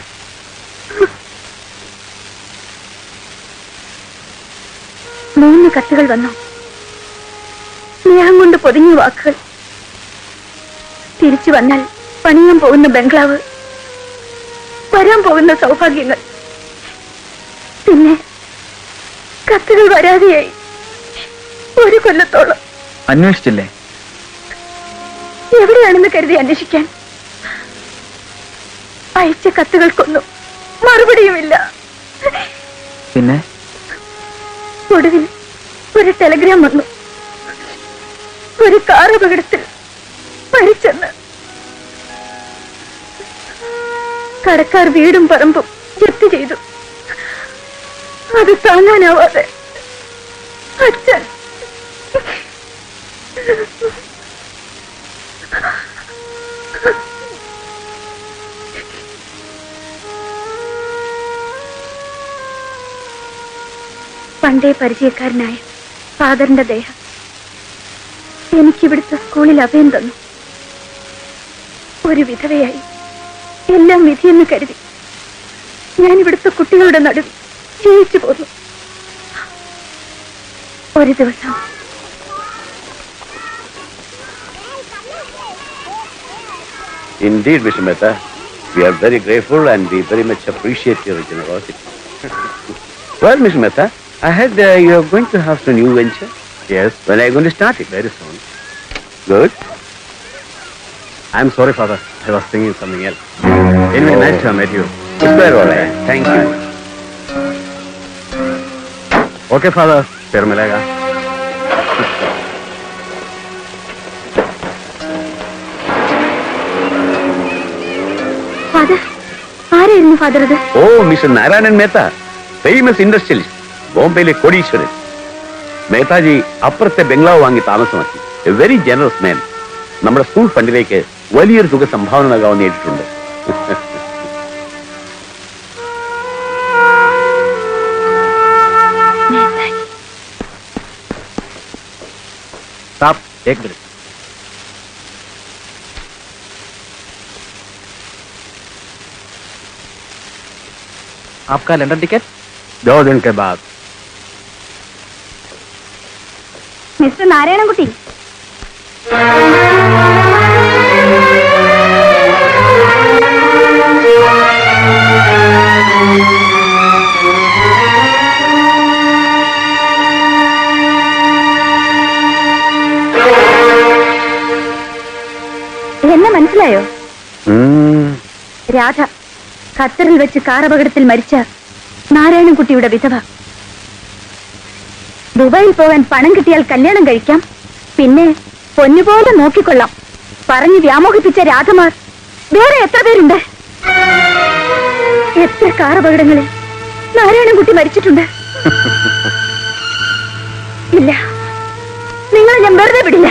Speaker 8: മൂന്ന് കത്തുകൾ വന്നു സ്നേഹം കൊണ്ട് പൊതിഞ്ഞ വാക്കുകൾ തിരിച്ചു വന്നാൽ പണിയാൻ പോകുന്ന ബംഗ്ലാവ് വരാൻ പോകുന്ന സൗഭാഗ്യങ്ങൾ പിന്നെ കത്തുകൾ വരാതെയായി ഒരു കൊല്ലത്തോളം
Speaker 5: അന്വേഷിച്ചില്ലേ
Speaker 8: എവിടെയാണെന്ന് കരുതി അന്വേഷിക്കാൻ അയച്ച കത്തുകൾക്കൊന്നും മറുപടിയുമില്ല
Speaker 5: പിന്നെ
Speaker 8: ഒടുവിൽ ഒരു ടെലഗ്രാം വന്നു ഒരു കാർ അപകടത്തിൽ മരിച്ചെന്ന് കടക്കാർ വീടും പറമ്പും ജപ്തി ചെയ്തു അത് താങ്ങാനാവാതെ അച്ഛൻ പണ്ടേ പരിചയക്കാരനായ ഫാദറിന്റെ ദേഹം എനിക്കിവിടുത്തെ സ്കൂളിൽ അഭയം തന്നു ഒരു വിധവയായി എല്ലാം വിധിയെന്ന് കരുതി ഞാൻ ഇവിടുത്തെ കുട്ടികളുടെ നടുവിൽ ജീവിച്ചു പോന്നു ഒരു ദിവസം
Speaker 2: Indeed, Mr. Mehta, we are very grateful and we very much appreciate your generosity. well, Mr. Mehta, I heard uh, you are going to have some new venture. Yes. When are you going to start it? Very soon. Good. I'm sorry, Father. I was thinking something else. Anyway, nice to have met you. It's quite all right. Thank you. Okay, Father. फिर मिलेगा
Speaker 8: ഫാദർ ആരായിരുന്നു ഫാദർ അത്
Speaker 2: oh mister Narayanan Mehta famous industrialist ബോംബെയിലെ കോടീശ്വരൻ മേത്താജി അപ്പുറത്തെ ബംഗ്ലാവ് വാങ്ങി താമസമാക്കി എ വെരി ജനറസ് മാൻ നമ്മുടെ സ്കൂൾ ഫണ്ടിലേക്ക് വലിയൊരു തുക സംഭാവന നൽകാമെന്ന് നേരിട്ടുണ്ട്
Speaker 5: साहब एक मिनट आपका लंदन टिकट
Speaker 2: दो दिन के बाद
Speaker 8: മിസ്റ്റർ നാരായണൻകുട്ടി എന്നെ മനസ്സിലായോ രാധ ഖത്തറിൽ വെച്ച് കാർ അപകടത്തിൽ മരിച്ച നാരായണൻകുട്ടിയുടെ വിധവ ദുബായിൽ പോകാൻ പണം കിട്ടിയാൽ കല്യാണം കഴിക്കാം പിന്നെ പൊന്നുപോലെ നോക്കിക്കൊള്ളാം പറഞ്ഞു വ്യാമോഹിപ്പിച്ച രാധമാർ വേറെ എത്ര പേരുണ്ട് എത്ര കാർ അപകടങ്ങളിൽ നാരായണൻകുട്ടി മരിച്ചിട്ടുണ്ട് ഇല്ല നിങ്ങളെ ഞാൻ വെറുതെ വിടില്ല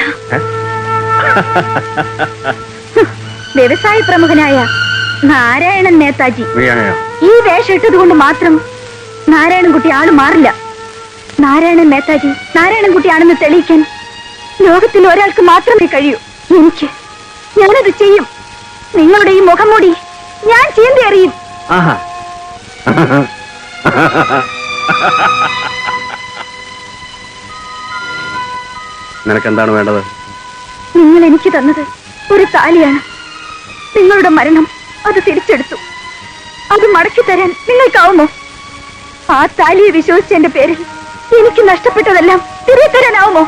Speaker 8: വ്യവസായ പ്രമുഖനായ നാരായണൻ നേതാജി ഈ വേഷം ഇട്ടത് കൊണ്ട് മാത്രം നാരായണൻകുട്ടി ആള് മാറില്ല നാരായണൻ മേത്താജി നാരായണൻകുട്ടിയാണെന്ന് തെളിയിക്കാൻ ലോകത്തിൽ ഒരാൾക്ക് മാത്രമേ കഴിയൂ എനിക്ക് ഞാനത് ചെയ്യും നിങ്ങളുടെ ഈ മുഖംമൂടി ഞാൻ ചീന്തി അറിയും
Speaker 2: ആഹാ നിനക്കെന്താണ് വേണ്ടത്
Speaker 8: നിങ്ങൾ എനിക്ക് തന്നത് ഒരു താലിയാണ് നിങ്ങളുടെ മരണം അത് തിരിച്ചെടുത്തു അത് മടക്കി തരാൻ നിങ്ങൾക്കാവുമോ ആ താലിയെ വിശ്വസിച്ചതിന്റെ പേരിൽ എനിക്ക് നഷ്ടപ്പെട്ടതെല്ലാം തിരികെ തരാനാവുമോ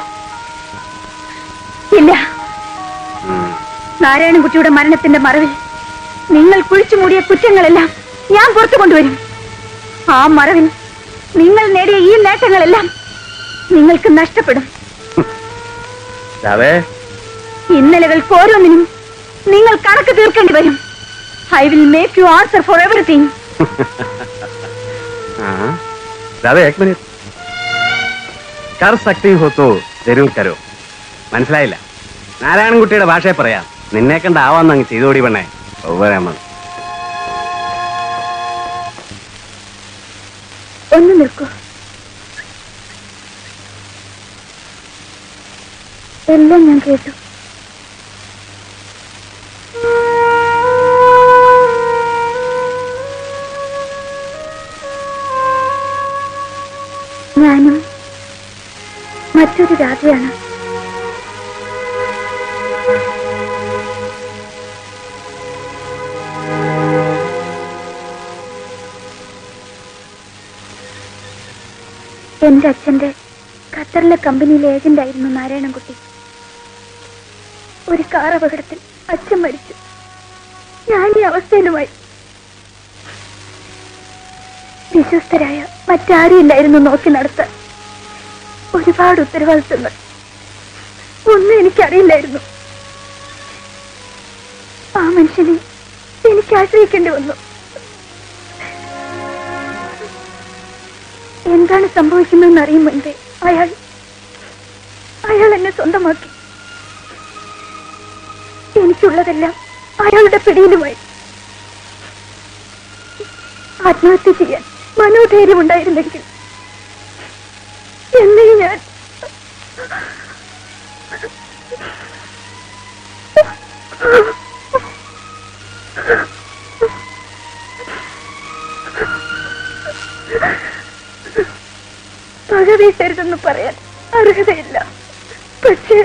Speaker 8: ഇല്ല നാരായണൻകുട്ടിയുടെ മരണത്തിന്റെ മറവിൽ നിങ്ങൾ കുഴിച്ചു മൂടിയ കുറ്റങ്ങളെല്ലാം ഞാൻ പുറത്തു കൊണ്ടുവരും ആ മറവിൽ നിങ്ങൾ നേടിയ ഈ നേട്ടങ്ങളെല്ലാം നിങ്ങൾക്ക് നഷ്ടപ്പെടും
Speaker 2: രാവേ
Speaker 8: ഇന്നലകൾക്ക് ഓരോന്നിനും നിങ്ങൾ കണക്ക് തീർക്കേണ്ടി വരും I will make you answer for everything
Speaker 2: हाँ दादा एक मिनट कर सकती हो तो ജരൂർ കരോ മനസ്സിലായില്ല നാരായണൻകുട്ടിയുടെ ഭാഷയെ പറയാം നിന്നെ കണ്ട് ആവാന്ന് അങ്ങ് ചെയ്തോടി പെണ്ണേ വരാമ
Speaker 8: ഒന്ന് നിൽക്കൂ എല്ലാം ഞാൻ കേട്ടു ഞാനും മറ്റൊരു രാധയാണ് എന്റെ അച്ഛന്റെ ഖത്തറിലെ കമ്പനിയിലെ ഏജന്റ് ആയിരുന്നു നാരായണൻകുട്ടി ഒരു കാർ അപകടത്തിൽ അച്ഛൻ മരിച്ചു ഞാൻ ഈ അവസ്ഥയിലുമായി വിശ്വസ്തരായ മറ്റാരും ഇല്ലായിരുന്നു നോക്കി നടത്താൻ ഒരുപാട് ഉത്തരവാദിത്തങ്ങൾ ഒന്നും എനിക്കറിയില്ലായിരുന്നു ആ മനുഷ്യനെ എനിക്ക് ആശ്രയിക്കേണ്ടി വന്നു എന്താണ് സംഭവിക്കുന്നതെന്ന് അറിയും മുൻപേ അയാൾ അയാൾ എന്നെ സ്വന്തമാക്കി എനിക്കുള്ളതെല്ലാം അയാളുടെ പിടിയിലുമായി ആത്മഹത്യ ചെയ്യാൻ മനോധൈര്യം ഉണ്ടായിരുന്നെങ്കിൽ എന്നേ ഞാൻ പക വീട്ടരുതെന്ന് പറയാൻ അർഹതയില്ല പക്ഷേ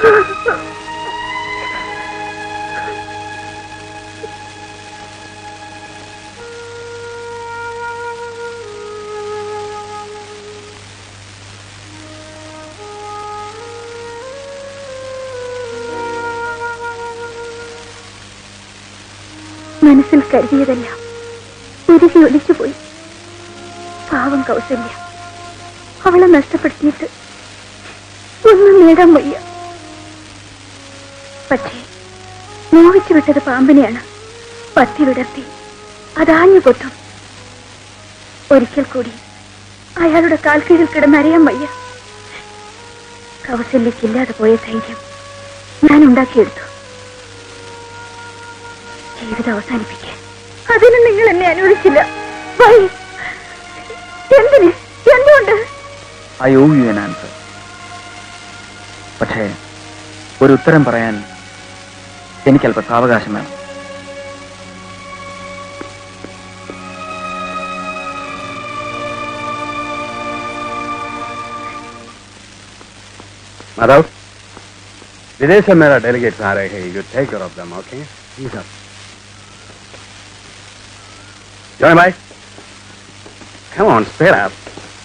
Speaker 8: മനസ്സിൽ കരുതിയതെല്ലാം ഉരുകി ഒലിച്ചുപോയി പാവം കൗസല്യ അവളെ നഷ്ടപ്പെടുത്തിയിട്ട് ഒന്നും നേടാൻ വയ്യ പക്ഷേ മോഹിച്ചു വിട്ടത് പാമ്പിനെയാണ് പത്തി വിടർത്തി അതാഞ്ഞു കൊത്തും ഒരിക്കൽ കൂടി അയാളുടെ കാൽക്കീഴിൽ കിടന്നറിയാൻ വയ്യ കൗസല്യക്കില്ലാതെ പോയ ധൈര്യം ഞാൻ ഉണ്ടാക്കിയെടുത്തു ജീവിതം അവസാനിപ്പിക്കാൻ അതിന് നിങ്ങൾ എന്നെ അനുവദിച്ചില്ല വൈ എന്തിന് എന്തുകൊണ്ട്
Speaker 5: I owe you an answer പക്ഷേ ഒരു ഉത്തരം പറയാൻ എനിക്കല്പ സാവകാശം വേണം
Speaker 11: माधव विदेश से मेरा डेलीगेट्स आ रहे हैं you take care of them okay जी सर जॉय भाई कम ऑन स्पेयर अप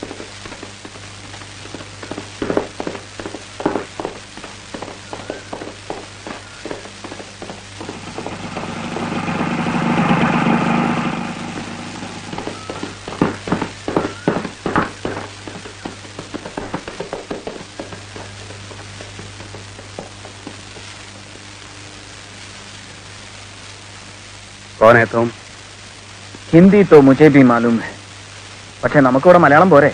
Speaker 11: कौन है तुम
Speaker 5: ഹിന്ദി തോ മുജെ ബി മാലൂം ഹെ പക്ഷെ നമുക്കിവിടെ മലയാളം പോരെ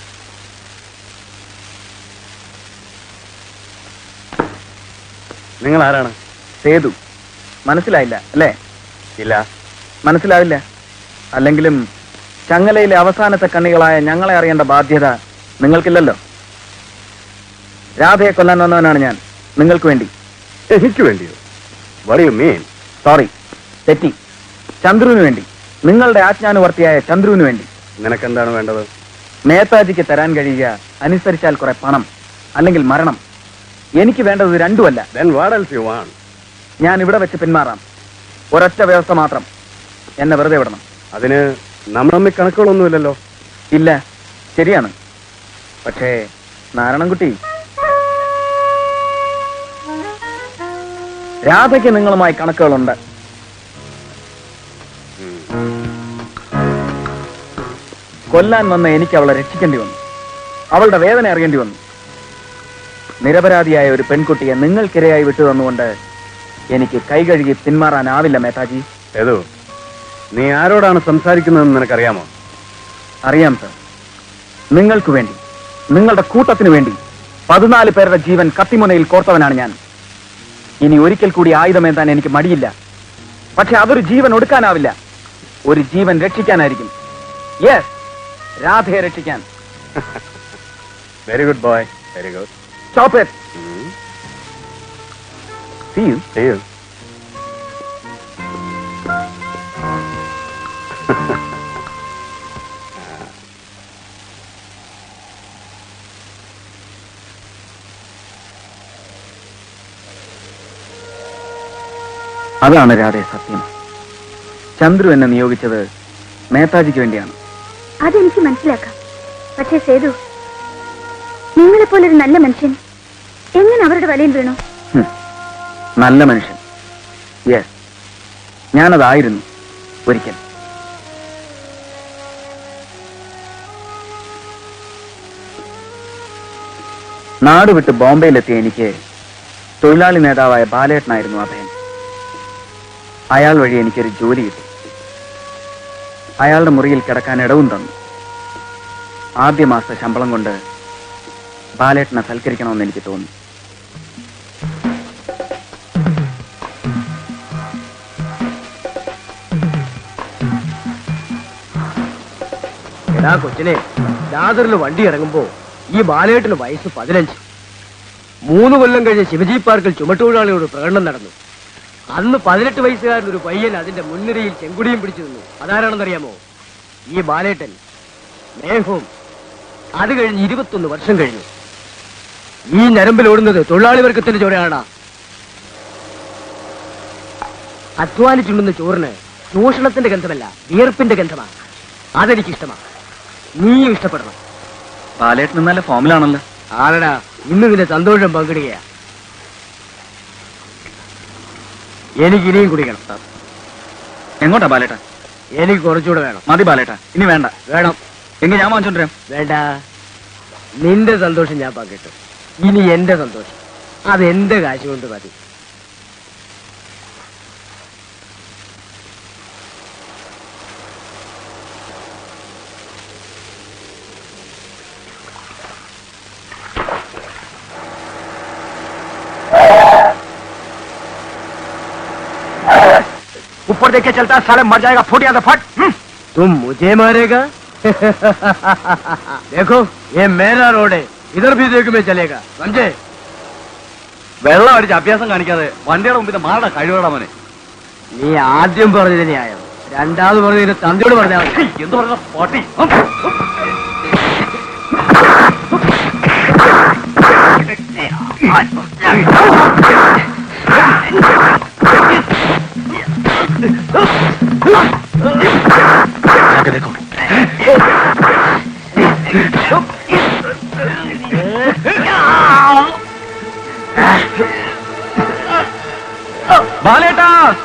Speaker 11: നിങ്ങൾ ആരാണ്
Speaker 5: സേതു മനസ്സിലായില്ല അല്ലേ
Speaker 11: ഇല്ല
Speaker 5: മനസ്സിലാവില്ല അല്ലെങ്കിലും ചങ്ങലയിലെ അവസാനത്തെ കണ്ണികളായ ഞങ്ങളെ അറിയേണ്ട ബാധ്യത നിങ്ങൾക്കില്ലല്ലോ രാധയെ കൊല്ലാൻ വന്നവനാണ് ഞാൻ നിങ്ങൾക്ക് വേണ്ടി
Speaker 11: എനിക്ക് വേണ്ടിയോ വട് യു മീൻ
Speaker 5: സോറി തെറ്റി ചന്ദ്രുവിന് വേണ്ടി നിങ്ങളുടെ ആജ്ഞാനുവർത്തിയായ ചന്ദ്രുവിന് വേണ്ടി
Speaker 11: നിനക്കെന്താണ് വേണ്ടത്
Speaker 5: നേതാജിക്ക് തരാൻ കഴിയുക അനുസരിച്ചാൽ കുറെ പണം അല്ലെങ്കിൽ മരണം എനിക്ക് വേണ്ടത് ഇത് രണ്ടുമല്ല
Speaker 11: then what else you want
Speaker 5: ഞാൻ ഇവിടെ വെച്ച് പിന്മാറാം ഒരൊറ്റ വ്യവസ്ഥ മാത്രം എന്നെ വെറുതെ വിടണം
Speaker 11: അതിന് നമ്മൾ തമ്മിൽ കണക്കുകളൊന്നുമില്ലല്ലോ
Speaker 5: ഇല്ല ശരിയാണ് പക്ഷേ നാരായണൻകുട്ടി രാധയ്ക്ക് നിങ്ങളുമായി കണക്കുകളുണ്ട് കൊല്ലാൻ വന്ന എനിക്ക് അവളെ രക്ഷിക്കേണ്ടി വന്നു അവളുടെ വേദന അറിയേണ്ടി വന്നു നിരപരാധിയായ ഒരു പെൺകുട്ടിയെ നിങ്ങൾക്കിരയായി വിട്ടു തന്നുകൊണ്ട് എനിക്ക് കൈകഴുകി പിന്മാറാനാവില്ല മേത്താജി
Speaker 11: ഏതോ നീ ആരോടാണ് സംസാരിക്കുന്നതെന്ന് നിനക്കറിയാമോ
Speaker 5: അറിയാം സർ നിങ്ങൾക്ക് വേണ്ടി നിങ്ങളുടെ കൂട്ടത്തിന് വേണ്ടി പതിനാല് പേരുടെ ജീവൻ കത്തിമുനയിൽ കോർത്തവനാണ് ഞാൻ ഇനി ഒരിക്കൽ കൂടി ആയുധമേന്താൻ എനിക്ക് മടിയില്ല പക്ഷെ അതൊരു ജീവൻ ഒടുക്കാനാവില്ല ഒരു ജീവൻ രക്ഷിക്കാനായിരിക്കും യെസ് രാധയെ രക്ഷിക്കാൻ
Speaker 11: very good boy very good
Speaker 5: stop it See you.
Speaker 11: See you.
Speaker 5: അതാണ് രാധേ സത്യം ചന്ദ്രു എന്നെ നിയോഗിച്ചത് നേതാജിക്ക് വേണ്ടിയാണ്
Speaker 8: അതെനിക്ക് മനസ്സിലാക്കാം പക്ഷേ സേതു നിങ്ങളെപ്പോലൊരു നല്ല മനുഷ്യൻ എങ്ങനെ അവരുടെ വലയിൽ വീണു
Speaker 5: ഹും. നല്ല മനുഷ്യൻ യെസ് ഞാനതായിരുന്നു ഒരിക്കൽ നാട് വിട്ട് ബോംബെയിലെത്തിയ എനിക്ക് തൊഴിലാളി നേതാവായ ബാലേട്ടനായിരുന്നു അഭയൻ അയാൾ വഴി എനിക്കൊരു ജോലി കിട്ടി അയാളുടെ മുറിയിൽ കിടക്കാൻ ഇടവും തന്നു ആദ്യ മാസത്തെ ശമ്പളം കൊണ്ട് ബാലേട്ടനെ സൽക്കരിക്കണമെന്ന് എനിക്ക് തോന്നി
Speaker 6: എടാ കൊച്ചിനെ ദാദറിൽ വണ്ടി ഇറങ്ങുമ്പോ ഈ ബാലേട്ടിന് വയസ്സ് പതിനഞ്ച് മൂന്ന് കൊല്ലം കഴിഞ്ഞ് ശിവജി പാർക്കിൽ ചുമട്ടുതൊഴിലാളിയോട് പ്രകടനം നടന്നു അന്ന് പതിനെട്ട് വയസ്സുകാരൻ ഒരു പയ്യൻ അതിന്റെ മുൻനിരയിൽ ചെങ്കുടിയും പിടിച്ചു നിന്നു അതാരാണെന്നറിയാമോ ഈ ബാലേട്ടൻ സ്നേഹവും അത് കഴിഞ്ഞ് ഇരുപത്തൊന്ന് വർഷം കഴിഞ്ഞു ഈ ഞരമ്പിൽ ഓടുന്നത് തൊഴിലാളി വർഗത്തിന്റെ ചോരയാണ് അധ്വാനിച്ചുണ്ടുന്ന ചോറിന് ചൂഷണത്തിന്റെ ഗന്ധമല്ല വിയർപ്പിന്റെ ഗന്ധമാണ് അതെനിക്ക് ഇഷ്ടമാണ് നീയും ഇഷ്ടപ്പെടണം
Speaker 5: ബാലേട്ടൻ ഇന്നലെ ഫോമിലാണല്ലോ
Speaker 6: ആരടാ ഇന്ന് നിന്റെ സന്തോഷം പങ്കിടുകയാ എനിക്ക് ഇനിയും കുടിക്കണം
Speaker 5: എങ്ങോട്ടാ ബാലേട്ട
Speaker 6: എനിക്ക് കുറച്ചുകൂടെ വേണം
Speaker 5: മതി ബാലേട്ട ഇനി വേണ്ട
Speaker 6: വേണം
Speaker 5: എങ്കിൽ ഞാൻ വാങ്ങിച്ചോണ്ടിരാം
Speaker 6: വേണ്ട നിന്റെ സന്തോഷം ഞാൻ പങ്കിട്ടു ഇനി എന്റെ സന്തോഷം അത് എന്റെ കാശ് കൊണ്ട് മതി
Speaker 1: ऊपर देख के चलता है साले मर जाएगा फूट या तो फट हम्म।
Speaker 6: तुम मुझे मारेगा देखो ये मेरा रोड है इधर भी देख में चलेगा समझे
Speaker 5: വെള്ളം അടിച്ച് അഭ്യാസം കാണിക്കാതെ വണ്ടിയുടെ മുമ്പിൽ മാറണ കഴിവുകളാ മോനെ
Speaker 6: നീ ആദ്യം പറഞ്ഞത് ന്യായം രണ്ടാമത് പറഞ്ഞതിന് തന്തയോട് പറഞ്ഞാൽ മതി
Speaker 5: എന്ത് പറഞ്ഞ പോട്ടി ബാലേട്ടാ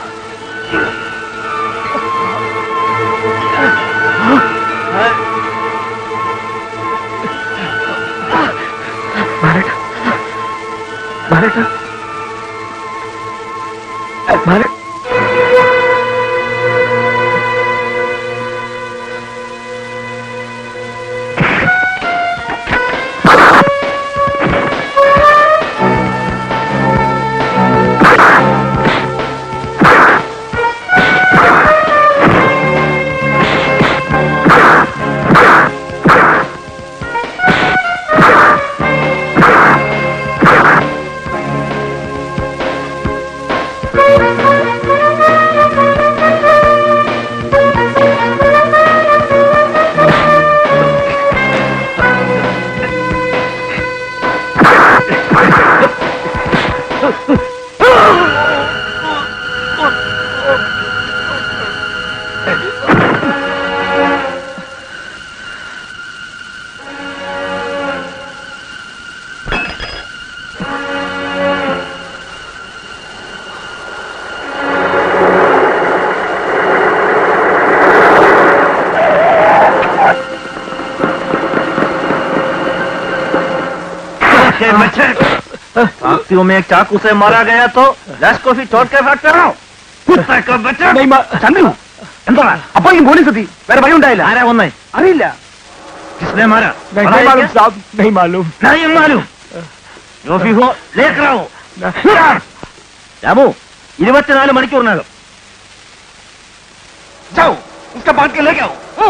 Speaker 9: साथियों में एक चाकू से मारा गया तो लाश को भी छोड़ के भाग कर रहा हूँ
Speaker 5: ചന്ദ്രു എന്താ അപ്പോഴേക്കും പോലീസ് എത്തി വേറെ വഴി ഉണ്ടായില്ല
Speaker 9: आरा वन्ने
Speaker 5: അറിയില്ല
Speaker 9: किसने मारा
Speaker 6: नहीं
Speaker 9: पता है
Speaker 6: मालूम
Speaker 9: क्या?
Speaker 6: साहब नहीं मालूम
Speaker 9: नहीं मालूम जो भी हो लेकर आओ രാമു ഇരുപത്തിനാല് മണിക്കൂറിനകം
Speaker 5: जाओ उसका बांध के लेके आओ हम्म।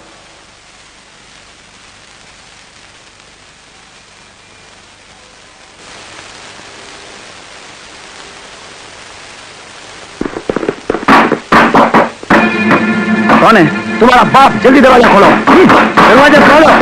Speaker 9: कौन है तुम्हारा बाप जल्दी दरवाजा खोलो दरवाजा खोलो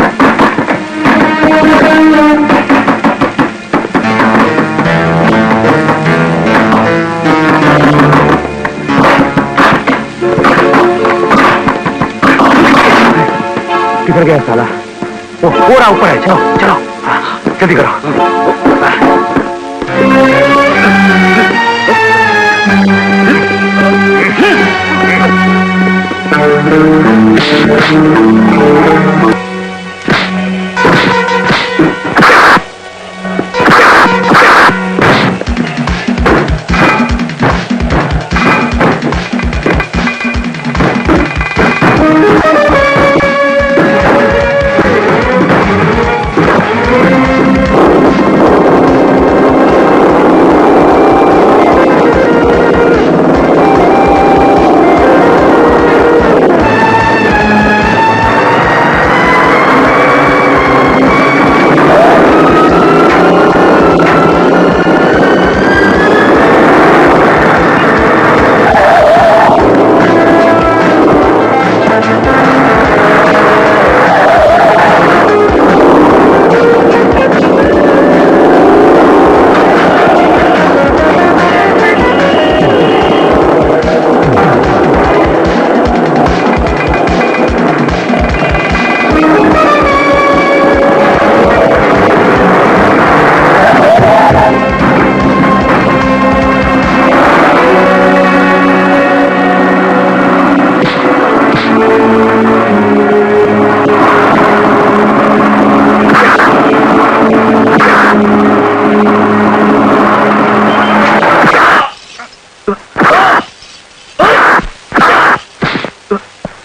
Speaker 9: किधर गया साला वो पूरा ऊपर है चलो चलो हाँ, जल्दी करो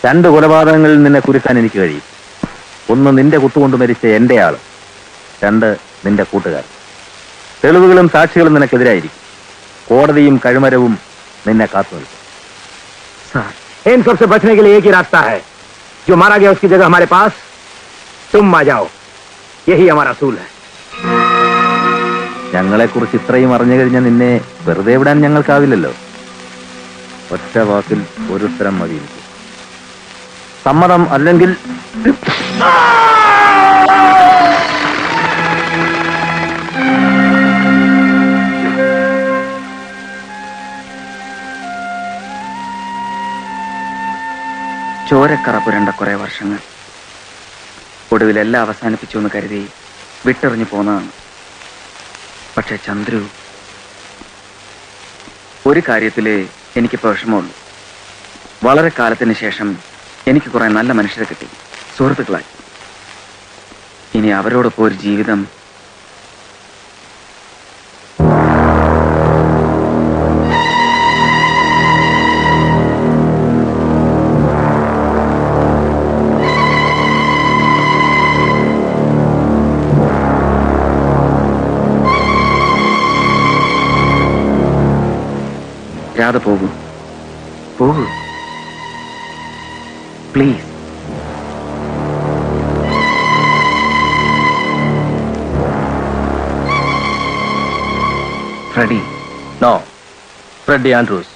Speaker 9: രണ്ട് കൊലപാതകങ്ങളിൽ നിന്നെ കുരുക്കാൻ എനിക്ക് കഴിയും ഒന്ന് നിന്റെ കുത്തുകൊണ്ട് മരിച്ച എന്റെ ആള് രണ്ട് നിന്റെ കൂട്ടുകാർ തെളിവുകളും സാക്ഷികളും നിനക്കെതിരായിരിക്കും കോടതിയും കഴിമരവും നിന്നെ കാത്തു നിൽക്കും
Speaker 6: इन सब से बचने के लिए एक ही रास्ता है जो मारा गया उसकी जगह हमारे पास तुम आ जाओ यही हमारा असूल है
Speaker 9: ഞങ്ങളെക്കുറിച്ച് ഇത്രയും അറിഞ്ഞു കഴിഞ്ഞാൽ നിന്നെ വെറുതെ വിടാൻ ഞങ്ങൾക്കാവില്ലല്ലോ ഒറ്റ വാക്കിൽ ഒരു ഉത്തരം മതി എനിക്ക് സമ്മതം അല്ലെങ്കിൽ
Speaker 5: ചോരക്കറ പുരണ്ട കുറെ വർഷങ്ങൾ ഒടുവിൽ എല്ലാം അവസാനിപ്പിച്ചു എന്ന് കരുതി വിട്ടെറിഞ്ഞു പോന്നതാണ് പക്ഷെ ചന്ദ്രു ഒരു കാര്യത്തില് എനിക്കിപ്പോ വിഷമമുള്ളൂ വളരെ കാലത്തിന് ശേഷം എനിക്ക് കുറെ നല്ല മനുഷ്യരെ കിട്ടി സുഹൃത്തുക്കളായി ഇനി അവരോടൊപ്പം ഒരു ജീവിതം രാധ പോകൂ പോകൂ please Freddy
Speaker 9: no Freddy Andrews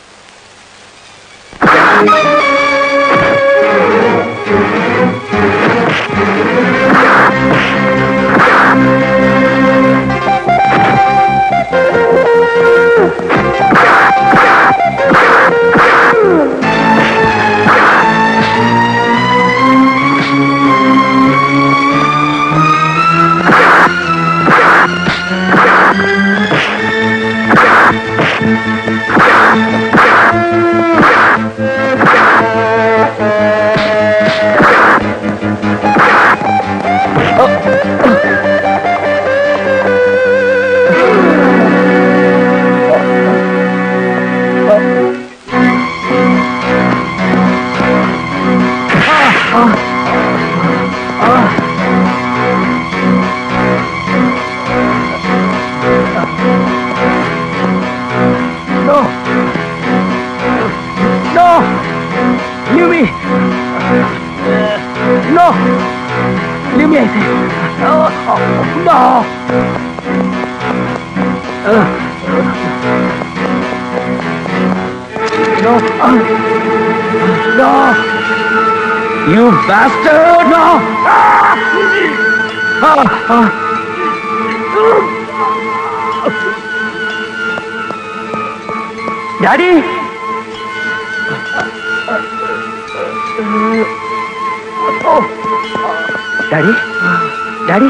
Speaker 5: You bastard! No!
Speaker 6: Daddy daddy daddy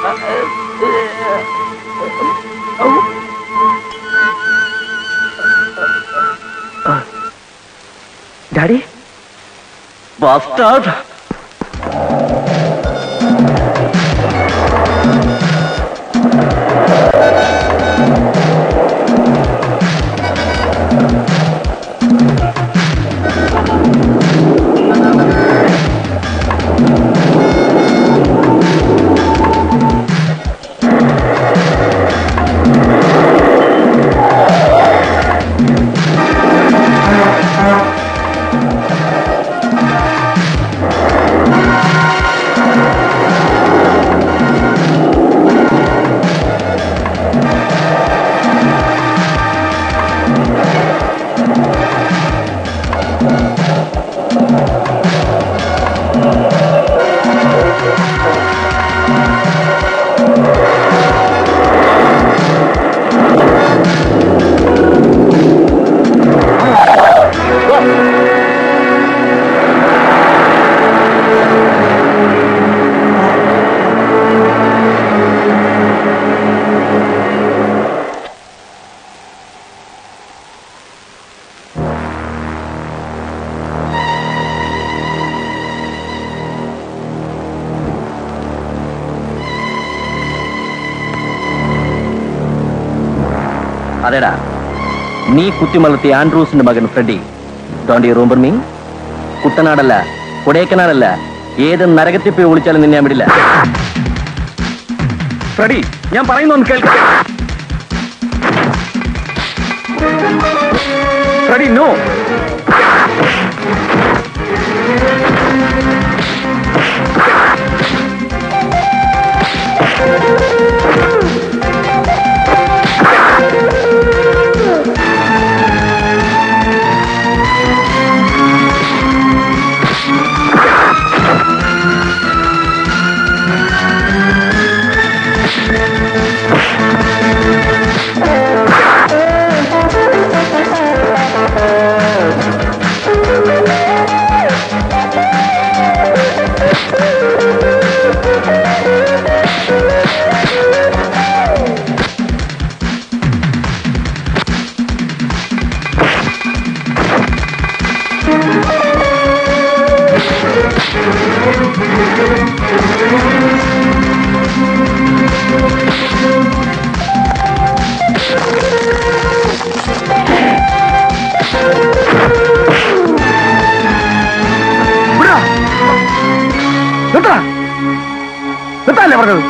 Speaker 6: daddy
Speaker 5: Bastard!
Speaker 9: അതെടാ നീ കുത്തിമലർത്തിയ ആൻഡ്രൂസിന്റെ മകൻ Freddy don't you remember me
Speaker 12: കുട്ടനാടല്ല കൊടൈക്കനാലല്ല ഏത് നരകത്തിൽ പോയി വിളിച്ചാലും നിന്നെ ഞാൻ വിടില്ല
Speaker 5: ഫ്രെഡി ഞാൻ പറയുന്നു ഒന്ന് കേൾക്ക ഫ്രെഡി നോ നിർത്താ നിർത്താല്ലേ പറഞ്ഞത്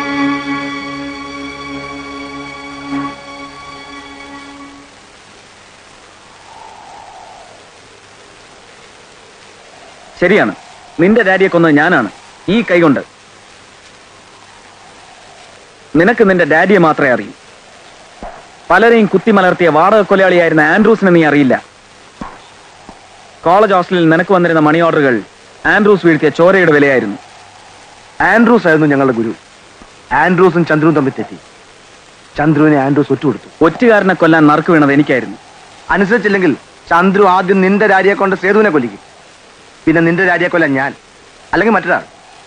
Speaker 5: ശരിയാണ് നിന്റെ ഡാഡിയെ കൊന്നത് ഞാനാണ് ഈ കൈകൊണ്ട് നിനക്ക് നിന്റെ ഡാഡിയെ മാത്രമേ അറിയൂ പലരെയും കുത്തിമലർത്തിയ വാടക കൊലയാളിയായിരുന്ന ആൻഡ്രൂസിനെ നീ അറിയില്ല കോളേജ് ഹോസ്റ്റലിൽ നിനക്ക് വന്നിരുന്ന മണി ഓർഡറുകൾ ആൻഡ്രൂസ് വീഴ്ത്തിയ ചോരയുടെ വിലയായിരുന്നു
Speaker 2: ആൻഡ്രൂസ് ആയിരുന്നു ഞങ്ങളുടെ ഗുരു ആൻഡ്രൂസും ചന്ദ്രുവും തമ്മിൽ തെറ്റി ചന്ദ്രുവിനെ ആൻഡ്രൂസ് ഒറ്റുകൊടുത്തു
Speaker 5: ഒറ്റുകാരനെ കൊല്ലാൻ നറുക്ക് വീണത് എനിക്കായിരുന്നു
Speaker 2: അനുസരിച്ചില്ലെങ്കിൽ ചന്ദ്രു ആദ്യം നിന്റെ രാരിയെ കൊണ്ട് സേതുവിനെ കൊല്ലിക്കും പിന്നെ നിന്റെ രാരിയെ കൊല്ലാൻ ഞാൻ അല്ലെങ്കിൽ മറ്റൊരാൾ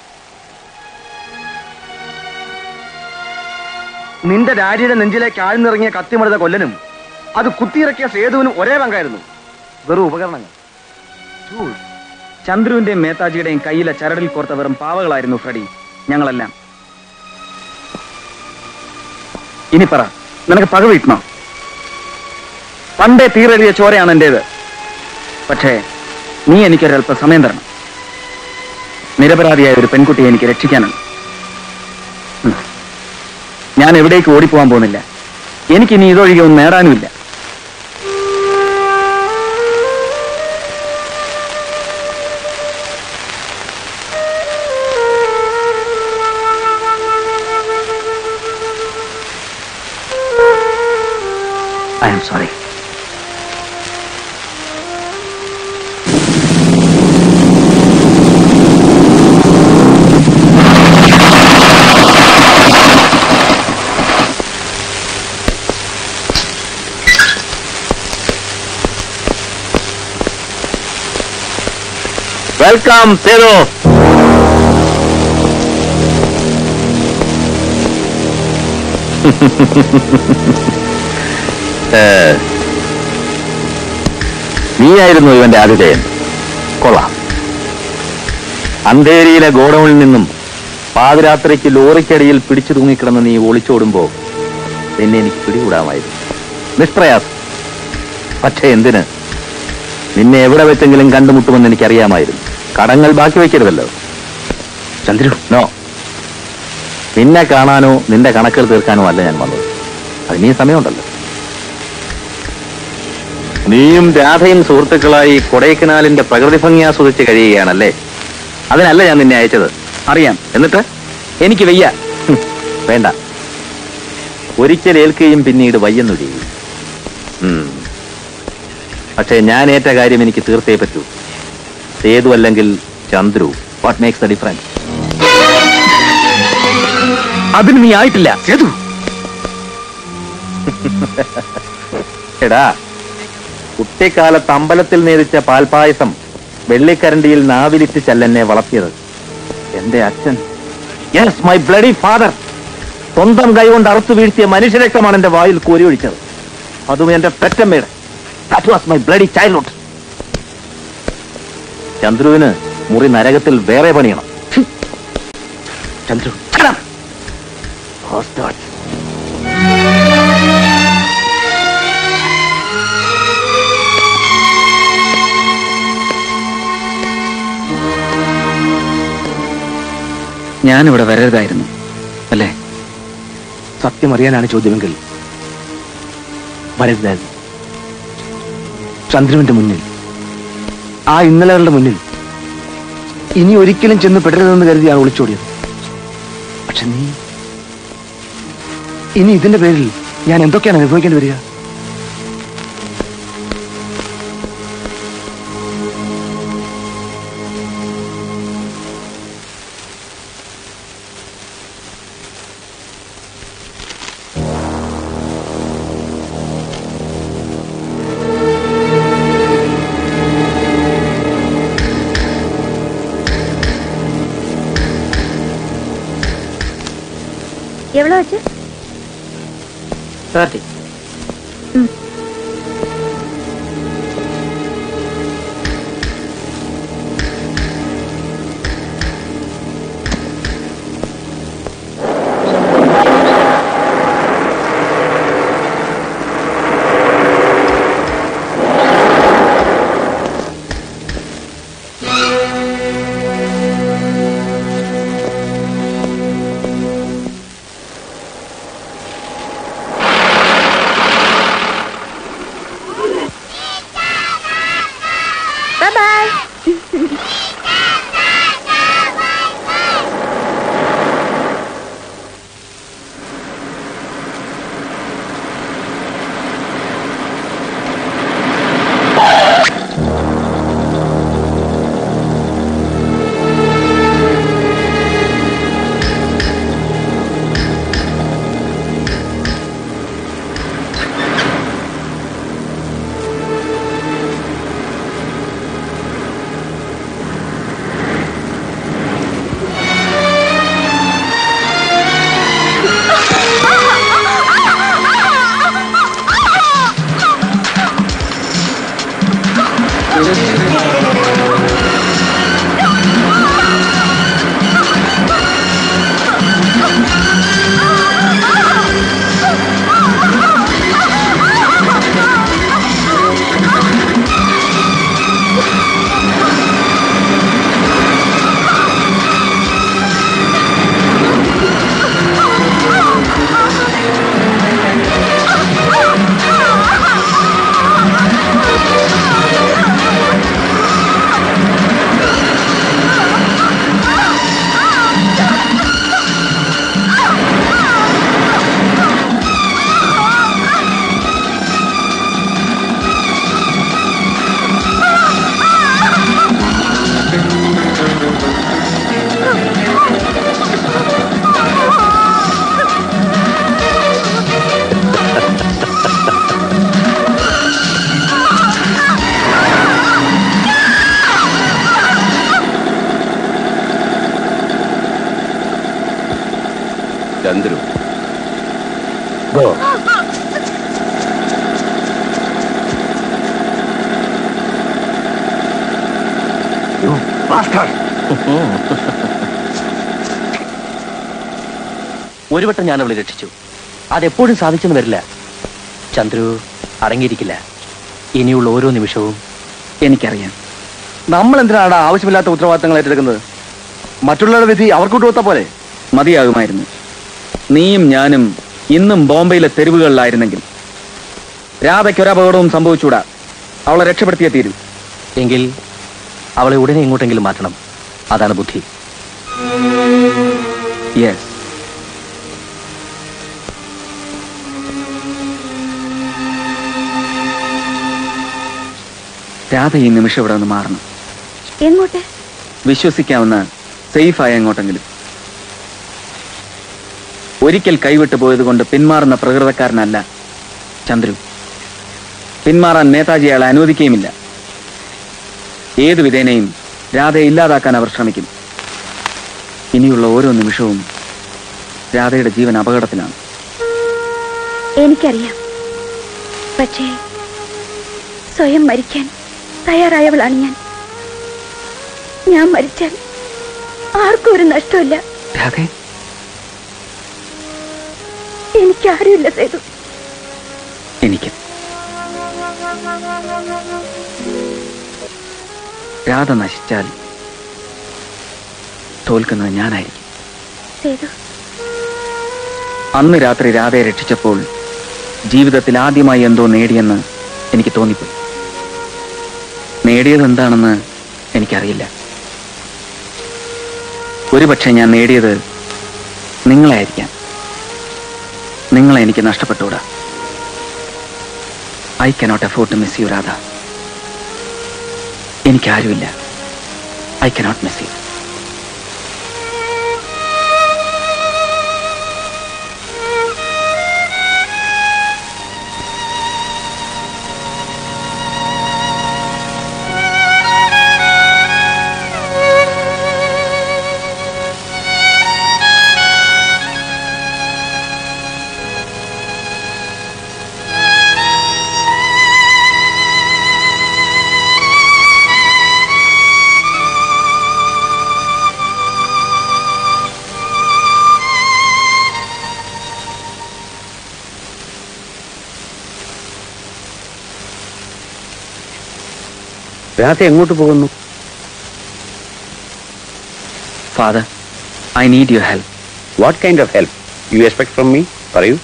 Speaker 2: നിന്റെ രാരിയുടെ നെഞ്ചിലേക്ക് ആഴ്ന്നിറങ്ങിയ കത്തിമടുത്ത കൊല്ലനും അത് കുത്തിയിറക്കിയ സേതുവിനും ഒരേ പങ്കായിരുന്നു വെറും ഉപകരണങ്ങൾ Tools.
Speaker 5: ചന്ദ്രുവിന്റെയും മേത്താജിയുടെയും കയ്യിലെ ചരടിൽ കോർത്ത വെറും പാവകളായിരുന്നു ഫ്രെഡി ഞങ്ങളെല്ലാം ഇനി പറ നിനക്ക് പക വീട്ടണോ പണ്ടേ തീരെഴുതിയ ചോരയാണ് എന്റേത് പക്ഷേ നീ എനിക്കൊരല്പ സമയം തരണം നിരപരാധിയായ ഒരു പെൺകുട്ടിയെ എനിക്ക് രക്ഷിക്കാനുണ്ട് ഉം. ഞാൻ എവിടേക്ക് ഓടിപ്പോവാൻ പോകുന്നില്ല എനിക്കിനി ഇതൊഴികെ ഒന്നും നേടാനുമില്ല I am sorry
Speaker 9: welcome Sethu ഏ, നീയായിരുന്നു ഇവന്റെ ആതിഥേയൻ കൊള്ളാം അന്തേരിയിലെ ഗോഡൌണിൽ നിന്നും പാതിരാത്രിക്ക് ലോറിക്കടിയിൽ പിടിച്ചു തൂങ്ങിക്കിടന്ന് നീ ഒളിച്ചോടുമ്പോ നിന്നെ എനിക്ക് പിടികൂടാമായിരുന്നു നിഷ്പ്രയാസം പക്ഷെ എന്തിന് നിന്നെ എവിടെ വെച്ചെങ്കിലും കണ്ടുമുട്ടുമെന്ന് എനിക്കറിയാമായിരുന്നു കടങ്ങൾ ബാക്കി വയ്ക്കരുതല്ലോ ചന്ദ്രു നോ നിന്നെ കാണാനോ നിന്റെ കണക്കുകൾ തീർക്കാനോ അല്ല ഞാൻ വന്നത് അതിനീ സമയമുണ്ടല്ലോ നീയും രാധയും സുഹൃത്തുക്കളായി കൊടൈക്കനാലിന്റെ പ്രകൃതി ഭംഗി ആസ്വദിച്ച് കഴിയുകയാണല്ലേ അതിനല്ല ഞാൻ നിന്നെ അയച്ചത്
Speaker 5: അറിയാം
Speaker 9: എന്നിട്ട്
Speaker 5: എനിക്ക് വയ്യ
Speaker 9: ഹും, വേണ്ട ഒരിക്കൽ ഏൽക്കുകയും പിന്നീട് വയ്യെന്നൊഴിയും ഉം. പക്ഷേ ഞാൻ ഏറ്റ കാര്യം എനിക്ക് തീർത്തേ പറ്റൂ സേതു അല്ലെങ്കിൽ Chandru what makes the difference
Speaker 5: അതിന് നീ ആയിട്ടില്ല
Speaker 9: സേതു എടാ കുട്ടിക്കാലത്ത് അമ്പലത്തിൽ നേരിച്ച പാൽപായസം വെള്ളിക്കരണ്ടിയിൽ നാവിലിറ്റ് ചെല്ലെന്നെ വളർത്തിയത് എന്റെ അച്ഛൻ യെസ് മൈ ബ്ലഡി ഫാദർ സ്വന്തം കൈകൊണ്ട് അറുത്തു വീഴ്ത്തിയ മനുഷ്യരക്തമാണ് എന്റെ വായിൽ കോരിയൊഴിച്ചത് അതും എന്റെ പെറ്റമ്മയുടെ that was my bloody childhood ചന്ദ്രുവിന് മുറി നരകത്തിൽ വേറെ പണിയണം ഹും. Chandru shut up. Bastards.
Speaker 5: ഞാനിവിടെ വരരുതായിരുന്നു അല്ലേ
Speaker 13: സത്യം അറിയാനാണ് ചോദ്യമെങ്കിൽ വരരുതായിരുന്നു ചന്ദ്രുവിന്റെ മുന്നിൽ ആ ഇന്നലകളുടെ മുന്നിൽ ഇനി ഒരിക്കലും ചെന്ന് പെടരുതെന്ന് കരുതിയാണ് ഒളിച്ചോടിയത് പക്ഷെ നീ ഇനി ഇതിന്റെ പേരിൽ ഞാൻ എന്തൊക്കെയാണ് അനുഭവിക്കേണ്ടി വരിക
Speaker 8: எவ்வளோ ஆச்சு
Speaker 1: thirty
Speaker 8: Bye bye.
Speaker 9: Chandru
Speaker 13: go
Speaker 12: ഒരു വട്ടം ഞാൻ അവളെ രക്ഷിച്ചു അതെപ്പോഴും സാധിച്ചെന്ന് വരില്ല ചന്ദ്രു അടങ്ങിയിരിക്കില്ല ഇനിയുള്ള ഓരോ നിമിഷവും
Speaker 5: എനിക്കറിയാം
Speaker 13: നമ്മൾ എന്തിനാണ് ആവശ്യമില്ലാത്ത ഉത്തരവാദിത്തങ്ങൾ ഏറ്റെടുക്കുന്നത് മറ്റുള്ളവരുടെ വിധി അവർക്ക് വിട്ടുകൊടുത്ത പോലെ
Speaker 5: മതിയാകുമായിരുന്നു നീയും ഞാനും ഇന്നും ബോംബെയിലെ തെരുവുകളിലായിരുന്നെങ്കിൽ രാധയ്ക്കൊരപകടവും സംഭവിച്ചൂടാ അവളെ രക്ഷപ്പെടുത്തിയേ തീരൂ
Speaker 12: എങ്കിൽ അവളെ ഉടനെ എങ്ങോട്ടെങ്കിലും മാറ്റണം അതാണ് ബുദ്ധി
Speaker 5: യെസ് രാധ ഈ നിമിഷം ഇവിടെ നിന്ന് മാറണം
Speaker 8: എങ്ങോട്ട്
Speaker 5: വിശ്വസിക്കാവുന്ന സേഫായ എങ്ങോട്ടെങ്കിലും ഒരിക്കൽ കൈവിട്ടു പോയത് കൊണ്ട് പിന്മാറുന്ന പ്രകൃതക്കാരനല്ല ചന്ദ്രു പിന്മാറാൻ നേതാജി അയാളെ അനുവദിക്കുകയുമില്ല ഏതു വിധേനയും രാധയെ ഇല്ലാതാക്കാൻ അവർ ശ്രമിക്കും ഇനിയുള്ള ഓരോ നിമിഷവും രാധയുടെ ജീവൻ അപകടത്തിലാണ്
Speaker 8: എനിക്കറിയാം പക്ഷേ സ്വയം മരിക്കാൻ തയ്യാറായവളാണ് ഞാൻ ഞാൻ മരിച്ചാൽ ആർക്കും ഒരു നഷ്ടമില്ല
Speaker 5: രാധേ
Speaker 8: എനിക്കാരുമില്ല സേതു
Speaker 5: എനിക്ക് രാധ നശിച്ചാൽ തോൽക്കുന്നത് ഞാനായിരിക്കും
Speaker 8: സേതു
Speaker 5: അന്ന് രാത്രി രാധയെ രക്ഷിച്ചപ്പോൾ ജീവിതത്തിൽ ആദ്യമായി എന്തോ നേടിയെന്ന് എനിക്ക് തോന്നിപ്പോയി നേടിയത് എന്താണെന്ന് എനിക്കറിയില്ല ഒരുപക്ഷെ ഞാൻ നേടിയത് നിങ്ങളായിരിക്കാം നിങ്ങളെ എനിക്ക് നഷ്ടപ്പെട്ടുകൂടാ I cannot afford to miss you Radha എനിക്കാരുമില്ല I cannot miss you
Speaker 11: Radha എങ്ങോട്ട് പോകുന്നു
Speaker 5: father I need your help
Speaker 11: what kind of help you expect from me പറയൂ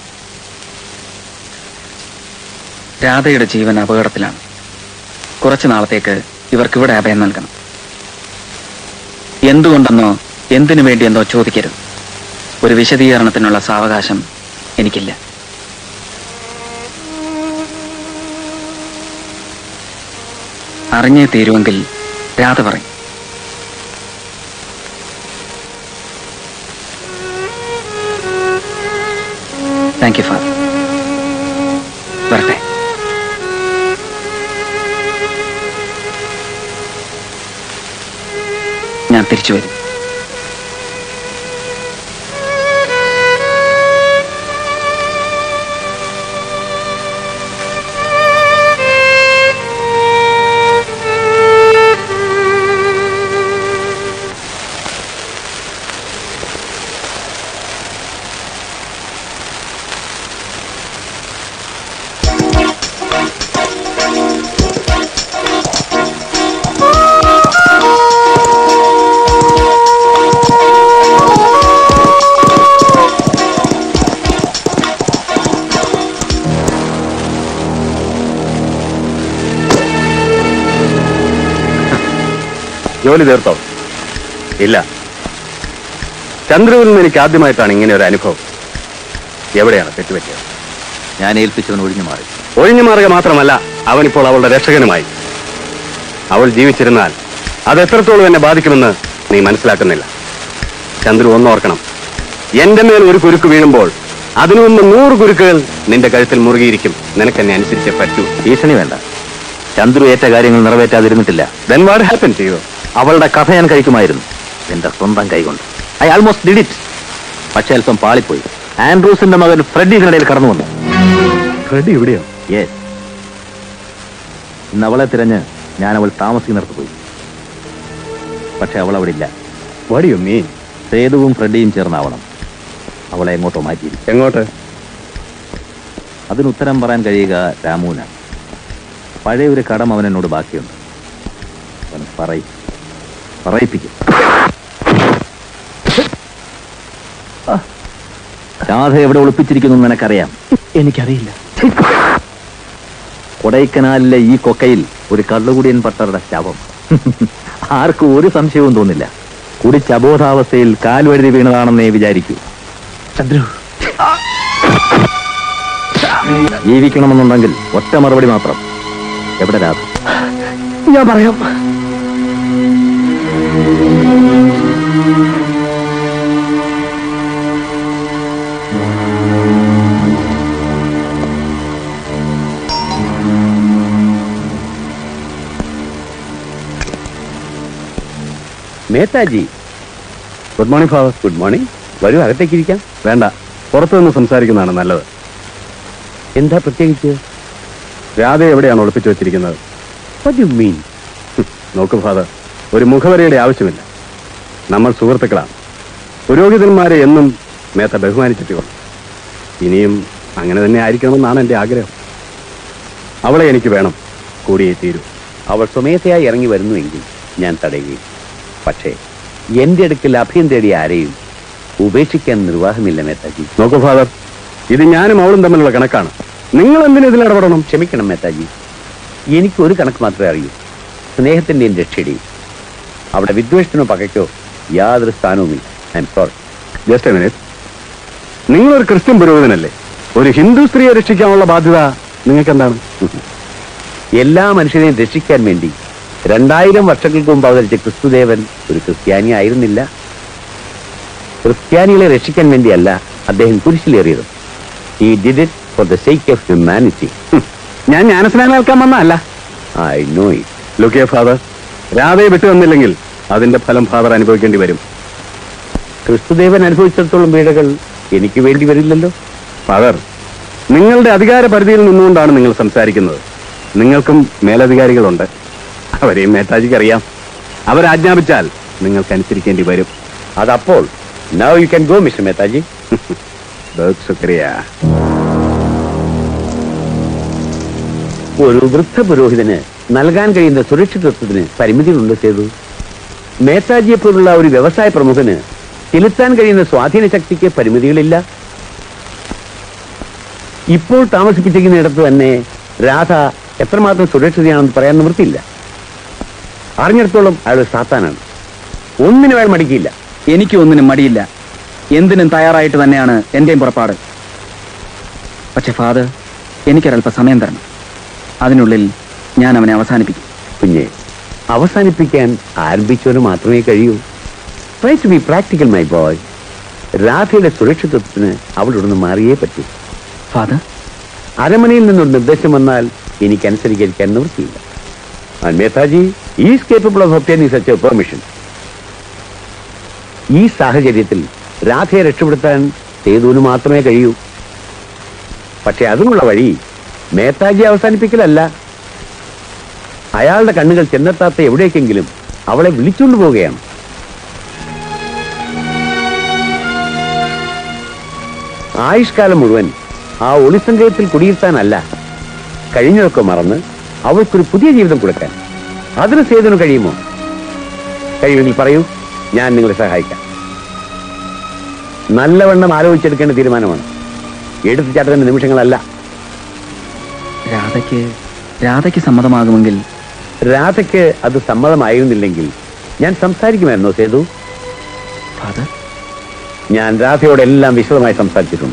Speaker 5: രാധയുടെ ജീവൻ അപകടത്തിലാണ് കുറച്ചു നാളത്തേക്ക് ഇവർക്കിവിടെ അഭയം നൽകണം എന്തുകൊണ്ടെന്നോ എന്തിനു വേണ്ടിയെന്നോ ചോദിക്കരുത് ഒരു വിശദീകരണത്തിനുള്ള സാവകാശം എനിക്കില്ല അറിഞ്ഞേ തീരുമെങ്കിൽ രാധ പറയും താങ്ക് യു ഫാദർ വരട്ടെ ഞാൻ തിരിച്ചു വരും
Speaker 11: ജോലി തീർത്തോ ഇല്ല ചന്ദ്രവിൽ നിന്ന് എനിക്ക് ആദ്യമായിട്ടാണ് ഇങ്ങനെ ഒരു അനുഭവം എവിടെയാണ് തെറ്റുപറ്റിയത്
Speaker 9: ഞാൻ ഏൽപ്പിച്ചവൻ ഒഴിഞ്ഞു മാറി
Speaker 11: ഒഴിഞ്ഞു മാറുക മാത്രമല്ല അവനിപ്പോൾ അവളുടെ രക്ഷകനുമായി അവൾ ജീവിച്ചിരുന്നാൽ അത് എത്രത്തോളം എന്നെ ബാധിക്കുമെന്ന് നീ മനസ്സിലാക്കുന്നില്ല ചന്ദ്രു ഒന്നോർക്കണം എന്റെ മേൽ ഒരു കുരുക്ക് വീഴുമ്പോൾ അതിനു മുമ്പ് നൂറ് കുരുക്കുകൾ നിന്റെ കഴുത്തിൽ മുറുകിയിരിക്കും നിനക്കെന്നെ അനുസരിച്ചേ പറ്റൂ
Speaker 9: ഭീഷണി വേണ്ട ചന്ദ്രു ഏറ്റ കാര്യങ്ങൾ നിറവേറ്റാതിരുന്നിട്ടില്ല
Speaker 11: ദെൻ വാട്ട് ഹാപ്പൻ ചെയ്യോ
Speaker 9: അവളുടെ കഥ ഞാൻ കഴിക്കുമായിരുന്നു എന്റെ സ്വന്തം കൈകൊണ്ട് ഐ ആൾമോസ്റ്റ് ഡിഡ് ഇറ്റ് പക്ഷേ അല്പം പാളിപ്പോയി ആൻഡ്രൂസിന്റെ മകൻ ഫ്രെഡി ഇതിനിടയിൽ കടന്നു വന്നു
Speaker 11: ഫ്രെഡി ഇവിടെയോ
Speaker 9: യെസ് ഇന്ന് അവളെ തിരഞ്ഞ് ഞാൻ അവൾ താമസിക്കുന്നിടത്ത് പോയി പക്ഷെ അവൾ അവിടെ ഇല്ല
Speaker 11: വടിയോ മീൻ
Speaker 9: സേതുവും ഫ്രെഡിയും ചേർന്നാവണം അവളെ എങ്ങോട്ടോ മാറ്റിയിരിക്കും
Speaker 11: എങ്ങോട്ട്
Speaker 9: അതിന് ഉത്തരം പറയാൻ കഴിയുക രാമുവിനാണ് പഴയ ഒരു കടം അവൻ എന്നോട് ബാക്കിയുണ്ട് അവൻ പറയും പറയിപ്പിക്കും രാധ എവിടെ ഒളിപ്പിച്ചിരിക്കുന്നു എന്ന് നിനക്കറിയാം
Speaker 12: എനിക്കറിയില്ല
Speaker 9: കൊടൈക്കനാലിലെ ഈ കൊക്കയിൽ ഒരു കള്ളുകുടിയൻ പട്ടറുടെ ശവം ആർക്കും ഒരു സംശയവും തോന്നില്ല കുടിച്ച് അബോധാവസ്ഥയിൽ കാൽവഴുതി വീണതാണെന്നേ വിചാരിക്കൂ
Speaker 12: ചന്ദ്രു
Speaker 9: ജീവിക്കണമെന്നുണ്ടെങ്കിൽ ഒറ്റ മറുപടി മാത്രം എവിടെ രാധ
Speaker 12: ഞാൻ പറയാം
Speaker 11: Mehtaji good morning father good morning വരൂ അകത്തേക്ക് ഇരിക്കാം വേണ്ട പുറത്തു നിന്ന് സംസാരിക്കുന്നതാണ് നല്ലത് എന്താ പ്രത്യേകിച്ച് രാധ എവിടെയാണ് ഒളിപ്പിച്ചു വെച്ചിരിക്കുന്നത് യു മീൻ നോക്കൂ ഫാദർ ഒരു മുഖവരയുടെ ആവശ്യമില്ല നമ്മൾ സുഹൃത്തുക്കളാണ് പുരോഹിതന്മാരെ എന്നും മേത്ത ബഹുമാനിച്ചിട്ടുണ്ട് ഇനിയും അങ്ങനെ തന്നെ ആയിരിക്കണമെന്നാണ് എൻ്റെ ആഗ്രഹം അവളെ എനിക്ക് വേണം കൂടിയേ തീരൂ അവൾ സ്വമേധയായി ഇറങ്ങി വരുന്നുവെങ്കിൽ ഞാൻ തടയുകയും പക്ഷേ എന്റെ അടുക്കൽ അഭയം തേടിയ ആരെയും ഉപേക്ഷിക്കാൻ നിർവാഹമില്ല മേത്താജി
Speaker 14: നോക്കൂ ഫാദർ ഇത് ഞാനും അവളും തമ്മിലുള്ള കണക്കാണ് നിങ്ങൾ എന്തിനു ഇതിൽ ഇടപെടണം
Speaker 11: ക്ഷമിക്കണം മേത്താജി എനിക്ക് ഒരു കണക്ക് മാത്രമേ അറിയൂ സ്നേഹത്തിന്റെയും രക്ഷയുടെയും അവിടെ വിദ്വേഷത്തിനോ പകയ്ക്കോ യാതൊരു സ്ഥാനവുമില്ല I am sorry
Speaker 14: just a minute നിങ്ങളൊരു ക്രിസ്ത്യൻ പുരോഹിതനല്ലേ ഒരു ഹിന്ദു സ്ത്രീയെ രക്ഷിക്കാനുള്ള ബാധ്യത നിങ്ങൾക്ക് എന്താണ്
Speaker 11: എല്ലാ മനുഷ്യരെയും രക്ഷിക്കാൻ വേണ്ടി രണ്ടായിരം വർഷങ്ങൾക്ക് മുമ്പ് അവതരിച്ച ക്രിസ്തുദേവൻ ഒരു ക്രിസ്ത്യാനി ആയിരുന്നില്ല ക്രിസ്ത്യാനികളെ രക്ഷിക്കാൻ വേണ്ടിയല്ല അദ്ദേഹം കുരിശിലേറിയത് he did it for the sake of humanity
Speaker 14: ഞാൻ ജ്ഞാനസ്നാനം ഏൽക്കാൻ വന്നതല്ല
Speaker 11: ഐ നോ ഇറ്റ്
Speaker 14: ലുക്കിയ ഫാദർ രാധയെ വിട്ടു വന്നില്ലെങ്കിൽ അതിന്റെ ഫലം ഫാദർ അനുഭവിക്കേണ്ടി വരും
Speaker 11: ക്രിസ്തുദേവൻ അനുഭവിച്ചിടത്തോളം പീഡകൾ എനിക്ക് വേണ്ടി വരില്ലല്ലോ
Speaker 14: ഫാദർ നിങ്ങളുടെ അധികാര പരിധിയിൽ നിന്നുകൊണ്ടാണ് നിങ്ങൾ സംസാരിക്കുന്നത് നിങ്ങൾക്കും മേലധികാരികളുണ്ട് അവരെയും മേത്താജിക്ക് അറിയാം അവരാജ്ഞാപിച്ചാൽ നിങ്ങൾക്ക് അനുസരിക്കേണ്ടി വരും
Speaker 11: അതപ്പോൾ now you can go mister Mehtaji
Speaker 14: ബഹുത് ശുക്രിയ
Speaker 11: ഒരു വൃദ്ധ പുരോഹിതന് നൽകാൻ കഴിയുന്ന സുരക്ഷിതത്വത്തിന് പരിമിതികളുണ്ട് സേതു മേത്താജിയെ പോലുള്ള ഒരു വ്യവസായ പ്രമുഖന് ചെലുത്താൻ കഴിയുന്ന സ്വാധീന ശക്തിക്ക് പരിമിതികളില്ല ഇപ്പോൾ താമസിപ്പിച്ചിരിക്കുന്നിടത്ത് തന്നെ രാധ എത്രമാത്രം സുരക്ഷിതയാണെന്ന് പറയാൻ നിവൃത്തിയില്ല അറിഞ്ഞിടത്തോളം അയാൾ ഒരു സാത്താനാണ് ഒന്നിനും അയാൾ മടിക്കില്ല
Speaker 5: എനിക്ക് ഒന്നിനും മടിയില്ല എന്തിനും തയ്യാറായിട്ട് തന്നെയാണ് എന്റെയും പുറപ്പാട് പക്ഷെ ഫാദർ എനിക്കൊരല്പ സമയം തരണം അതിനുള്ളിൽ ഞാൻ അവനെ അവസാനിപ്പിക്കും
Speaker 11: കുഞ്ഞെ അവസാനിപ്പിക്കാൻ ആരംഭിച്ചവന് മാത്രമേ കഴിയൂ try to be practical my boy രാധയുടെ സുരക്ഷിതത്വത്തിന് അവിടെ നിന്ന് മാറിയേ പറ്റൂ
Speaker 5: ഫാദർ
Speaker 11: അരമനയിൽ നിന്നൊരു നിർദ്ദേശം വന്നാൽ എനിക്ക് അനുസരിക്കാൻ നിവൃത്തിയില്ല and Mehtaji is capable of obtaining such a permission ഈ സാഹചര്യത്തിൽ രാധയെ രക്ഷപ്പെടുത്താൻ സേതുവിന് മാത്രമേ കഴിയൂ പക്ഷെ അതിനുള്ള വഴി മേത്താജി അവസാനിപ്പിക്കലല്ല അയാളുടെ കണ്ണുകൾ ചെന്നെത്താത്ത എവിടേക്കെങ്കിലും അവളെ വിളിച്ചുകൊണ്ട് പോവുകയാണ് ആയുഷ്കാലം മുഴുവൻ ആ ഒളിസങ്കേതത്തിൽ കുടിയിരുത്താനല്ല കഴിഞ്ഞതൊക്കെ മറന്ന് അവൾക്കൊരു പുതിയ ജീവിതം കൊടുക്കാൻ അതിന് സേതുവിന് കഴിയുമോ കഴിയുമെങ്കിൽ പറയൂ ഞാൻ നിങ്ങളെ സഹായിക്കാം നല്ലവണ്ണം ആലോചിച്ചെടുക്കേണ്ട തീരുമാനമാണ് എടുത്തുചാട്ടത്തിന്റെ നിമിഷങ്ങളല്ല
Speaker 5: രാധയ്ക്ക് രാധയ്ക്ക് സമ്മതമാകുമെങ്കിൽ
Speaker 11: രാധയ്ക്ക് അത് സമ്മതമായിരുന്നില്ലെങ്കിൽ ഞാൻ സംസാരിക്കുമായിരുന്നോ സേതു
Speaker 5: ഫാദർ
Speaker 11: ഞാൻ രാധയോടെല്ലാം വിശദമായി സംസാരിച്ചിട്ടുണ്ട്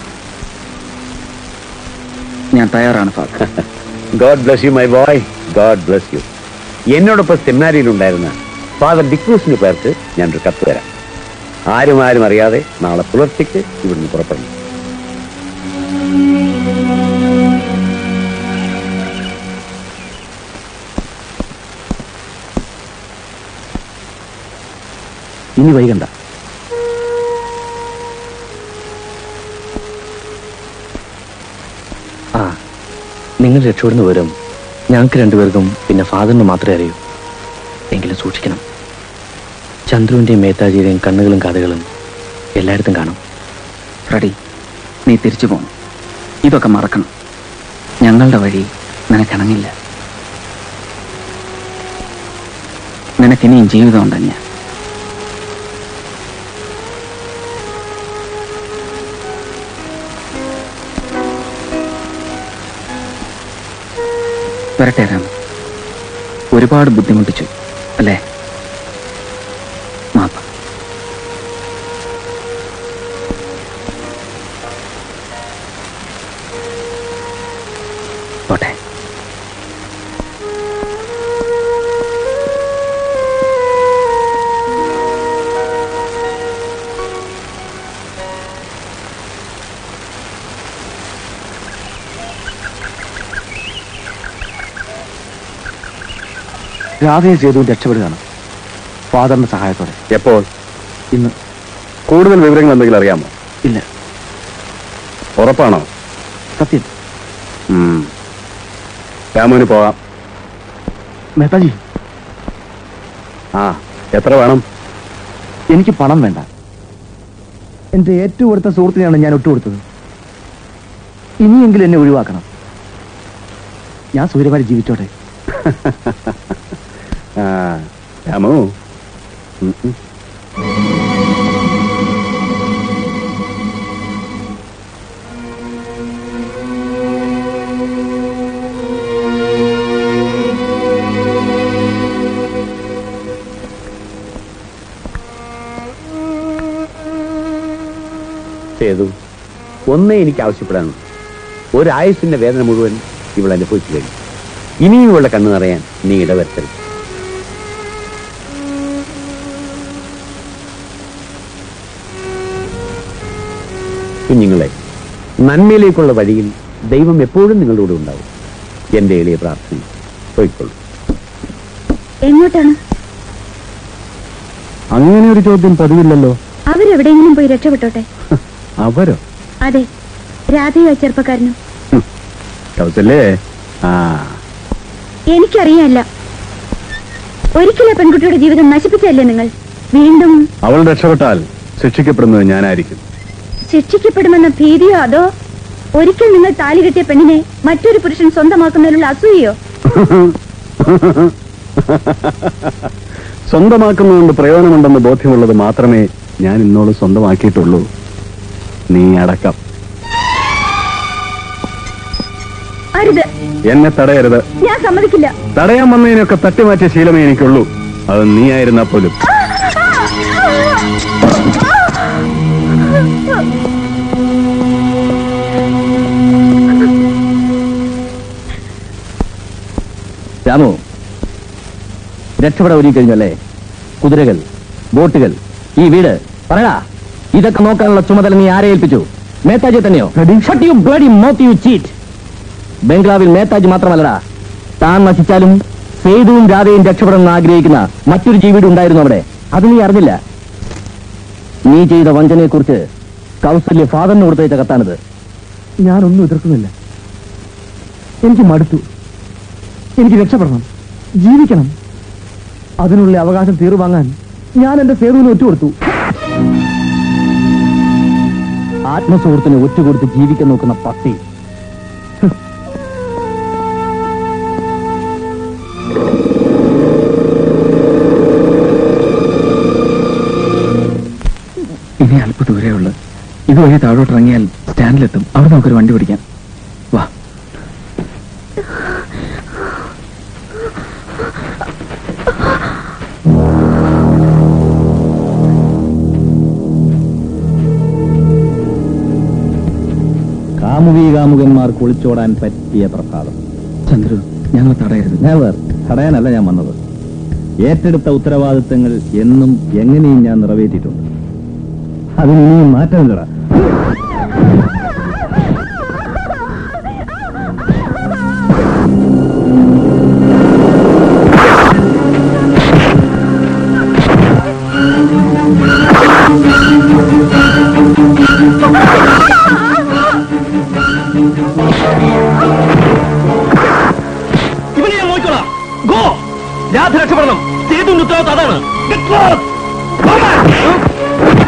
Speaker 5: ഞാൻ തയ്യാറാണ് father
Speaker 11: God bless you my boy God bless you എന്നോടൊപ്പം സെമിനാരിയിലുണ്ടായിരുന്ന ഫാദർ ഡിക്രൂസിന് പേർക്ക് ഞാനൊരു കത്ത് തരാം ആരും ആരും അറിയാതെ നാളെ പുലർച്ചയ്ക്ക് ഇവിടുന്ന് പുറപ്പെടുന്നു
Speaker 13: ഇനി വൈകണ്ട ആ നിങ്ങൾ രക്ഷപ്പെടുന്ന വിവരം ഞങ്ങൾക്ക് രണ്ടുപേർക്കും പിന്നെ ഫാദറിന് മാത്രമേ അറിയൂ എങ്കിലും സൂക്ഷിക്കണം ചന്ദ്രുവിൻ്റെയും മേത്താജിയുടെയും കണ്ണുകളും കാതുകളും എല്ലായിടത്തും കാണും
Speaker 5: ഫ്രഡി നീ തിരിച്ചു പോകണം ഇതൊക്കെ മറക്കണം ഞങ്ങളുടെ വഴി നിനക്കിണങ്ങില്ല നിനക്കിനിയും ജീവിതം തന്നെയാ വരട്ടെ രാമ ഒരുപാട് ബുദ്ധിമുട്ടിച്ചു അല്ലേ മാപ്പ് പോട്ടെ
Speaker 13: രാധയെ ചെയ്തു രക്ഷപ്പെടുകയാണ് ഫാദറിന്റെ സഹായത്തോടെ
Speaker 14: എപ്പോൾ
Speaker 13: ഇന്ന്
Speaker 14: കൂടുതൽ വിവരങ്ങൾ എന്തെങ്കിലും അറിയാമോ
Speaker 13: ഇല്ല
Speaker 14: ഉറപ്പാണോ
Speaker 13: സത്യം
Speaker 14: ഉം. രാമുവിന് പോകാം
Speaker 13: മേത്താജി
Speaker 14: ആ എത്ര വേണം
Speaker 13: എനിക്ക് പണം വേണ്ട എന്റെ ഏറ്റവും അടുത്ത സുഹൃത്തിനെയാണ് ഞാൻ ഒട്ടുകൊടുത്തത് ഇനിയെങ്കിലും എന്നെ ഒഴിവാക്കണം ഞാൻ സൂര്യമാരി ജീവിച്ചോട്ടെ
Speaker 14: ആ രാമു ഉം, ഉം.
Speaker 11: സേതു ഒന്നേ എനിക്ക് ആവശ്യപ്പെടാനുള്ളൂ ഒരായുസിന്റെ വേദന മുഴുവൻ ഇവൾ അനുഭവിച്ചു കഴിഞ്ഞു ഇനിയും ഇവളുടെ കണ്ണു നിറയാൻ നീ ഇടവരുത്തരുത് കുഞ്ഞുങ്ങളെ നന്മയിലേക്കുള്ള വഴിയിൽ ദൈവം എപ്പോഴും നിങ്ങളുടെ കൂടെ ഉണ്ടാവും എന്റെ എളിയ പ്രാർത്ഥന പോയിക്കൊള്ളു
Speaker 8: എങ്ങോട്ടാണ്
Speaker 14: അങ്ങനെ ഒരു ചോദ്യം പതിവില്ലല്ലോ
Speaker 8: അവരെവിടെയെങ്കിലും പോയി രക്ഷപ്പെട്ടോട്ടെ
Speaker 14: അവരോ
Speaker 8: അതെ രാധയോ ചെറുപ്പക്കാരനും
Speaker 14: കൗസല്ലേ ആ
Speaker 8: എനിക്കറിയാല്ല ഒരിക്കലും ആ പെൺകുട്ടിയുടെ ജീവിതം നശിപ്പിച്ചല്ലേ നിങ്ങൾ വീണ്ടും
Speaker 14: അവൾ രക്ഷപ്പെട്ടാൽ ശിക്ഷിക്കപ്പെടുന്നത് ഞാനായിരിക്കും
Speaker 8: ശിക്ഷിക്കപ്പെടുമെന്ന ഭീതിയോ അതോ ഒരിക്കൽ നിങ്ങൾ താലി കെട്ടിയ പെണ്ണിനെ മറ്റൊരു പുരുഷൻ സ്വന്തമാക്കുന്നതിനുള്ള അസൂയയോ
Speaker 14: സ്വന്തമാക്കുന്നതുകൊണ്ട് പ്രയോജനമുണ്ടെന്ന് ബോധ്യമുള്ളത് മാത്രമേ ഞാൻ ഇന്നോട് സ്വന്തമാക്കിയിട്ടുള്ളൂ നീ അടക്കം
Speaker 8: അരുത്
Speaker 14: എന്നെ തടയരുത്
Speaker 8: ഞാൻ സമ്മതിക്കില്ല
Speaker 14: തടയാൻ വന്നതിനൊക്കെ തട്ടിമാറ്റിയ ശീലമേ എനിക്കുള്ളൂ അത് നീ ആയിരുന്നാ പോലും
Speaker 13: രാമു രക്ഷപ്പെടാൻ ഒരുങ്ങി കഴിഞ്ഞല്ലേ കുതിരകൾ ബോട്ടുകൾ ഈ വീട് പറയടാ ഇതൊക്കെ നോക്കാനുള്ള ചുമതല നീ ആരെ ഏൽപ്പിച്ചു മേത്താജി തന്നെയോ Shut your bloody mouth, you cheat. ബംഗ്ലാവിൽ മേത്താജി മാത്രമല്ലടാ താൻ നശിച്ചാലും സേതുവും രാധയും രക്ഷപ്പെടണമെന്ന് ആഗ്രഹിക്കുന്ന മറ്റൊരു ജീവിയുടെ ഉണ്ടായിരുന്നു അവിടെ അത് നീ അറിഞ്ഞില്ല നീ ചെയ്ത വഞ്ചനയെക്കുറിച്ച് കൗസല്യ ഫാദറിന് കൊടുത്തയച്ച കത്താണിത്
Speaker 15: ഞാനൊന്നും എതിർക്കുന്നില്ല എനിക്ക് മടുത്തു എനിക്ക് രക്ഷപ്പെടണം ജീവിക്കണം അതിനുള്ള അവകാശം തീർവാങ്ങാൻ ഞാൻ എന്റെ സേതുവിന് ഒറ്റുകൊടുത്തു
Speaker 13: ആത്മസുഹൃത്തിന് ഒറ്റുകൊടുത്ത് ജീവിക്കാൻ നോക്കുന്ന പട്ടി
Speaker 5: ഇനി അല്പ ദൂരേ ഉള്ളു ഇതുവഴി താഴോട്ട് ഇറങ്ങിയാൽ സ്റ്റാൻഡിലെത്തും അവിടെ നമുക്കൊരു വണ്ടി പിടിക്കാം വാ
Speaker 13: കാമുകി കാമുകന്മാർക്ക് ഒളിച്ചോടാൻ പറ്റിയ പ്രസാദം
Speaker 5: ചന്ദ്രു ഞങ്ങൾ തടയരുത്
Speaker 13: നെവർ തടയാനല്ല ഞാൻ വന്നത് ഏറ്റെടുത്ത ഉത്തരവാദിത്തങ്ങൾ എന്നും എങ്ങനെയും ഞാൻ നിറവേറ്റിയിട്ടുണ്ട് അതിന് ഇനിയും മാറ്റമില്ലടാ
Speaker 12: ഇവനെ ഞാൻ നോക്കിക്കോളാം ഗോ രാധ രക്ഷപ്പെടണം സേതുവിന്റെ ഉത്തരവാദിത്തം അതാണ് Get lost. Come on.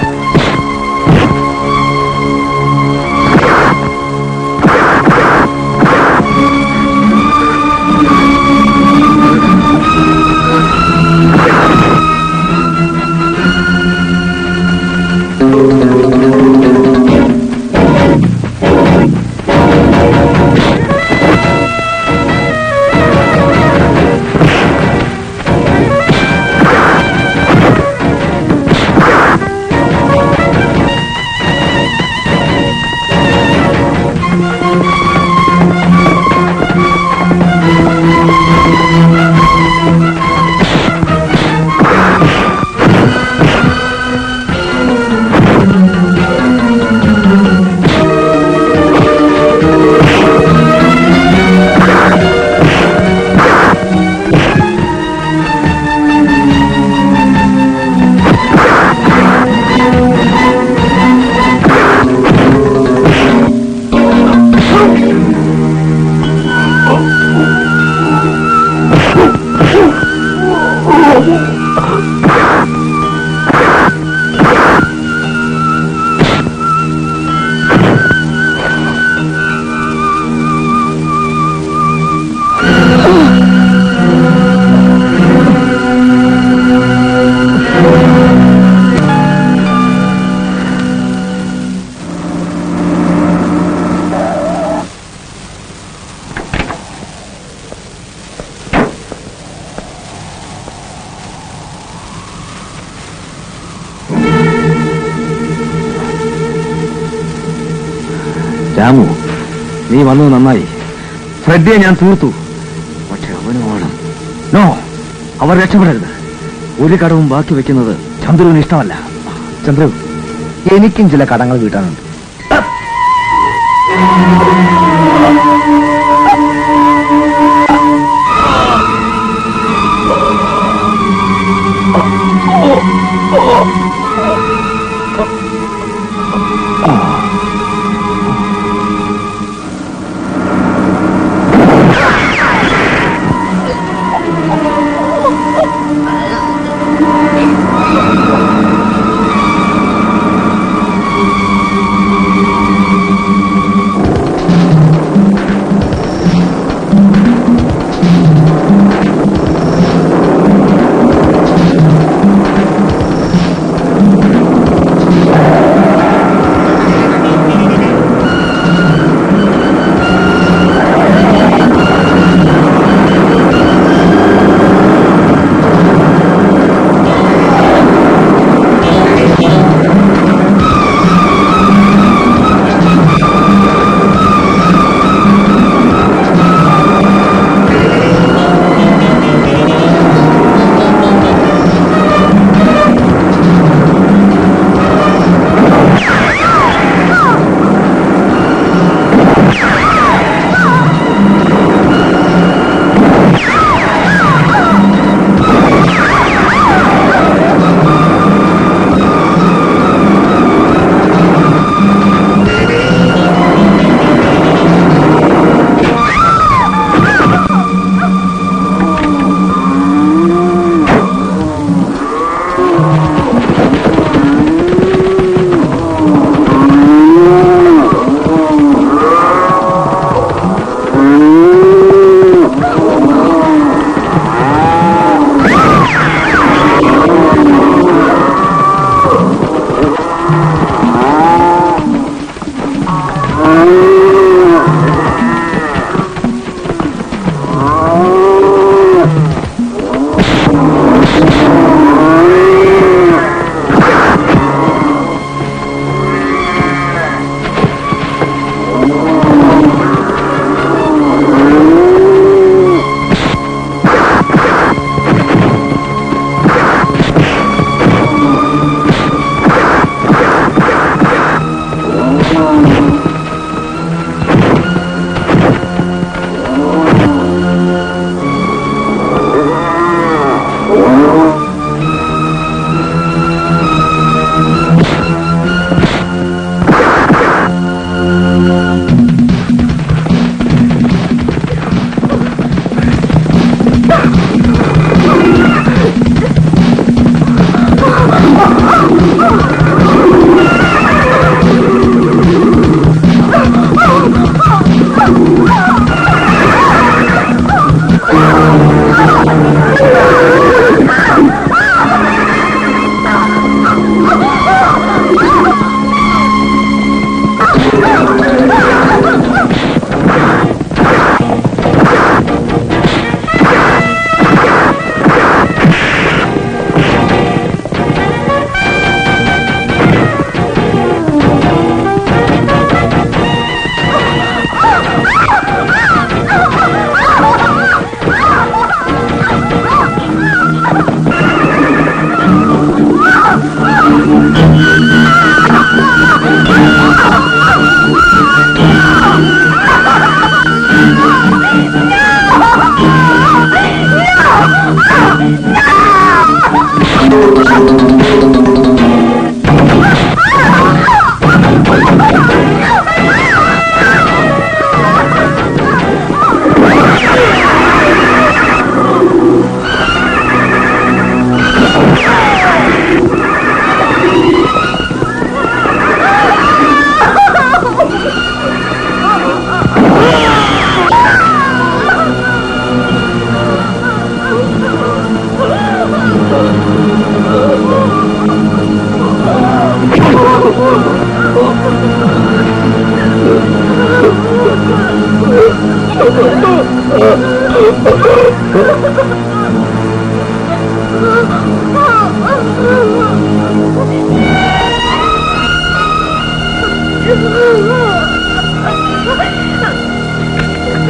Speaker 9: Ramu നീ വന്നത് നന്നായി ഫ്രെഡിയെ ഞാൻ തീർത്തു പക്ഷെ അവന് വേണം നോ അവർ രക്ഷപ്പെടരുത് ഒരു കടവും ബാക്കി വെക്കുന്നത് ചന്ദ്രുവിന് ഇഷ്ടമല്ല ചന്ദ്രു എനിക്കും ചില കടങ്ങൾ വീട്ടാനുണ്ട്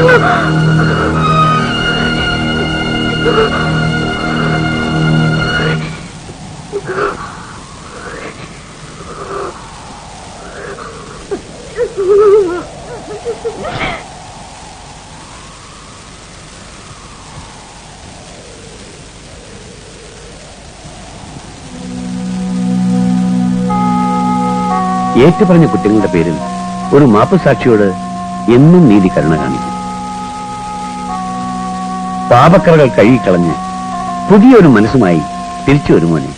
Speaker 11: ഏറ്റുപറഞ്ഞ കുറ്റങ്ങളുടെ പേരിൽ ഒരു മാപ്പുസാക്ഷിയോട് എന്നും നീതി കരുണ കാണിക്കും പാപക്കറകൾ കഴുകിക്കളഞ്ഞ് പുതിയൊരു മനസ്സുമായി തിരിച്ചു വരുമോനെ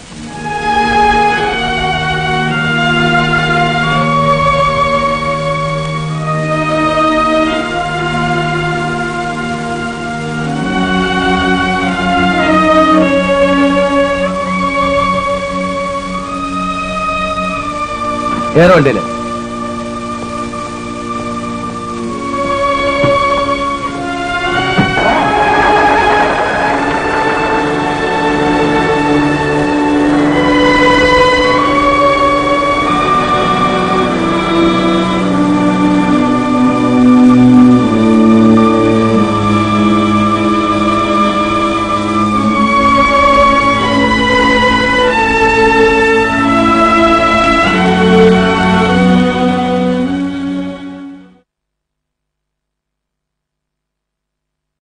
Speaker 12: ഏറെ വണ്ടിയില്ലേ